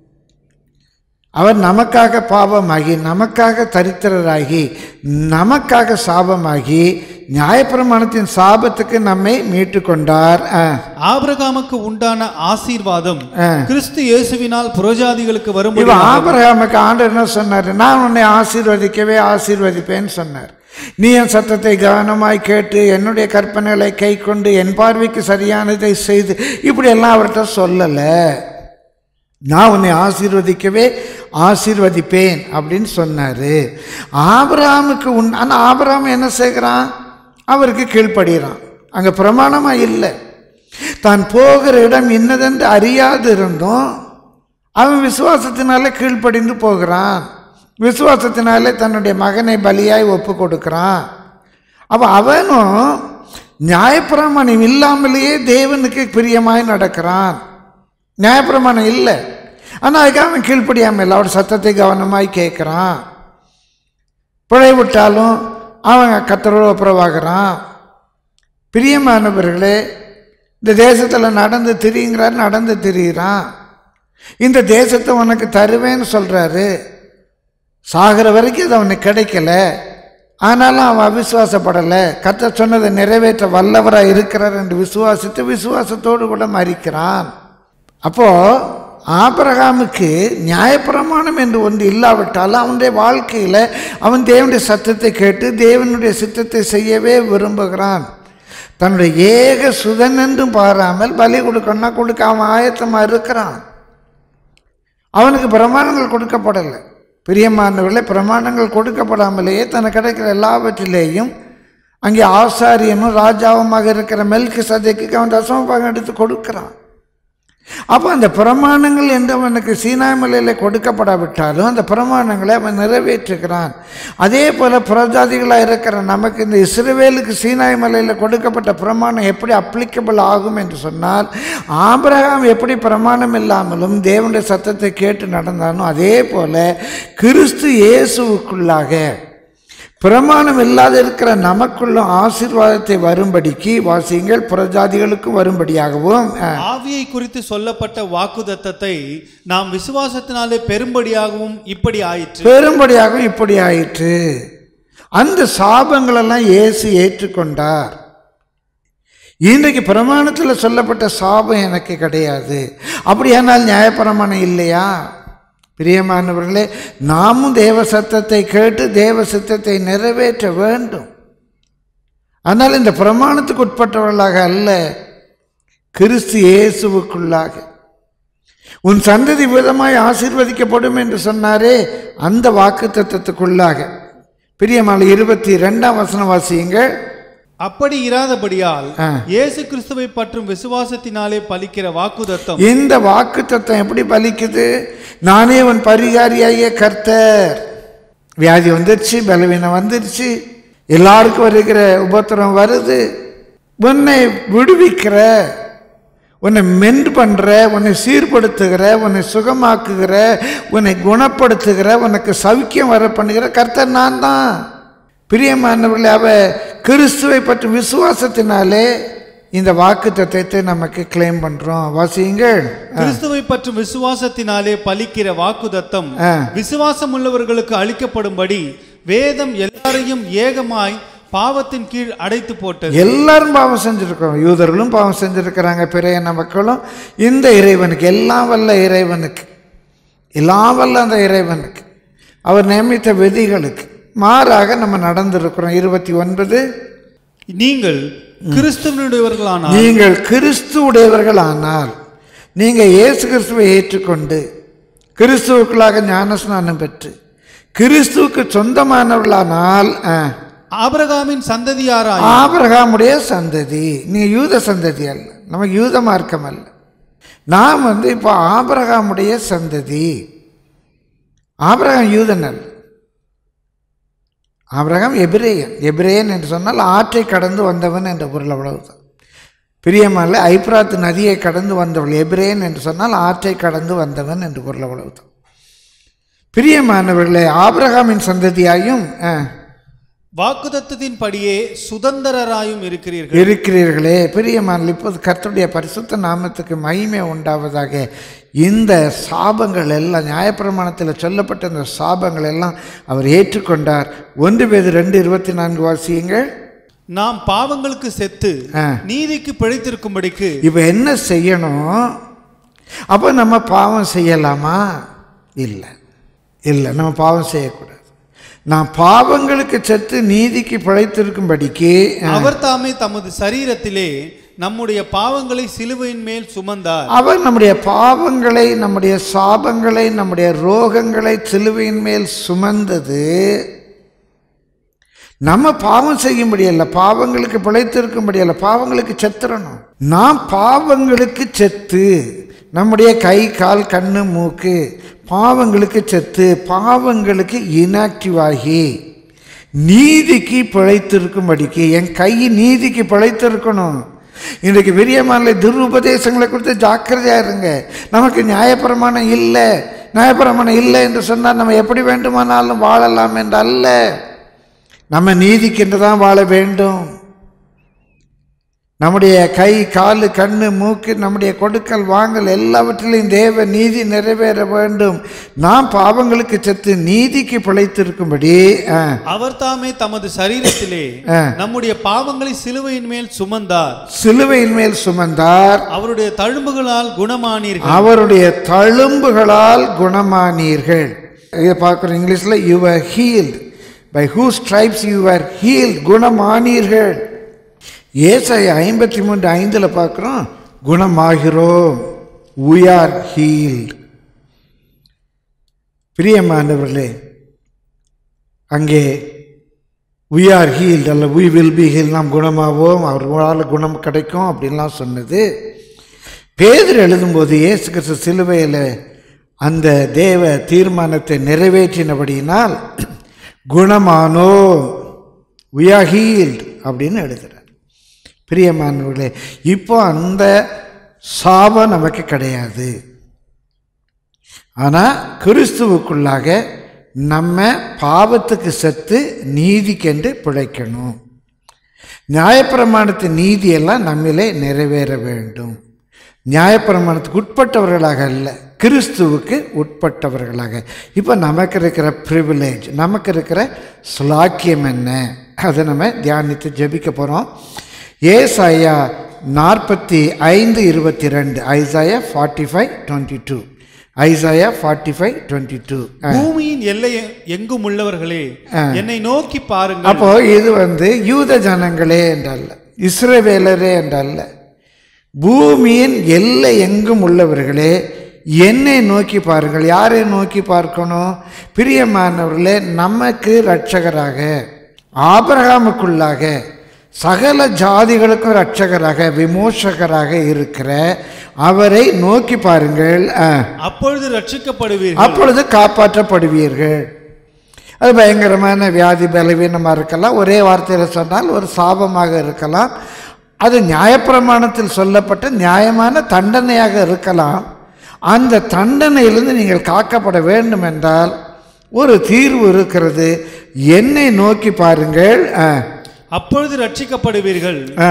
அவர் நமக்காக பாவமாகி நமக்காக தரித்திரராகி நமக்காக சாபமாகி நியாயப்பிரமாணத்தின் சாபத்துக்கு நம்மை மீட்டு கொண்டார் ஆ, ஆபிரகாமுக்கு உண்டான ஆசீர்வாதம் ஆ. கிறிஸ்து இயேசுவினால் புரோஜாதிகளுக்கு வரும்படி இவன் ஆபிரகாமுக்கு ஆண்டவர் என்ன சொன்னார் நான் உன்னை ஆசீர்வதிக்கவே ஆசீர்வதிப்பேன்னு சொன்னார் நீ என் சத்தத்தை கவனமாய் கேட்டு என்னுடைய கற்பனைகளை கை கொண்டு என் பார்வைக்கு சரியானதை செய்து இப்படியெல்லாம் அவர்கிட்ட சொல்லலை நான் உன்னை ஆசீர்வதிக்கவே ஆசீர்வதிப்பேன் அப்படின்னு சொன்னார் ஆபிரகாமுக்கு உன் ஆனால் ஆபிரகாம் என்ன செய்கிறான் அவருக்கு கீழ்ப்படுகிறான் அங்கே பிரமாணமாக இல்லை தான் போகிற இடம் இன்னதென்று அறியாது இருந்தும் அவன் விசுவாசத்தினால கீழ்ப்படிந்து போகிறான் விசுவாசத்தினாலே தன்னுடைய மகனை பலியாய் ஒப்பு கொடுக்கிறான் அப்போ அவனும் நியாயப்பிரமாணம் இல்லாமலேயே தேவனுக்கு பிரியமாய் நடக்கிறான் நியாயப்பிரமாணம் இல்லை ஆனால் அதுக்காக அவன் கீழ்ப்படியாமல் இல்லை அவர் சத்தத்தை கவனமாய் கேட்குறான் பிழை விட்டாலும் அவன் கத்தரோடு ஒப்புரவாகிறான் பிரியமானவர்களே இந்த தேசத்தில் நடந்து திரியுங்கிறார் நடந்து திரியிறான் இந்த தேசத்தை உனக்கு தருவேன்னு சொல்கிறாரு சாகிற வரைக்கும் அது அவனுக்கு கிடைக்கல ஆனாலும் அவன் அவிசுவாசப்படலை கத்த சொன்னதை நிறைவேற்ற வல்லவராக இருக்கிறார் என்று விசுவாசித்து விசுவாசத்தோடு கூட மறிக்கிறான் அப்போ ஆபிரகாமுக்கு நியாயப்பிரமாணம் என்று ஒன்று இல்லாவிட்டாலும் அவனுடைய வாழ்க்கையில் அவன் தேவனுடைய சத்தத்தை கேட்டு தேவனுடைய சித்தத்தை செய்யவே விரும்புகிறான் தன்னுடைய ஏக சுதன் என்றும் பாராமல் பலி கொடுக்கணும்னா கொடுக்க அவன் ஆயத்தமாக இருக்கிறான் அவனுக்கு பிரமாணங்கள் கொடுக்கப்படலை பிரியமானவர்களே பிரமாணங்கள் கொடுக்கப்படாமலேயே தனக்கு கிடைக்கிற எல்லாவற்றிலேயும் அங்கே ஆசாரியனும் ராஜாவுமாக இருக்கிற மெல்கி சதைக்கு அவன் தசமபாகம் எடுத்து கொடுக்கிறான் அப்போ அந்த பிரமாணங்கள் என்று அவனுக்கு சீனாய் மலையில் கொடுக்கப்படாவிட்டாலும் அந்த பிரமாணங்களை அவன் நிறைவேற்றுகிறான் அதே போல் புறஜாதிகளாக இருக்கிற நமக்கு இந்த இஸ்ரவேலுக்கு சீனாய் மலையில் கொடுக்கப்பட்ட பிரமாணம் எப்படி அப்ளிகபிள் ஆகும் என்று சொன்னால் ஆபிரகாம் எப்படி பிரமாணம் இல்லாமலும் தேவனுடைய சத்தத்தை கேட்டு நடந்தானோ அதே போல் கிறிஸ்து இயேசுவுக்குள்ளாக பிரமாணம் இல்லாத இருக்கிற நமக்குள்ள ஆசீர்வாதத்தை வரும்படிக்கு வாசியுங்கள் புறஜாதிகளுக்கும் வரும்படியாகவும் அஹ், ஆவியை குறித்து சொல்லப்பட்ட வாக்குதத்தத்தை நாம் விசுவாசத்தினாலே பெரும்படியாகவும் இப்படி ஆயிற்று பெரும்படியாகவும் இப்படி ஆயிற்று அந்த சாபங்களெல்லாம் இயேசு ஏற்றுக்கொண்டார் இன்றைக்கு பிரமாணத்தில் சொல்லப்பட்ட சாபம் எனக்கு கிடையாது அப்படியானால் நியாயப்பிரமாணம் இல்லையா பிரியமானவர்களே நாமும் தேவ சத்தத்தை கேட்டு தேவ சித்தத்தை நிறைவேற்ற வேண்டும் ஆனால் இந்த பிரமாணத்துக்கு உட்பட்டவர்களாக அல்ல கிறிஸ்து இயேசுவுக்குள்ளாக உன் சந்ததி விதமாய் ஆசீர்வதிக்கப்படும் என்று சொன்னாரே அந்த வாக்கு தத்துவத்துக்குள்ளாக பிரியமான இருபத்தி ரெண்டாம் வசனம் வாசியுங்கள் அப்படி இராதபடியால் ஆ. இயேசு கிறிஸ்துவை பற்றும் விசுவாசத்தினாலே பலிக்கிற வாக்குதத்தம் இந்த வாக்கு தத்துவம் எப்படி பலிக்குது நானே உன் பரிகாரியாகிய கர்த்தர் வியாதி வந்துருச்சு பலவீனம் வந்துருச்சு எல்லாருக்கும் வருகிற உபத்திரம் வருது உன்னை விடுவிக்கிற உன்னை மென்று பண்ணுற உன்னை சீர்படுத்துகிற உன்னை சுகமாக்குகிற உன்னை குணப்படுத்துகிற உனக்கு சௌக்கியம் வர பண்ணுகிற கர்த்தர் நான் தான் பிரியமானவர்களே அவ கிறிஸ்துவை பற்றி விசுவாசத்தினாலே இந்த வாக்கு தத்துவத்தை நமக்கு கிளைம் பண்றோம் வாசியுங்கள் கிறிஸ்துவை பற்றும் விசுவாசத்தினாலே பலிக்கிற வாக்குதத்தம் ஆ. விசுவாசம் உள்ளவர்களுக்கு அளிக்கப்படும்படி வேதம் எல்லாரையும் ஏகமாய் பாவத்தின் கீழ் அடைத்து போட்டது எல்லாரும் பாவம் செஞ்சிருக்கோம் யூதர்களும் பாவம் செஞ்சிருக்கிறாங்க பிறைய மக்களும் இந்த இறைவனுக்கு எல்லாம் வல்ல இறைவனுக்கு எல்லாம் வல்ல அந்த இறைவனுக்கு அவர் நியமித்த விதிகளுக்கு மாறாக நம்ம நடந்திருக்கிறோம் இருபத்தி ஒன்பது நீங்கள் கிறிஸ்துவனுடையவர்களானால் நீங்கள் கிறிஸ்து உடையவர்கள் ஆனால் நீங்கள் இயேசு கிறிஸ்துவை ஏற்றுக்கொண்டு கிறிஸ்துவுக்குள்ளாக ஞானஸ்நானம் பெற்று கிறிஸ்துவுக்கு சொந்தமானவர்களானால் ஆ, ஆபிரகாமின் சந்ததியாராய் ஆபிரகாமுடைய சந்ததி நீ யூத சந்ததி அல்ல நமக்கு யூத மார்க்கம் அல்ல நாம் வந்து இப்போ ஆபிரகாமுடைய சந்ததி ஆபிரகாம் யூதன் அல்ல ஆபிரகாம் எபிரேயன் எபிரேயன் என்று சொன்னால் ஆற்றை கடந்து வந்தவன் என்ற பொருள் அவ்வளவுதான் பிரியமல்ல ஐப்ராத் நதியை கடந்து வந்தவள் எபிரேயன் என்று சொன்னால் ஆற்றை கடந்து வந்தவன் என்று பொருள் அவ்வளவுதான் பிரியமானவர்களே ஆபிரகாமின் சந்ததியாயும் ஆ, வாக்குதத்தத்தின் படியே சுதந்திரராயும் இருக்கிறீர்கள் இருக்கிறீர்களே பிரியமான இப்போது கர்த்தருடைய பரிசுத்த நாமத்துக்கு மகிமை உண்டாவதாக இந்த சாபங்கள் எல்லாம் நியாயப்பிரமாணத்தில் சொல்லப்பட்ட இந்த சாபங்கள் எல்லாம் அவர் ஏற்றுக்கொண்டார் ஒன்று பேர் ரெண்டு இருபத்தி நான்கு வாசியுங்கள் நாம் பாவங்களுக்கு செத்து ஆ. நீதிக்கு பிழைத்திருக்கும்படிக்கு இப்போ என்ன செய்யணும் அப்போ நம்ம பாவம் செய்யலாமா இல்லை இல்லை நம்ம பாவம் செய்யக்கூடாது நான் பாவங்களுக்கு செத்து நீதிக்கு பிழைத்திருக்கும்படிக்கு ஆ, அவர் தாமே தமது சரீரத்திலே நம்முடைய பாவங்களை சிலுவையின் மேல் சுமந்தார் அவர் நம்முடைய பாவங்களை நம்முடைய சாபங்களை நம்முடைய ரோகங்களை சிலுவையின் மேல் சுமந்தது நம்ம பாவம் செய்யும்படி அல்ல பாவங்களுக்கு பிழைத்திருக்கும்படி அல்ல பாவங்களுக்கு செத்துறணும் நாம் பாவங்களுக்கு செத்து நம்முடைய கை கால் கண்ணு மூக்கு பாவங்களுக்கு செத்து பாவங்களுக்கு இனாக்டிவ் ஆகி நீதிக்கு பிழைத்திருக்கும்படிக்கு என் கை நீதிக்கு பிழைத்திருக்கணும் இன்றைக்கு விரியமான துருபதேசங்களை கொடுத்து ஜாக்கிரதையா இருங்க நமக்கு நியாயப்பிரமாணம் இல்லை நியாயப்பிரமாணம் இல்லை என்று சொன்னால் நம்ம எப்படி வேண்டுமானாலும் வாழலாம் என்று அல்ல நம்ம நீதிக்கென்று தான் வாழ வேண்டும் நம்முடைய கை காலு கண்ணு மூக்கு நம்முடைய கொடுக்கல் வாங்கல் எல்லாவற்றிலையும் தேவ நீதி நிறைவேற வேண்டும் நாம் பாவங்களுக்கு செத்து நீதிக்கு பிழைத்திருக்கும்படி ஆ, அவர் தாமே தமது சரீரத்திலே ஆ. நம்முடைய பாவங்களை சிலுவையின் மேல் சுமந்தார் சிலுவையின் மேல் சுமந்தார் அவருடைய தழும்புகளால் குணமானீர்கள் அவருடைய தழும்புகளால் குணமானீர்கள் இதை பார்க்குறோம் இங்கிலீஷில் you are healed by who stripes you are healed குணமானீர்கள் ஏசாய ஐம்பத்தி மூன்று ஐந்தில் பார்க்குறோம் குணமாகிறோம் we are healed பிரியமானவர்களே அங்கே we are healed அல்ல we will be healed நாம் குணமாவோம் அவர்களால் குணம் கிடைக்கும் அப்படின்லாம் சொன்னது பேதர் எழுதும்போது இயேசு கிறிஸ்து சிலுவையில் அந்த தேவ தீர்மானத்தை நிறைவேற்றினபடியினால் குணமானோ we are healed அப்படின்னு எழுதுறார் பிரியமானவர்களே இப்போ அந்த சாபம் நமக்கு கிடையாது ஆனால் கிறிஸ்துவுக்குள்ளாக நம்ம பாவத்துக்கு செத்து நீதிக்கென்று பிழைக்கணும் நியாயப்பிரமாணத்தின் நீதியெல்லாம் நம்மிலே நிறைவேற வேண்டும் நியாயப்பிரமாணத்துக்கு உட்பட்டவர்களாக அல்ல கிறிஸ்துவுக்கு உட்பட்டவர்களாக இப்போ நமக்கு இருக்கிற ப்ரிவிலேஜ் நமக்கு இருக்கிற ஸ்லாக்கியம் என்ன அதை நம்ம தியானித்து ஜெபிக்க போகிறோம் ஏசாயா நாற்பத்தி ஐந்து இருபத்தி ரெண்டு Isaiah forty five twenty two Isaiah forty five twenty two பூமியின் எல்லை எங்கும் உள்ளவர்களே என்னை நோக்கி பாருங்கள் அப்போ இது வந்து யூத ஜனங்களே என்றல்ல இஸ்ரவேலரே என்றல்ல பூமியின் எல்லை எங்கும் உள்ளவர்களே என்னை நோக்கி பாருங்கள் யாரை நோக்கி பார்க்கணும் பிரியமானவர்களே நமக்கு இரட்சகராக ஆபிரகாமுக்குள்ளாக சகல ஜாதிகளுக்கும் இரட்சகராக விமோசகராக இருக்கிற அவரை நோக்கி பாருங்கள் ஆ. அப்பொழுது ரட்சிக்கப்படுவீர்கள் அப்பொழுது காப்பாற்றப்படுவீர்கள் அது பயங்கரமான வியாதி பலவீனமாக இருக்கலாம் ஒரே வார்த்தையில் சொன்னால் ஒரு சாபமாக இருக்கலாம் அது நியாயப்பிரமாணத்தில் சொல்லப்பட்ட நியாயமான தண்டனையாக இருக்கலாம் அந்த தண்டனையிலிருந்து நீங்கள் காக்கப்பட வேண்டும் என்றால் ஒரு தீர்வு இருக்கிறது என்னை நோக்கி பாருங்கள் ஆ, அப்பொழுது ரட்சிக்கப்படுவீர்கள் ஆ.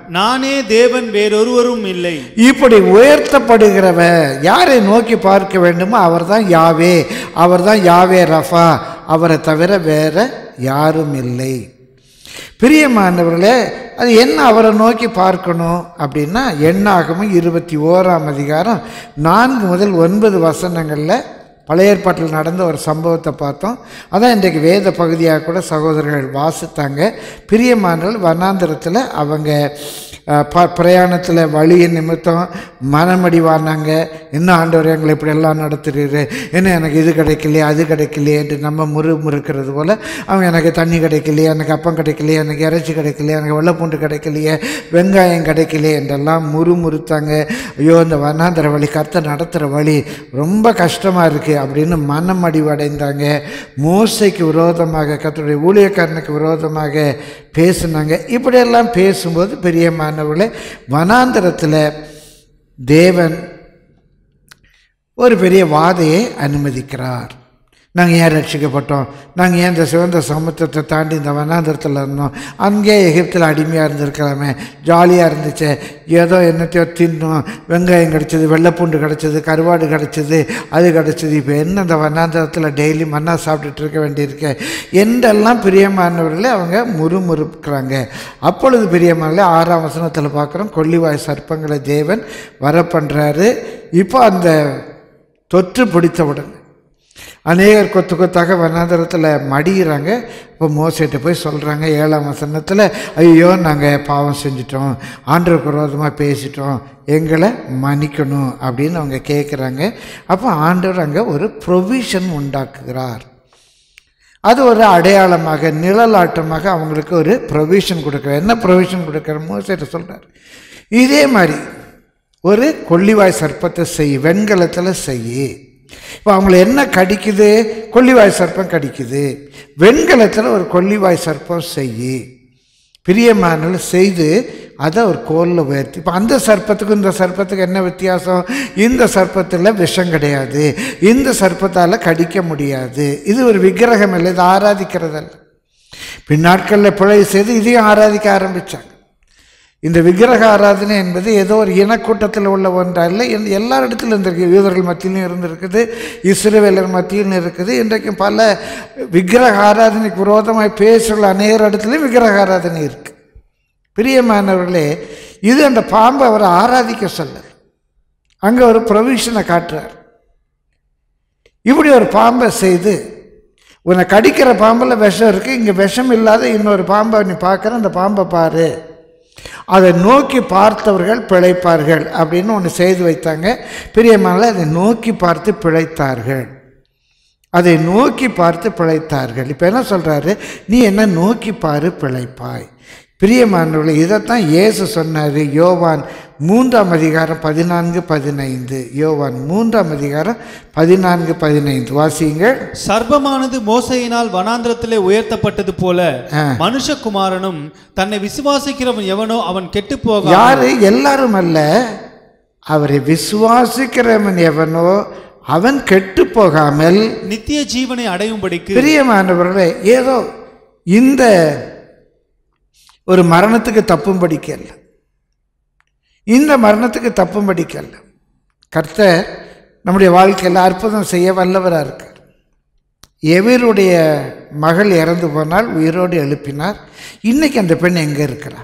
நானே தேவன் வேறொருவரும் இல்லை இப்படி உயர்த்தப்படுகிறவ யாரை நோக்கி பார்க்க வேண்டுமோ அவர்தான் யாவே அவர்தான் யாவே ரஃபா அவரை தவிர வேற யாரும் இல்லை பிரியமானவர்களே அது என்ன அவரை நோக்கி பார்க்கணும் அப்படின்னா எண்ணாகமும் இருபத்தி ஓராம் அதிகாரம் நான்கு முதல் ஒன்பது வசனங்களில் பழைய ஏற்பாட்டில் நடந்த ஒரு சம்பவத்தை பார்த்தோம் அதான் இன்றைக்கு வேத பகுதியாக கூட சகோதரர்கள் வாசித்தாங்க பிரியமானவர்கள் வனாந்திரத்தில் அவங்க அஹ், ப பிரயாணத்தில் வழியின் நிமித்தம் மனமடிவானாங்க என்ன ஆண்டவர் எங்களை இப்படி எல்லாம் நடத்துறீரு என்ன எனக்கு இது கிடைக்கலையே அது கிடைக்கலையே என்று நம்ம முறு முறுக்கிறது போல் அவங்க எனக்கு தண்ணி கிடைக்கலையே எனக்கு அப்பம் கிடைக்கலையே எனக்கு இறைச்சி கிடைக்கலையே எனக்கு வெள்ளைப்பூண்டு கிடைக்கலையே வெங்காயம் கிடைக்கலையே என்றெல்லாம் முறுமுறுத்தாங்க ஐயோ இந்த வனாந்தர வழி கர்த்தர் நடத்துகிற வழி ரொம்ப கஷ்டமாக இருக்குது அப்படின்னு மனம் அடிவடைந்தாங்க மோசைக்கு விரோதமாக கர்த்தருடைய ஊழியக்காரனுக்கு விரோதமாக பேசினாங்க இப்படியெல்லாம் பேசும்போது பிரியமானவர்களே வனாந்தரத்தில் தேவன் ஒரு பெரிய வாதையை அனுமதிக்கிறார் நாங்கள் ஏன் ரட்சிக்கப்பட்டோம் நாங்கள் ஏன் இந்த சிவந்த சமுத்திரத்தை தாண்டி இந்த வனாந்திரத்தில் இருந்தோம் அங்கே எகிப்தில் அடிமையாக இருந்திருக்கலாமே ஜாலியாக இருந்துச்சு ஏதோ என்னத்தையோ தின்னோம் வெங்காயம் கிடச்சிது வெள்ளைப்பூண்டு கிடச்சிது கருவாடு கிடச்சிது அது கிடச்சிது இப்போ என்ன இந்த வனாந்திரத்தில் டெய்லி மண்ணா சாப்பிட்டுட்டு இருக்க வேண்டியிருக்கு என்றெல்லாம் பிரியமானவர்களே அவங்க முறுமுறுக்கிறாங்க அப்பொழுது பிரியமானவர்களே ஆறாம் வசனத்தில் பார்க்குறோம் கொள்ளிவாய் சர்ப்பங்களை தேவன் வர பண்ணுறாரு இப்போ அந்த தொற்று பிடித்தவுடன் அநேகர் கொத்து கொத்தாக வனாந்தரத்தில் மடிகிறாங்க இப்போ மோசிட்ட போய் சொல்கிறாங்க ஏழாம் வசனத்தில் ஐயோ நாங்கள் பாவம் செஞ்சிட்டோம் ஆண்டவருக்கு விரோதமாக பேசிட்டோம் எங்களை மன்னிக்கணும் அப்படின்னு அவங்க கேட்குறாங்க அப்போ ஆண்டவர் அங்கே ஒரு ப்ரொவிஷன் உண்டாக்குகிறார் அது ஒரு அடையாளமாக நிழலாட்டமாக அவங்களுக்கு ஒரு ப்ரொவிஷன் கொடுக்குறார் என்ன ப்ரொவிஷன் கொடுக்குற மோசிட்ட சொல்கிறார் இதே மாதிரி ஒரு கொள்ளிவாய் சர்ப்பத்தை செய் வெண்கலத்தில் செய் இப்போ அவங்கள என்ன கடிக்குது கொள்ளிவாய் சர்ப்பம் கடிக்குது வெண்கலத்தில் ஒரு கொள்ளிவாய் சர்ப்பம் செய் பிரியமானல் செய்து அதை ஒரு கோலில் உயர்த்தி இப்போ அந்த சர்ப்பத்துக்கும் இந்த சர்ப்பத்துக்கு என்ன வித்தியாசம் இந்த சர்ப்பத்தில் விஷம் கிடையாது இந்த சர்ப்பத்தால் கடிக்க முடியாது இது ஒரு விக்கிரகம் இல்லை இது ஆராதிக்கிறதல்ல பின்னாட்களில் பிழை செய்து இதையும் ஆராதிக்க ஆரம்பித்தாங்க இந்த விக்கிரக ஆராதனை என்பது ஏதோ ஒரு இனக்கூட்டத்தில் உள்ள ஒன்றா இல்லை இந்த எல்லா இடத்துலையும் இருந்திருக்கு யூதர்கள் மத்தியிலும் இருந்திருக்குது இஸ்ரவேலர் மத்தியிலும் இருக்குது இன்றைக்கும் பல விக்கிரக ஆராதனைக்கு விரோதமாய் பேசுகிற அநேக இடத்துலையும் விக்கிரக ஆராதனை இருக்குது பிரியமானவர்களே இது அந்த பாம்பை அவரை ஆராதிக்க சொல்ல அங்கே ஒரு ப்ரொவிஷனை காட்டுறார் இப்படி ஒரு பாம்பை செய்து உன்னை கடிக்கிற பாம்பில் விஷம் இருக்குது இங்கே விஷம் இல்லாத இன்னொரு பாம்பை நீ பார்க்குற அந்த பாம்பை பாரு அதை நோக்கி பார்த்தவர்கள் பிழைப்பார்கள் அப்படின்னு ஒன்று செய்து வைத்தாங்க பிரியமான அதை நோக்கி பார்த்து பிழைத்தார்கள் அதை நோக்கி பார்த்து பிழைத்தார்கள் இப்போ என்ன சொல்கிறாரு நீ என்ன நோக்கி பாரு பிழைப்பாய் பிரியமானவர்களே இதைத்தான் இயேசு சொன்னார் யோவான் மூன்றாம் அதிகாரம் பதினான்கு பதினைந்து யோவான் மூன்றாம் அதிகாரம் பதினான்கு பதினைந்து வாசியுங்கள் சர்ப்பமானது மோசையினால் வனாந்திரத்திலே உயர்த்தப்பட்டது போல ஆ. மனுஷகுமாரனும் தன்னை விசுவாசிக்கிறவன் எவனோ அவன் கெட்டு போக யாரு எல்லாரும் அல்ல அவரை விசுவாசிக்கிறவன் எவனோ அவன் கெட்டு போகாமல் நித்திய ஜீவனை அடையும்படிக்கு பிரியமானவர்களே ஏதோ இந்த ஒரு மரணத்துக்கு தப்பும் படிக்கல இந்த மரணத்துக்கு தப்பும் படிக்கல கர்த்தர் நம்முடைய வாழ்க்கையில் அற்புதம் செய்ய வல்லவராக இருக்கார் எவருடைய மகள் இறந்து போனால் உயிரோடு எழுப்பினார் இன்னைக்கு அந்த பெண் எங்கே இருக்கிறார்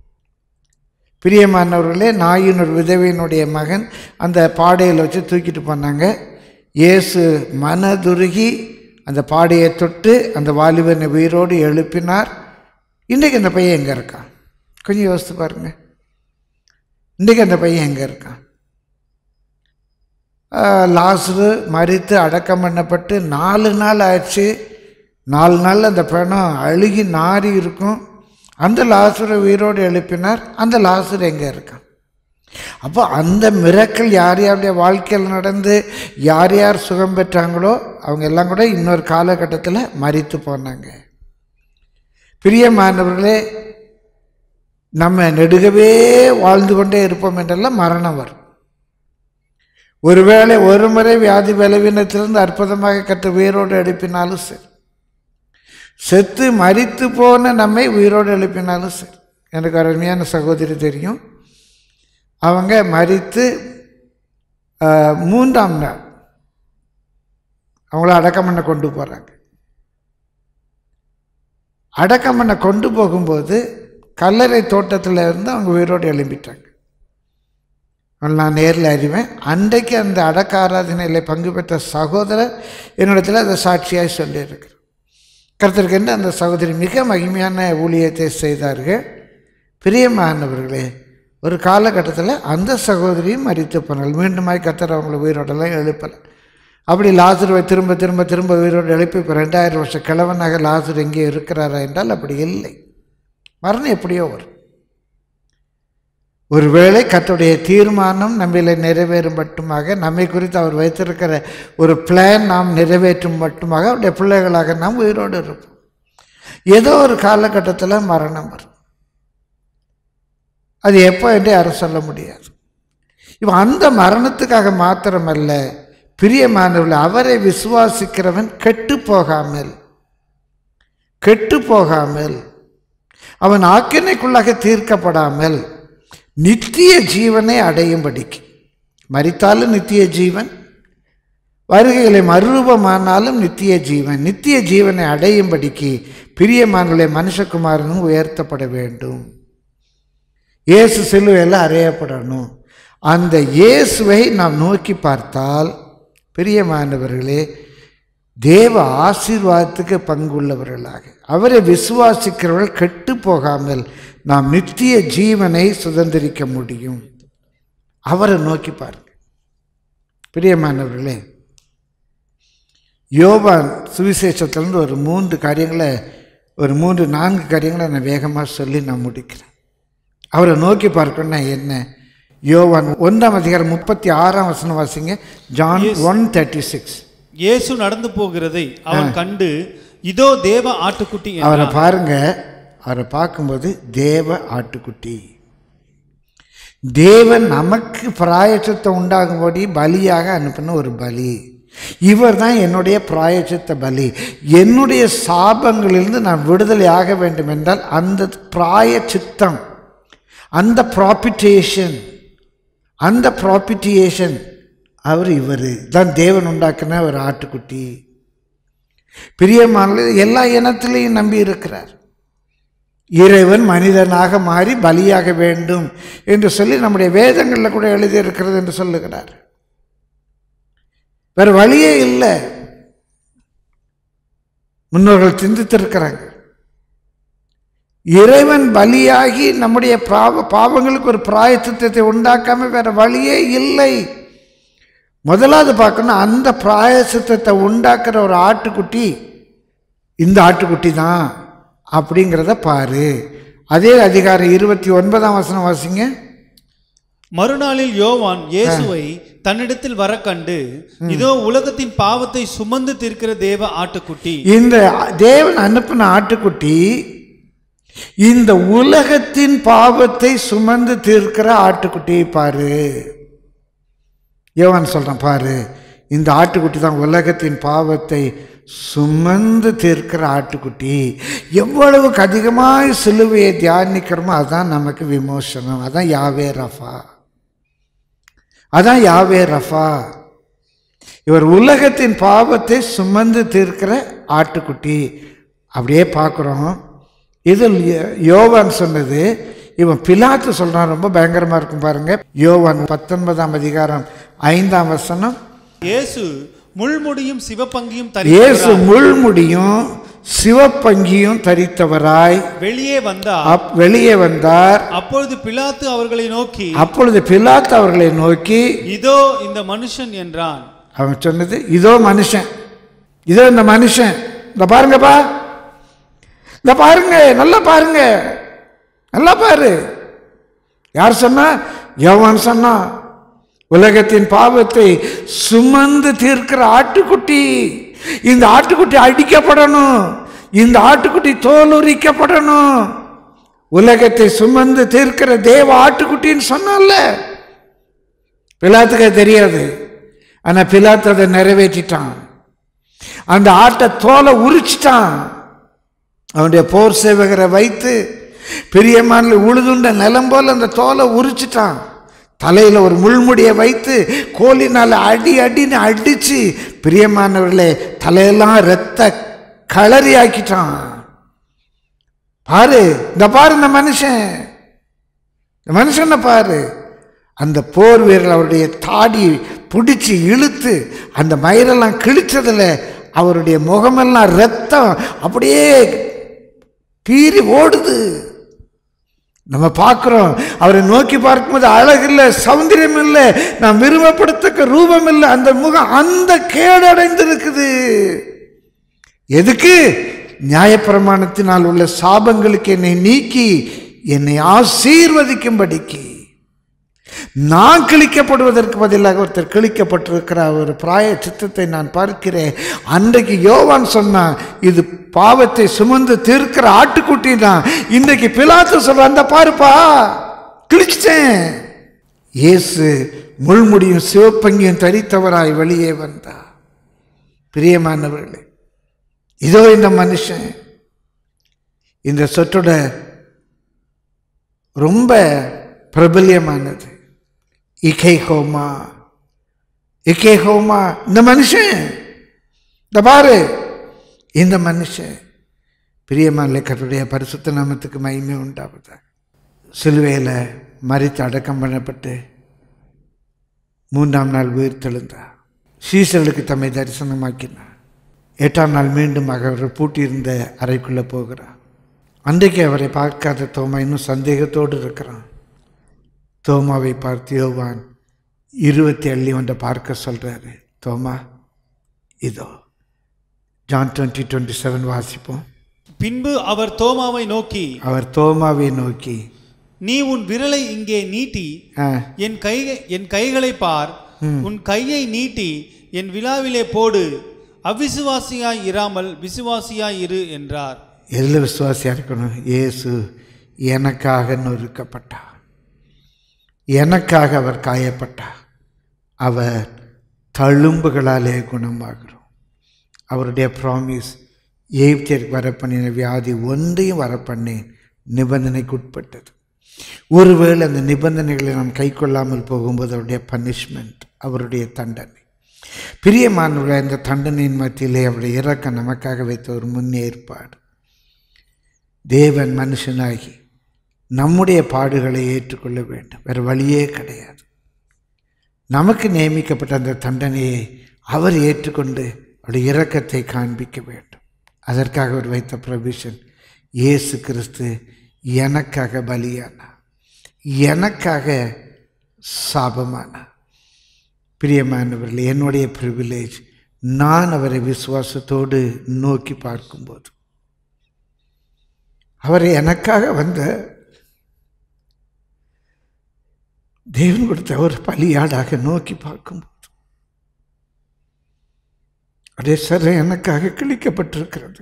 பிரியமானவர்களே நாயின் ஒரு விதவையினுடைய மகன் அந்த பாடையில் வச்சு தூக்கிட்டு போனாங்க இயேசு மனதுருகி அந்த பாடையை தொட்டு அந்த வாலிபனை உயிரோடு எழுப்பினார் இன்றைக்கு அந்த பையன் எங்கே இருக்கான் கொஞ்சம் யோசித்து பாருங்க இன்றைக்கு அந்த பையன் எங்கே இருக்கான் ஆஹ், லாசரு மறித்து அடக்கம் பண்ணப்பட்டு நாலு நாள் ஆச்சு நாலு நாள் அந்த பணம் அழுகி நாறி இருக்கும் அந்த லாசரை உயிரோடு எழுப்பினார் அந்த லாசர் எங்கே இருக்கான் அப்போ அந்த மிரக்கல் யார் யாருடைய வாழ்க்கையில் நடந்து யார் யார் சுகம் பெற்றாங்களோ அவங்க எல்லாம் கூட இன்னொரு காலகட்டத்தில் மறித்து போனாங்க பிரியமானவர்களே நம்ம நெடுகவே வாழ்ந்து கொண்டே இருப்போம் என்றெல்லாம் மரணம் வரும் ஒருவேளை ஒரு முறை வியாதி பலவீனத்திலிருந்து அற்புதமாக கற்று உயிரோடு எழுப்பினாலும் சரி செத்து மரித்து போன நம்மை உயிரோடு எழுப்பினாலும் சரி எனக்கு ஒரு அருமையான சகோதரி தெரியும் அவங்க மறித்து ஆஹ், மூன்றாம் நாள் அவங்கள அடக்கம் பண்ண கொண்டு போகிறாங்க அடக்கம் பண்ண கொண்டு போகும்போது கல்லறை தோட்டத்தில் இருந்து அவங்க உயிரோடு எழும்பிட்டாங்க அவங்களை நான் நேரில் அறிவேன் அன்றைக்கு அந்த அடக்க ஆராதனையில் பங்கு பெற்ற சகோதரர் என்னிடத்தில் அதை சாட்சியாய் சொல்லியிருக்கிறார் கருத்திருக்கின்ற அந்த சகோதரி மிக மகிமையான ஊழியத்தை செய்தார்கள் பிரியமானவர்களே ஒரு காலகட்டத்தில் அந்த சகோதரியும் மறித்து போனாள் மீண்டுமாய் கத்தர் அவங்களை உயிரோடெல்லாம் எழுப்பலை அப்படி லாசருவை திரும்ப திரும்ப திரும்ப உயிரோடு எழுப்பி இப்போ ரெண்டாயிரம் வருஷம் கிழவனாக லாசர் எங்கே இருக்கிறாரா என்றால் அப்படி இல்லை மரணம் எப்படியோ வரும் ஒருவேளை கர்த்தருடைய தீர்மானம் நம்மில நிறைவேறும் மட்டுமாக நம்மை குறித்து அவர் வைத்திருக்கிற ஒரு பிளான் நாம் நிறைவேற்றும் மட்டுமாக அவருடைய பிள்ளைகளாக நாம் உயிரோடு இருப்போம் ஏதோ ஒரு காலகட்டத்தில் மரணம் வரும் அது எப்போ என்று யாரும் சொல்ல முடியாது இப்போ அந்த மரணத்துக்காக மாத்திரமல்ல பிரியமானவர்கள் அவரை விசுவாசிக்கிறவன் கெட்டு போகாமல் கெட்டு போகாமல் அவன் ஆக்கினைக்குள்ளாக தீர்க்கப்படாமல் நித்திய ஜீவனை அடையும்படிக்கு மரித்தாலும் நித்திய ஜீவன் வருகைகளை மறுரூபமானாலும் நித்திய ஜீவன் நித்திய ஜீவனை அடையும்படிக்கு பிரியமானவர்களே மனுஷகுமாரனும் உயர்த்தப்பட வேண்டும் இயேசு சிலுவையில் அறையப்படணும் அந்த இயேசுவை நாம் நோக்கி பார்த்தால் பிரியமானவர்களே தேவ ஆசீர்வாதத்துக்கு பங்குள்ளவர்களாக அவரை விசுவாசிக்கிறவர்கள் கெட்டு போகாமல் நாம் நித்திய ஜீவனை சுதந்திரிக்க முடியும் அவரை நோக்கி பாருங்க பிரியமானவர்களே யோவான் சுவிசேஷத்திலிருந்து ஒரு மூன்று காரியங்களை ஒரு மூன்று நான்கு காரியங்களை நான் வேகமாக சொல்லி நான் முடிக்கிறேன் அவரை நோக்கி பார்க்கணும்னா என்ன யோவான் ஒன்றாம் அதிகாரம் முப்பத்தி ஆறாம் வசனம் வாசிங்க ஜான் ஒன் தேர்ட்டி சிக்ஸ் இயேசு நடந்து போகிறதை அவன் கண்டு இதோ தேவ ஆட்டுக்குட்டி அவரை என்றான். பாருங்க அவரை பார்க்கும்போது தேவ ஆட்டுக்குட்டி தேவன் நமக்கு பிராயச்சத்தை உண்டாகும்படி பலியாக அனுப்பின ஒரு பலி இவர் தான் என்னுடைய பிராயச்சித்த பலி என்னுடைய சாபங்களிலிருந்து நான் விடுதலை ஆக வேண்டும் என்றால் அந்த பிராயச்சித்தம் அந்த ப்ராபிட்டேஷன் அந்த ப்ராபிட்டியேஷன் அவர் இவர் தான் தேவன் உண்டாக்கின ஒரு ஆட்டுக்குட்டி பிரியமான எல்லா இனத்திலையும் நம்பி இருக்கிறார் இறைவன் மனிதனாக மாறி பலியாக வேண்டும் என்று சொல்லி நம்முடைய வேதங்களில் கூட எழுதியிருக்கிறது என்று சொல்லுகிறார் வேற வழியே இல்லை முன்னோர்கள் சிந்தித்திருக்கிறாங்க இறைவன் பலியாகி நம்முடைய பாவ பாவங்களுக்கு ஒரு பிராயச்சித்தத்தை உண்டாக்காம வேற வழியே இல்லை முதலாவது பார்க்கணும் அந்த பிராயசித்தத்தை உண்டாக்குற ஒரு ஆட்டுக்குட்டி இந்த ஆட்டுக்குட்டி தான் அப்படிங்கிறத பாரு அதே அதிகாரம் இருபத்தி ஒன்பதாம் வசனம் வாசிங்க மறுநாளில் யோவான் இயேசுவை தன்னிடத்தில் வர கண்டு இதோ உலகத்தின் பாவத்தை சுமந்து தீர்க்கிற தேவ ஆட்டுக்குட்டி இந்த தேவன் அனுப்பின ஆட்டுக்குட்டி இந்த உலகத்தின் பாவத்தை சுமந்து தீர்க்கிற ஆட்டுக்குட்டியை பாரு யோவான் சொல்றான் பாரு இந்த ஆட்டுக்குட்டி தான் உலகத்தின் பாவத்தை சுமந்து தீர்க்கிற ஆட்டுக்குட்டி எவ்வளவுக்கு அதிகமாய் சிலுவையை தியானிக்கிறோமோ அதுதான் நமக்கு விமோசனம் அதான் யாவே ரஃபா அதான் யாவே ரஃபா இவர் உலகத்தின் பாவத்தை சுமந்து தீர்க்கிற ஆட்டுக்குட்டி அப்படியே பார்க்குறோம் இதில் யோ- யோவான் சொன்னது இவன் பிலாத்து சொல்றான் ரொம்ப பயங்கரமா இருக்கும் பாருங்க யோவான் பத்தொன்பதாம் அதிகாரம் ஐந்தாம் வசனம் இயேசு முள்முடியும் சிவப்பங்கியும் இயேசு தரித்தவராய் முள்முடியும் சிவப்பங்கியும் தரித்தவராய் வெளியே வந்தார் அப் வெளியே வந்தார் அப்பொழுது பிலாத்து அவர்களை நோக்கி அப்பொழுது பிலாத்து அவர்களை நோக்கி இதோ இந்த மனுஷன் என்றான் அவன் சொன்னது இதோ மனுஷன் இதோ இந்த மனுஷன் இந்த பாருங்கப்பா இந்த பாருங்க நல்லா பாருங்க நல்லா பாரு யார் சொன்னா யோவான் சொன்னா உலகத்தின் பாவத்தை சுமந்து தீர்க்கிற ஆட்டுக்குட்டி இந்த ஆட்டுக்குட்டி அடிக்கப்படணும் இந்த ஆட்டுக்குட்டி தோல் உரிக்கப்படணும் உலகத்தை சுமந்து தீர்க்கிற தேவ ஆட்டுக்குட்டின்னு சொன்னால பிலாத்துக்கு அது தெரியாது ஆனா பிலாத்து அதை நிறைவேற்றிட்டான் அந்த ஆட்டை தோலை உரிச்சிட்டான் அவனுடைய போர் சேவகரை வைத்து பிரியமான உழுதுண்ட நிலம் போல அந்த தோலை உரிச்சிட்டான் தலையில் ஒரு முள்முடியை வைத்து கோலினால் அடி அடின்னு அடித்து பிரியமானவர்களே தலையெல்லாம் ரத்த களரி ஆக்கிட்டான் பாரு இந்த பாரு இந்த மனுஷன் இந்த மனுஷனை பாரு அந்த போர் வீரர் அவருடைய தாடி பிடிச்சி இழுத்து அந்த மயிரெல்லாம் கிழிச்சதில் அவருடைய முகமெல்லாம் ரத்தம் அப்படியே பீறி ஓடுது நம்ம பார்க்குறோம் அவரை நோக்கி பார்க்கும்போது அழகு இல்லை சௌந்தரியம் இல்லை நான் விரும்பப்படுத்தக்க ரூபம் இல்லை அந்த முகம் அந்த கேடடைந்திருக்குது எதுக்கு நியாயப்பிரமாணத்தினால் உள்ள சாபங்களுக்கு என்னை நீக்கி என்னை ஆசீர்வதிக்கும்படிக்கு நான் கிழிக்கப்படுவதற்கு பதிலாக ஒருத்தர் கிழிக்கப்பட்டிருக்கிற ஒரு பிராய சித்தத்தை நான் பார்க்கிறேன் அன்றைக்கு யோவான் சொன்னான் இது பாவத்தை சுமந்து தீர்க்கிற ஆட்டுக்குட்டி தான் இன்றைக்கு பிலாத்து சொல்ற அந்த பாருப்பா கிழிச்சிட்டேன் இயேசு முள்முடியும் சிவப்பங்கியும் தரித்தவராய் வெளியே வந்தா பிரியமானவர்களே இதோ இந்த மனுஷன் இந்த சொற்றோட ரொம்ப பிரபல்யமானது இகை ஹோமா இகே ஹோமா இந்த மனுஷன் இந்த பாரு இந்த மனுஷன் பிரியமான கருடைய பரிசுத்த நாமத்துக்கு மகிமை உண்டாவதாக சிலுவையில் மறித்து அடக்கம் பண்ணப்பட்டு மூன்றாம் நாள் உயிர் தெழுந்தார் சீசர்களுக்கு தம்மை தரிசனமாக்கினார் எட்டாம் நாள் மீண்டும் அவர் பூட்டியிருந்த அறைக்குள்ளே போகிறார் அன்றைக்கு அவரை பார்க்காத தோமா இன்னும் சந்தேகத்தோடு இருக்கிறான் தோமாவை பார்த்து யோவான் இருபத்தி அள்ளி ஒன்றை பார்க்க சொல்கிறாரு தோமா இதோ ஜான் டுவெண்ட்டி டுவெண்ட்டி செவன் வாசிப்போம் பின்பு அவர் தோமாவை நோக்கி அவர் தோமாவை நோக்கி நீ உன் விரலை இங்கே நீட்டி ஆ, என் கை என் கைகளை பார் உன் கையை நீட்டி என் விழாவிலே போடு அவிசுவாசியாய் இராமல் விசுவாசியாய் இரு என்றார் எதில் விசுவாசியாக இருக்கணும் இயேசு எனக்காக நொறுக்கப்பட்டார் எனக்காக அவர் காயப்பட்டார் அவர் தழும்புகளாலே குணமாகிறோம் அவருடைய ப்ராமிஸ் எய்ப்தியருக்கு வரப்பண்ணின வியாதி ஒன்றையும் வரப்பண்ணேன் நிபந்தனைக்குட்பட்டது ஒருவேளை அந்த நிபந்தனைகளை நாம் கை கொள்ளாமல் போகும்போது அவருடைய பனிஷ்மெண்ட் அவருடைய தண்டனை பிரியமானவர்கள் இந்த தண்டனையின் மத்தியிலே அவருடைய இறக்கம் நமக்காக வைத்த ஒரு முன்னேற்பாடு தேவன் மனுஷனாகி நம்முடைய பாடுகளை ஏற்றுக்கொள்ள வேண்டும் வேறு வழியே கிடையாது நமக்கு நியமிக்கப்பட்ட அந்த தண்டனையை அவர் ஏற்றுக்கொண்டு அவருடைய இரக்கத்தை காண்பிக்க வேண்டும் அதற்காக அவர் வைத்த ப்ரொவிஷன் இயேசு கிறிஸ்து எனக்காக பலியானார் எனக்காக சாபமானார் பிரியமானவர்கள் என்னுடைய ப்ரிவிலேஜ் நான் அவரை விசுவாசத்தோடு நோக்கி பார்க்கும்போது அவரை எனக்காக வந்த தேவன் கொடுத்த ஒரு பலியாடாக நோக்கி பார்க்கும்போது அப்படியே சார் எனக்காக கிழிக்கப்பட்டிருக்கிறது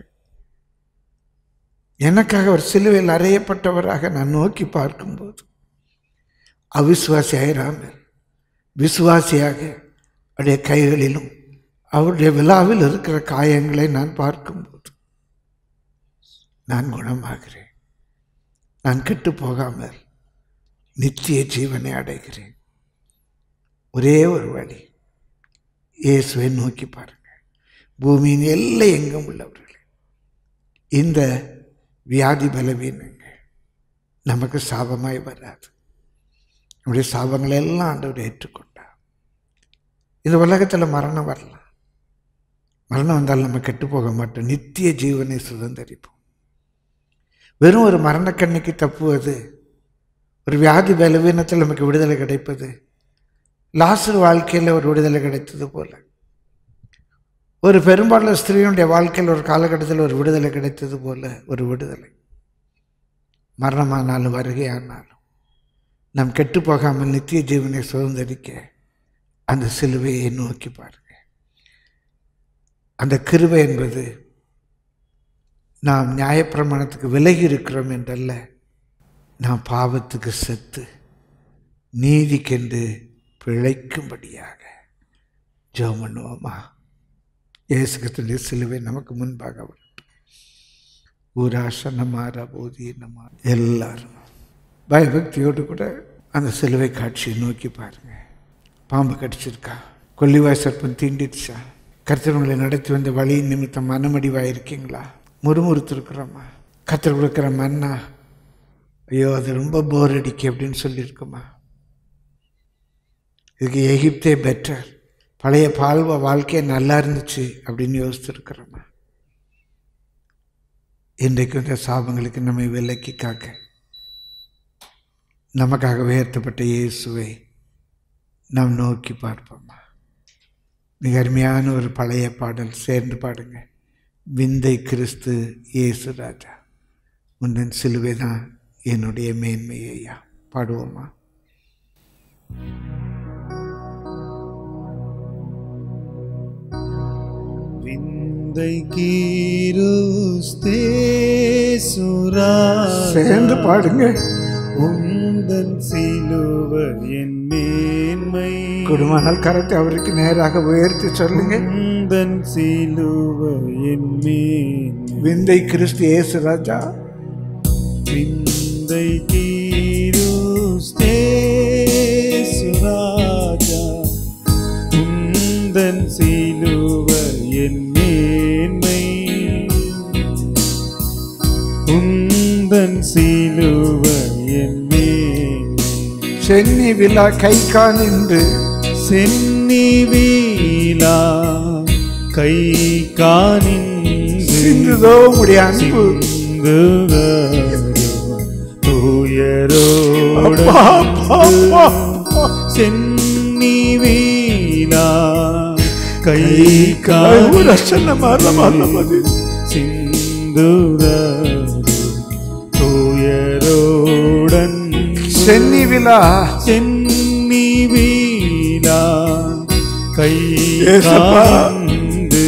எனக்காக ஒரு சிலுவையில் அறையப்பட்டவராக நான் நோக்கி பார்க்கும்போது அவிசுவாசி ஆயிராமல் விசுவாசியாக அவருடைய கைகளிலும் அவருடைய விழாவில் இருக்கிற காயங்களை நான் பார்க்கும்போது நான் குணமாகிறேன் நான் கெட்டு போகாமல் நித்திய ஜீவனை அடைகிறேன் ஒரே ஒரு வழி இயேசுவை நோக்கி பாருங்க பூமியின் எல்லை எங்கும் உள்ளவர்களே இந்த வியாதி பலவீனங்கள் நமக்கு சாபமாய் வராது நம்முடைய சாபங்களை எல்லாம் ஆண்டவர் ஏற்றுக்கொண்டார் இந்த உலகத்தில் மரணம் வரலாம் மரணம் வந்தால் நம்ம கெட்டு போக மாட்டோம் நித்திய ஜீவனை சுதந்திரிப்போம் வெறும் ஒரு மரணக்கண்ணிக்கு தப்புவது ஒரு வியாதி பலவீனத்தில் நமக்கு விடுதலை கிடைப்பது லாசர் வாழ்க்கையில் ஒரு விடுதலை கிடைத்தது போல ஒரு பெரும்பாலான ஸ்திரீனுடைய வாழ்க்கையில் ஒரு காலகட்டத்தில் ஒரு விடுதலை கிடைத்தது போல ஒரு விடுதலை மரணமானாலும் வருகையானாலும் நாம் கெட்டு போகாமல் நித்திய ஜீவனை சுதந்திரிக்க அந்த சிலுவையை நோக்கி பாருங்க அந்த கிருபை என்பது நாம் நியாயப்பிரமாணத்துக்கு விலகி இருக்கிறோம் என்றல்ல நாம் பாவத்துக்கு செத்து நீதிக்கென்று பிழைக்கும்படியாக ஜெபம் பண்ணுவோமா இயேசு கிறிஸ்துடைய சிலுவை நமக்கு முன்பாக வரட்டும் ஊராசனமார போதீனமா எல்லாரும் பயபக்தியோடு கூட அந்த சிலுவை காட்சியை நோக்கி பாருங்க பாம்பு கடிச்சிருக்கா கொல்லிவாய் சர்ப்பம் தீண்டிடுச்சா கர்த்தவங்களை நடத்தி வந்த வழி நிமித்தம் மனமடிவாக இருக்கீங்களா முறுமுறுத்துருக்குறோமா கத்தர் கொடுக்குற மன்னா ஐயோ அது ரொம்ப போர் அடிக்கு அப்படின்னு சொல்லியிருக்குமா இதுக்கு எகிப்தே பெட்டர் பழைய பால்வ வாழ்க்கையே நல்லா இருந்துச்சு அப்படின்னு யோசித்துருக்குறோமா இன்றைக்கு இந்த சாபங்களுக்கு நம்மை விலக்கி காக்க நமக்காக உயர்த்தப்பட்ட இயேசுவை நாம் நோக்கி பார்ப்போமா மிக அருமையான ஒரு பழைய பாடல் சேர்ந்து பாடுங்க விந்தை கிறிஸ்து இயேசு ராஜா உன்னன் சிலுவை தான் என்னுடைய மேன்மையா பாடுவோமா விந்தை கீருஸ்தே சுரா சேர்ந்து பாடுங்க உந்தன் சிலுவர் என் மேன்மை குடும்பனால் கரத்தை அவருக்கு நேராக உயர்த்தி சொல்லுங்க உந்தன் சிலுவர் என் மேன்மை விந்தை கிறிஸ்து இயேசு ராஜா விந்தை கீருஸ்தே சுராஜா உந்தன் சிலுவர் என் மேன்மை உந்தன் சிலுவர் என் மேன்மை சென்னி விழா கை காணின்று சென்னி வீலா கை காணிந்து சிந்துதோ உடைய அன்பு அப்பா, அப்பா, அப்பா, அப்பா. சென்னி வீலா கை ஒரு அசன்ன மரணமானது துயரோடன் சென்னி விழா சென்னி வீலா கை ஏசப்பா. காந்து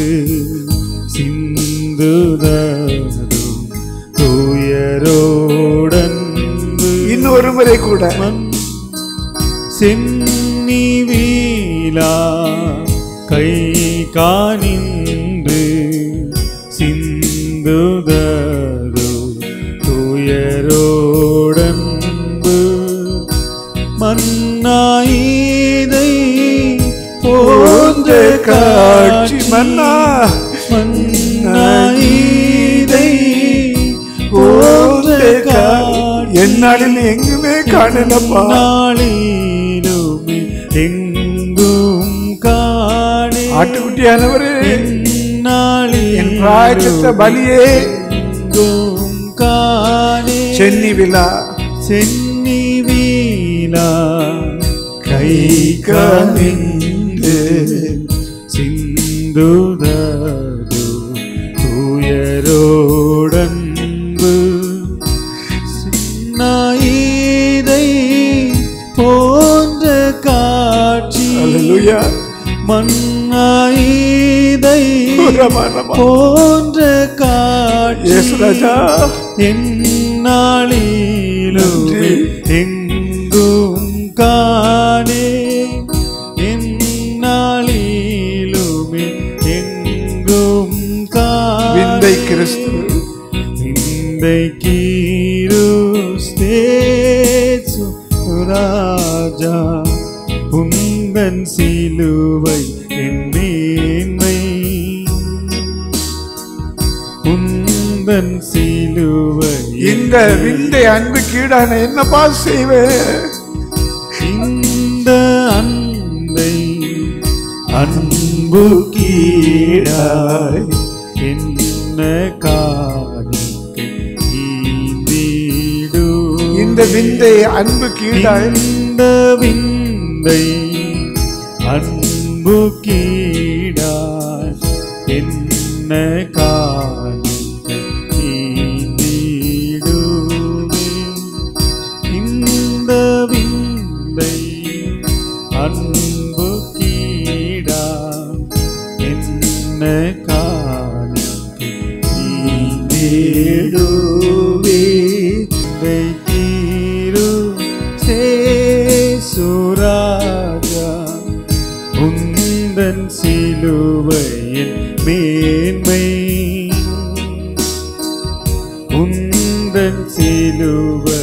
சிந்துதரும் துயரோடன் இன்னொரு முறை கூட மண் சென்னி வீலா கை காணின்று சிந்துதரு துயரோடன்பு மன்னாயிதை போன்ற காட்சி மன்னா மன்னாயிதை போன்ற காட்சி என்னாலில் எங்குமே காணலப்பா நாளிலுமே எங்கும் காணே ஆட்டுக்குட்டியானவரே நாளில் என் பிராயச்சித்த பலியே எங்கும் காணே சென்னி விழா சென்னி வீலா கை காணிந்து சிந்துதரு துயரோடன்பு சின்னாயிதை போன்ற காட்சி அல்லேலூயா மண்ணாயிதை உரமானமா. போன்ற காட்சி இயேசு ராஜா என்னாளிலும் நன்றி. எங்கும் காணே என்னாளிலுமே எங்கும் காணே விந்தை கிறிஸ்து விந்தை கீருஸ்தேசு ராஜா உந்தன் சிலுவை என் மேன்மை உந்தன் சிலுவை இந்த விந்தை அன்பு கீடான என்னப்பா செய்வேன் இந்த அன்பை அன்பு கீழாய் என்ன காணிக்கை ஈந்திடு இந்த விந்தை அன்பு கீடாய் இந்த விந்தை அன்பு கீழாய் என்ன காணிக்கை ஈந்திடுவே இந்த விந்தை அன்பு கீடா என்ன காணிக்கை நீடுவே தீரு சேசுராஜா உந்தன் சிலுவையின் மேன்மை கிருபை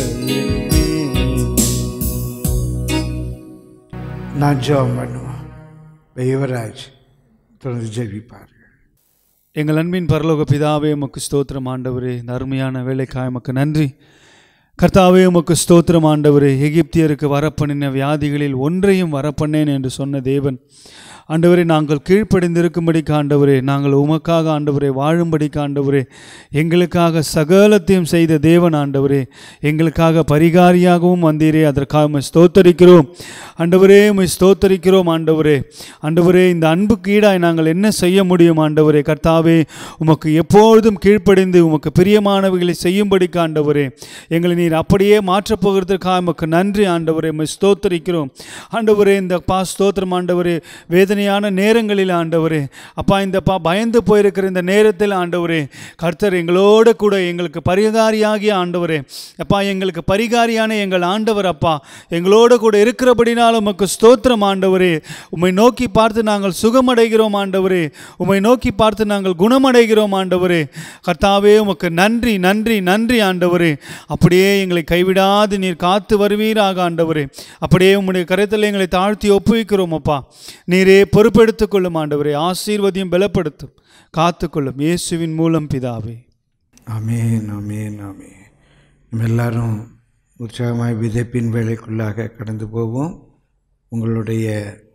நான் ஜெபம் பண்ணுவோம் யுவராஜ் தொடர்ந்து ஜெபிப்பார்கள் எங்கள் அன்பின் பரலோக பிதாவே உமக்கு ஸ்தோத்திரம் ஆண்டவரே இந்த அருமையான வேலைக்காய் உமக்கு நன்றி கர்த்தாவே உமக்கு ஸ்தோத்திரம் ஆண்டவரே எகிப்தியருக்கு வரப்பண்ணின வியாதிகளில் ஒன்றையும் வரப்பண்ணேன் என்று சொன்ன தேவன் ஆண்டவரே நாங்கள் கீழ்ப்படிந்திருக்கும்படிக்கு ஆண்டவரே நாங்கள் உமக்காக ஆண்டவரே வாழும்படிக்கு ஆண்டவரே எங்களுக்காக சகலத்தையும் செய்த தேவன் ஆண்டவரே எங்களுக்காக பரிகாரியாகவும் வந்தீரே அதற்காக உம்மை ஸ்தோத்தரிக்கிறோம் ஆண்டவரே உம்மை ஸ்தோத்தரிக்கிறோம் ஆண்டவரே ஆண்டவரே இந்த அன்புக்கு ஈடாய் நாங்கள் என்ன செய்ய முடியும் ஆண்டவரே கர்த்தாவே உமக்கு எப்பொழுதும் கீழ்ப்படிந்து உமக்கு பிரியமானவைகளை செய்யும்படிக்கு ஆண்டவரே எங்களை நீர் அப்படியே மாற்றப் போகிறதற்காக உமக்கு நன்றி ஆண்டவரே உம்மை ஸ்தோத்தரிக்கிறோம் ஆண்டவரே இந்த பா ஸ்தோத்திரம் ஆண்டவரே வேதனையான நேரங்களில் ஆண்டவரே அப்பா இந்த பா பயந்து போயிருக்கிற இந்த நேரத்தில் ஆண்டவரே கர்த்தர் எங்களோடு கூட எங்களுக்கு பரிகாரியாகிய ஆண்டவரே அப்பா எங்களுக்கு பரிகாரியான எங்கள் ஆண்டவர் அப்பா எங்களோடு கூட இருக்கிறபடினால் உமக்கு ஸ்தோத்திரம் ஆண்டவரே உம்மை நோக்கி பார்த்து நாங்கள் சுகமடைகிறோம் ஆண்டவரே உம்மை நோக்கி பார்த்து நாங்கள் குணமடைகிறோம் ஆண்டவரே கர்த்தாவே உமக்கு நன்றி நன்றி நன்றி ஆண்டவரே அப்படியே எங்களை கைவிடாது நீர் காத்து வருவீராக ஆண்டவரே அப்படியே உம்முடைய கருத்தில் எங்களை தாழ்த்தி ஒப்புவிக்கிறோம் அப்பா நீரே பொறுப்பெடுத்துக் கொள்ளும் ஆண்டவரே ஆசீர்வதியும் பலப்படுத்தும் காத்துக்கொள்ளும் இயேசுவின் மூலம் பிதாவே ஆமேன் ஆமேன் ஆமேன் நம்ம எல்லாரும் உற்சாகமாய் விதைப்பின் வேலைக்குள்ளாக கடந்து போவோம் உங்களுடைய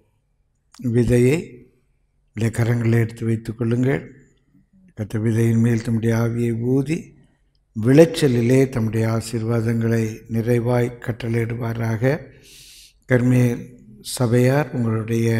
விதையை இந்த கரங்களில் எடுத்து வைத்துக் கொள்ளுங்கள் கத்த விதையின் மேல் தம்முடைய ஆவியை ஊதி விளைச்சலிலே தம்முடைய ஆசீர்வாதங்களை நிறைவாய் கட்டளையிடுவாராக கர்மேல் சபையார் உங்களுடைய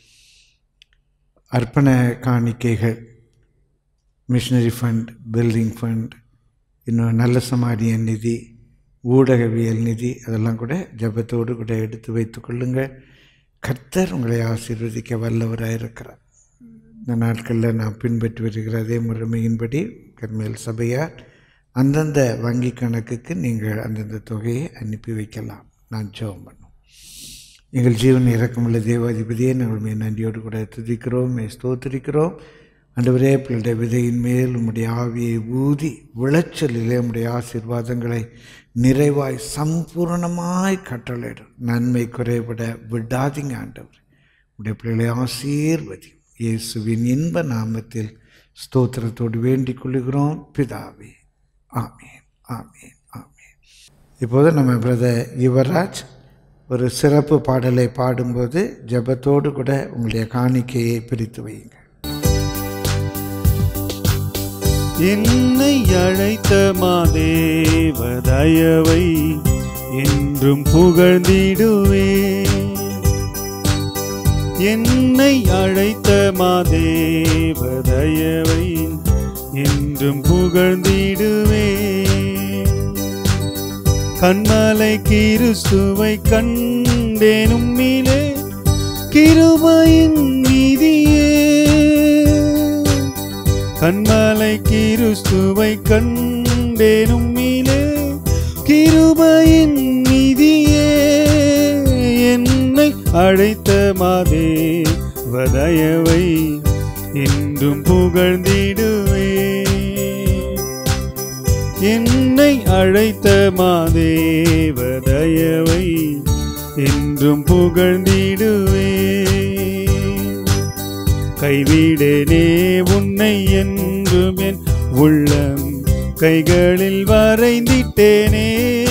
அர்ப்பண காணிக்கைகள் மிஷினரி ஃபண்ட் பில்டிங் ஃபண்ட் இன்னும் நல்ல சமாரியன் நிதி ஊடகவியல் நிதி அதெல்லாம் கூட ஜெபத்தோடு கூட எடுத்து வைத்துக் கொள்ளுங்கள் கர்த்தர் உங்களை ஆசீர்வதிக்க வல்லவராக இருக்கிறார் இந்த நாட்களில் நான் பின்பற்றி வருகிற அதே முறைமையின்படி கர்மேல் சபையார் அந்தந்த வங்கி கணக்குக்கு நீங்கள் அந்தந்த தொகையை அனுப்பி வைக்கலாம் நான் ஜெபம் பண்ணும் எங்கள் ஜீவன் இறக்கமுள்ள தேவாதிபதியே நாங்கள் மே நன்றியோடு கூட துதிக்கிறோம் மே ஸ்தோத்திரிக்கிறோம் அன்றுவரே பிள்ளைடைய விதையின் மேல் உம்முடைய ஆவியை ஊதி விளைச்சலிலே உம்முடைய ஆசீர்வாதங்களை நிறைவாய் சம்பூர்ணமாய் கட்டளையிடும் நன்மை குறைபட விடாதீங்க ஆண்டவர் உடைய பிள்ளைகளை ஆசீர்வதி இயேசுவின் இன்ப நாமத்தில் ஸ்தோத்திரத்தோடு வேண்டிக் கொள்கிறோம் பிதாவே ஆமேன் ஆமேன் ஆமேன் இப்போது நம்ம பிரதர் யுவராஜ் ஒரு சிறப்பு பாடலை பாடும்போது ஜெபத்தோடு கூட உங்களுடைய காணிக்கையை பிரித்து வையுங்க என்னை அழைத்த மாதேவ தயவை என்றும் புகழ்ந்திடுவே என்னை அழைத்த மாதேவ தயவை என்றும் புகழ்ந்திடுவே கண்மலை கிறிஸ்துவை கண்டேனும் மீளே கிருபையின் வீதியே கண்மலை கிறிஸ்துவை கண்டேனும் மீளே கிருபையின் நிதியே என்னை அழைத்த மாதே வதயவை என்றும் புகழ்ந்திடுவே என்னை அழைத்த மாதேவ தயவை என்றும் புகழ்ந்திடுவே கைவிடனே உன்னை என்றும் என் உள்ளம் கைகளில் வரைந்திட்டேனே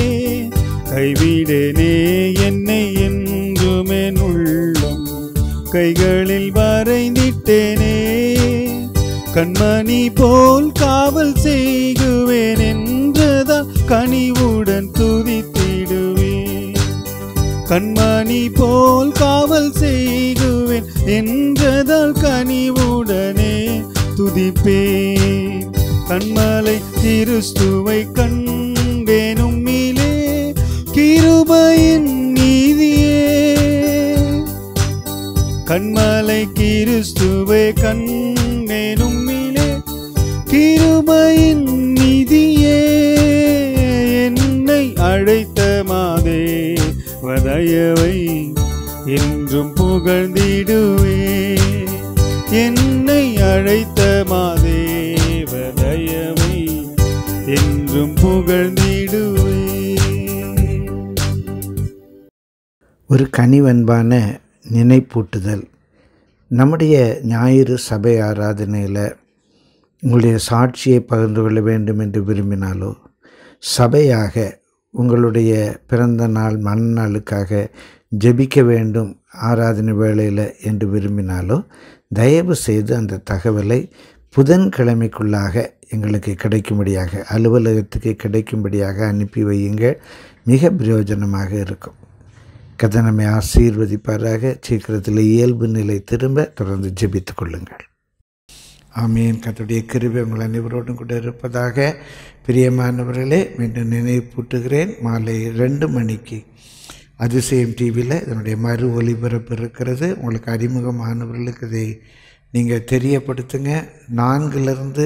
கைவிடனே என்னை என்றும் என் உள்ளம் கைகளில் வரைந்திட்டேனே கண்மணி போல் காவல் செய்குவேன் என்றதால் கனிவுடன் துதித்திடுவேன் கண்மணி போல் காவல் செய்குவேன் என்றதால் கனிவுடனே துதிப்பேன் கண்மலை கிறிஸ்துவை கண்டேனும் மீளே கிருபையின் நீதியே கண்மலை கிறிஸ்துவை கண்டேனும் மீளே கிருபையின் நிதியே என்னை அழைத்த மாதே வதயவை என்றும் புகழ்ந்திடுவே என்னை அழைத்த மாதே வதயவை என்றும் புகழ்ந்திடுவே ஒரு கனிவன்பான நினைப்பூட்டுதல் நம்முடைய ஞாயிறு சபை ஆராதனையில் உங்களுடைய சாட்சியை பகிர்ந்து கொள்ள வேண்டும் என்று விரும்பினாலோ சபையாக உங்களுடைய பிறந்த நாள் மனநாளுக்காக ஜெபிக்க வேண்டும் ஆராதனை வேளையில் என்று விரும்பினாலோ தயவு செய்து அந்த தகவலை புதன்கிழமைக்குள்ளாக எங்களுக்கு கிடைக்கும்படியாக அலுவலகத்துக்கு கிடைக்கும்படியாக அனுப்பி வையுங்கள் மிக பிரயோஜனமாக இருக்கும் கதை நம்மை ஆசீர்வதிப்பாராக சீக்கிரத்தில் இயல்பு நிலை திரும்ப தொடர்ந்து ஜெபித்துக் கொள்ளுங்கள் ஆமீன் கத்துடைய கிருபை உங்கள் அனைவரோடும் கூட இருப்பதாக பிரியமானவர்களே மீண்டும் நினைப்பூட்டுகிறேன் மாலை ரெண்டு மணிக்கு அதிசயம் டிவியில் இதனுடைய மறு ஒளிபரப்பு இருக்கிறது உங்களுக்கு அறிமுகமானவர்களுக்கு இதை நீங்கள் தெரியப்படுத்துங்க நான்கிலிருந்து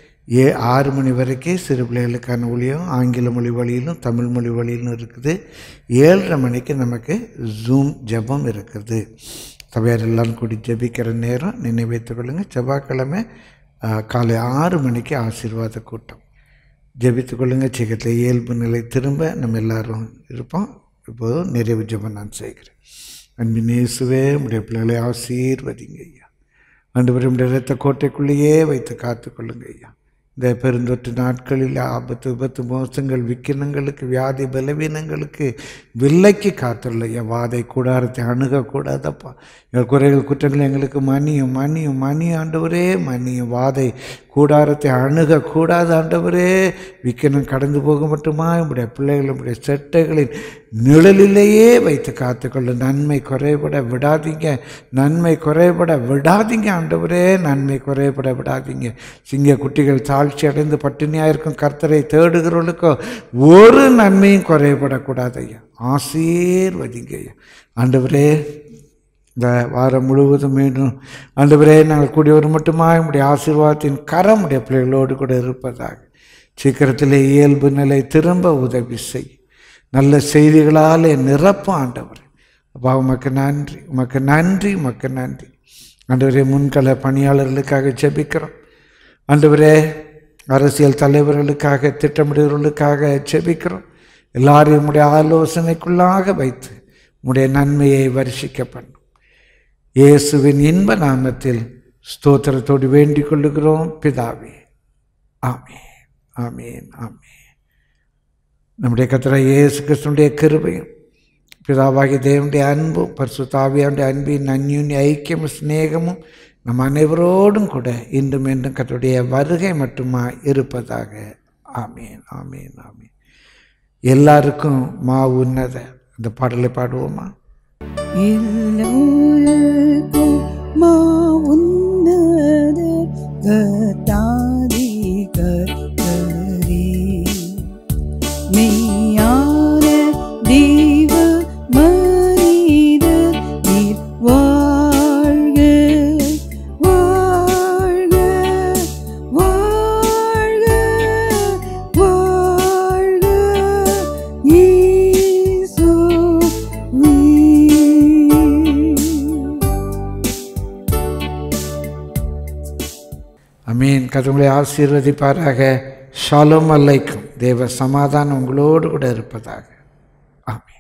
ஏ ஆறு மணி வரைக்கும் சிறு பிள்ளைகளுக்கான ஒளியும் ஆங்கில மொழி வழியிலும் தமிழ் மொழி வழியிலும் இருக்குது ஏழரை மணிக்கு நமக்கு ஜூம் ஜெபம் இருக்குது சபையார் எல்லாரும் கூடி ஜெபிக்கிற நேரம் நினைவைத்துக் கொள்ளுங்கள் செவ்வாய்க்கிழமை ஆ, காலை ஆறு மணிக்கு ஆசீர்வாத கூட்டம் ஜெபித்துக் கொள்ளுங்கள் சீக்கிரத்தில் இயல்பு நிலை திரும்ப நம்ம எல்லாரும் இருப்போம் இப்போது நிறைவு ஜெபம் நான் செய்கிறேன் அன்பின் இயேசுவே உடைய பிள்ளைகளை ஆசீர்வதிங்க ஐயா ஆண்டவரே உடைய இரத்த கோட்டைக்குள்ளேயே வைத்து காத்துக்கொள்ளுங்க ஐயா இந்த பெருந்தொற்று நாட்களில் ஆபத்து விபத்து மோசங்கள் விக்கினங்களுக்கு வியாதி பலவீனங்களுக்கு வில்லைக்கு காத்துள்ள ஐயா வாதை கூடாரத்தை அணுகக்கூடாதப்பா எங்கள் குறைகள் குற்றங்கள் எங்களுக்கு மணியும் மணியும் மணி ஆண்டவரே மணியும் வாதை கூடாரத்தை அணுகக்கூடாது ஆண்டவரே விக்கினம் கடந்து போக மட்டுமா நம்முடைய பிள்ளைகள் நம்முடைய செட்டைகளின் நிழலிலேயே வைத்து காத்துக்கொள்ள நன்மை குறைபட விடாதீங்க நன்மை குறைபட விடாதீங்க ஆண்டவரே நன்மை குறைபட விடாதீங்க சிங்க குட்டிகள் தாழ்ச்சி அடைந்து பட்டினியாக இருக்கும் கர்த்தரை தேடுகிறவர்களுக்கோ ஒரு நன்மையும் குறைபடக்கூடாது ஐயா ஆசீர்வதிங்க ஐயா ஆண்டவரே இந்த வாரம் முழுவதும் மீண்டும் ஆண்டவரே நாங்கள் கூடியவர் மட்டுமா நம்முடைய ஆசீர்வாதத்தின் கரம் உடைய பிள்ளைகளோடு கூட இருப்பதாக சீக்கிரத்திலே இயல்பு நிலை திரும்ப உதவி செய் நல்ல செய்திகளால் நிரப்பும் ஆண்டவர் அப்பா உமக்கு நன்றி உமக்கு நன்றி உமக்கு நன்றி ஆண்டவரே முன்கள பணியாளர்களுக்காக ஜெபிக்கிறோம் ஆண்டவரே அரசியல் தலைவர்களுக்காக திட்டமிடுவர்களுக்காக ஜெபிக்கிறோம் எல்லாரையும் உம்முடைய ஆலோசனைக்குள்ளாக வைத்து உம்முடைய நன்மையை வருஷிக்க பண்ணும் இயேசுவின் இன்ப நாமத்தில் ஸ்தோத்திரத்தோடு வேண்டிக் கொள்ளுகிறோம் பிதாவே ஆமென் ஆமென் ஆமென் நம்முடைய கத்திர இயேசு கிறிஸ்துடைய கிருபையும் பிதாவாகிய தேவனுடைய அன்பும் பரிசுத்தாவியாவுடைய அன்பின் அந்யுன்ய ஐக்கியமும் சிநேகமும் நம் அனைவரோடும் கூட இன்றும் என்றும் கத்தருடைய வருகை மட்டுமா இருப்பதாக ஆமீன் ஆமீன் ஆமீன் எல்லாருக்கும் மா உன்னத இந்த பாடலை பாடுவோமா எல்லோருக்கும் மா உன்னத கர்த்தாதி கர்த்தரே. மெய்யான தெய்வ மனிதர் நீர் வாழ்க, வாழ்க, வாழ்க, வாழ்க, இயேசுவே. அமீன் கதவுகளை ஆசீர்வதிப்பாராக ஷாலோம் அலைக்கும் தேவ சமாதானம் உங்களோடு கூட இருப்பதாக ஆமீன்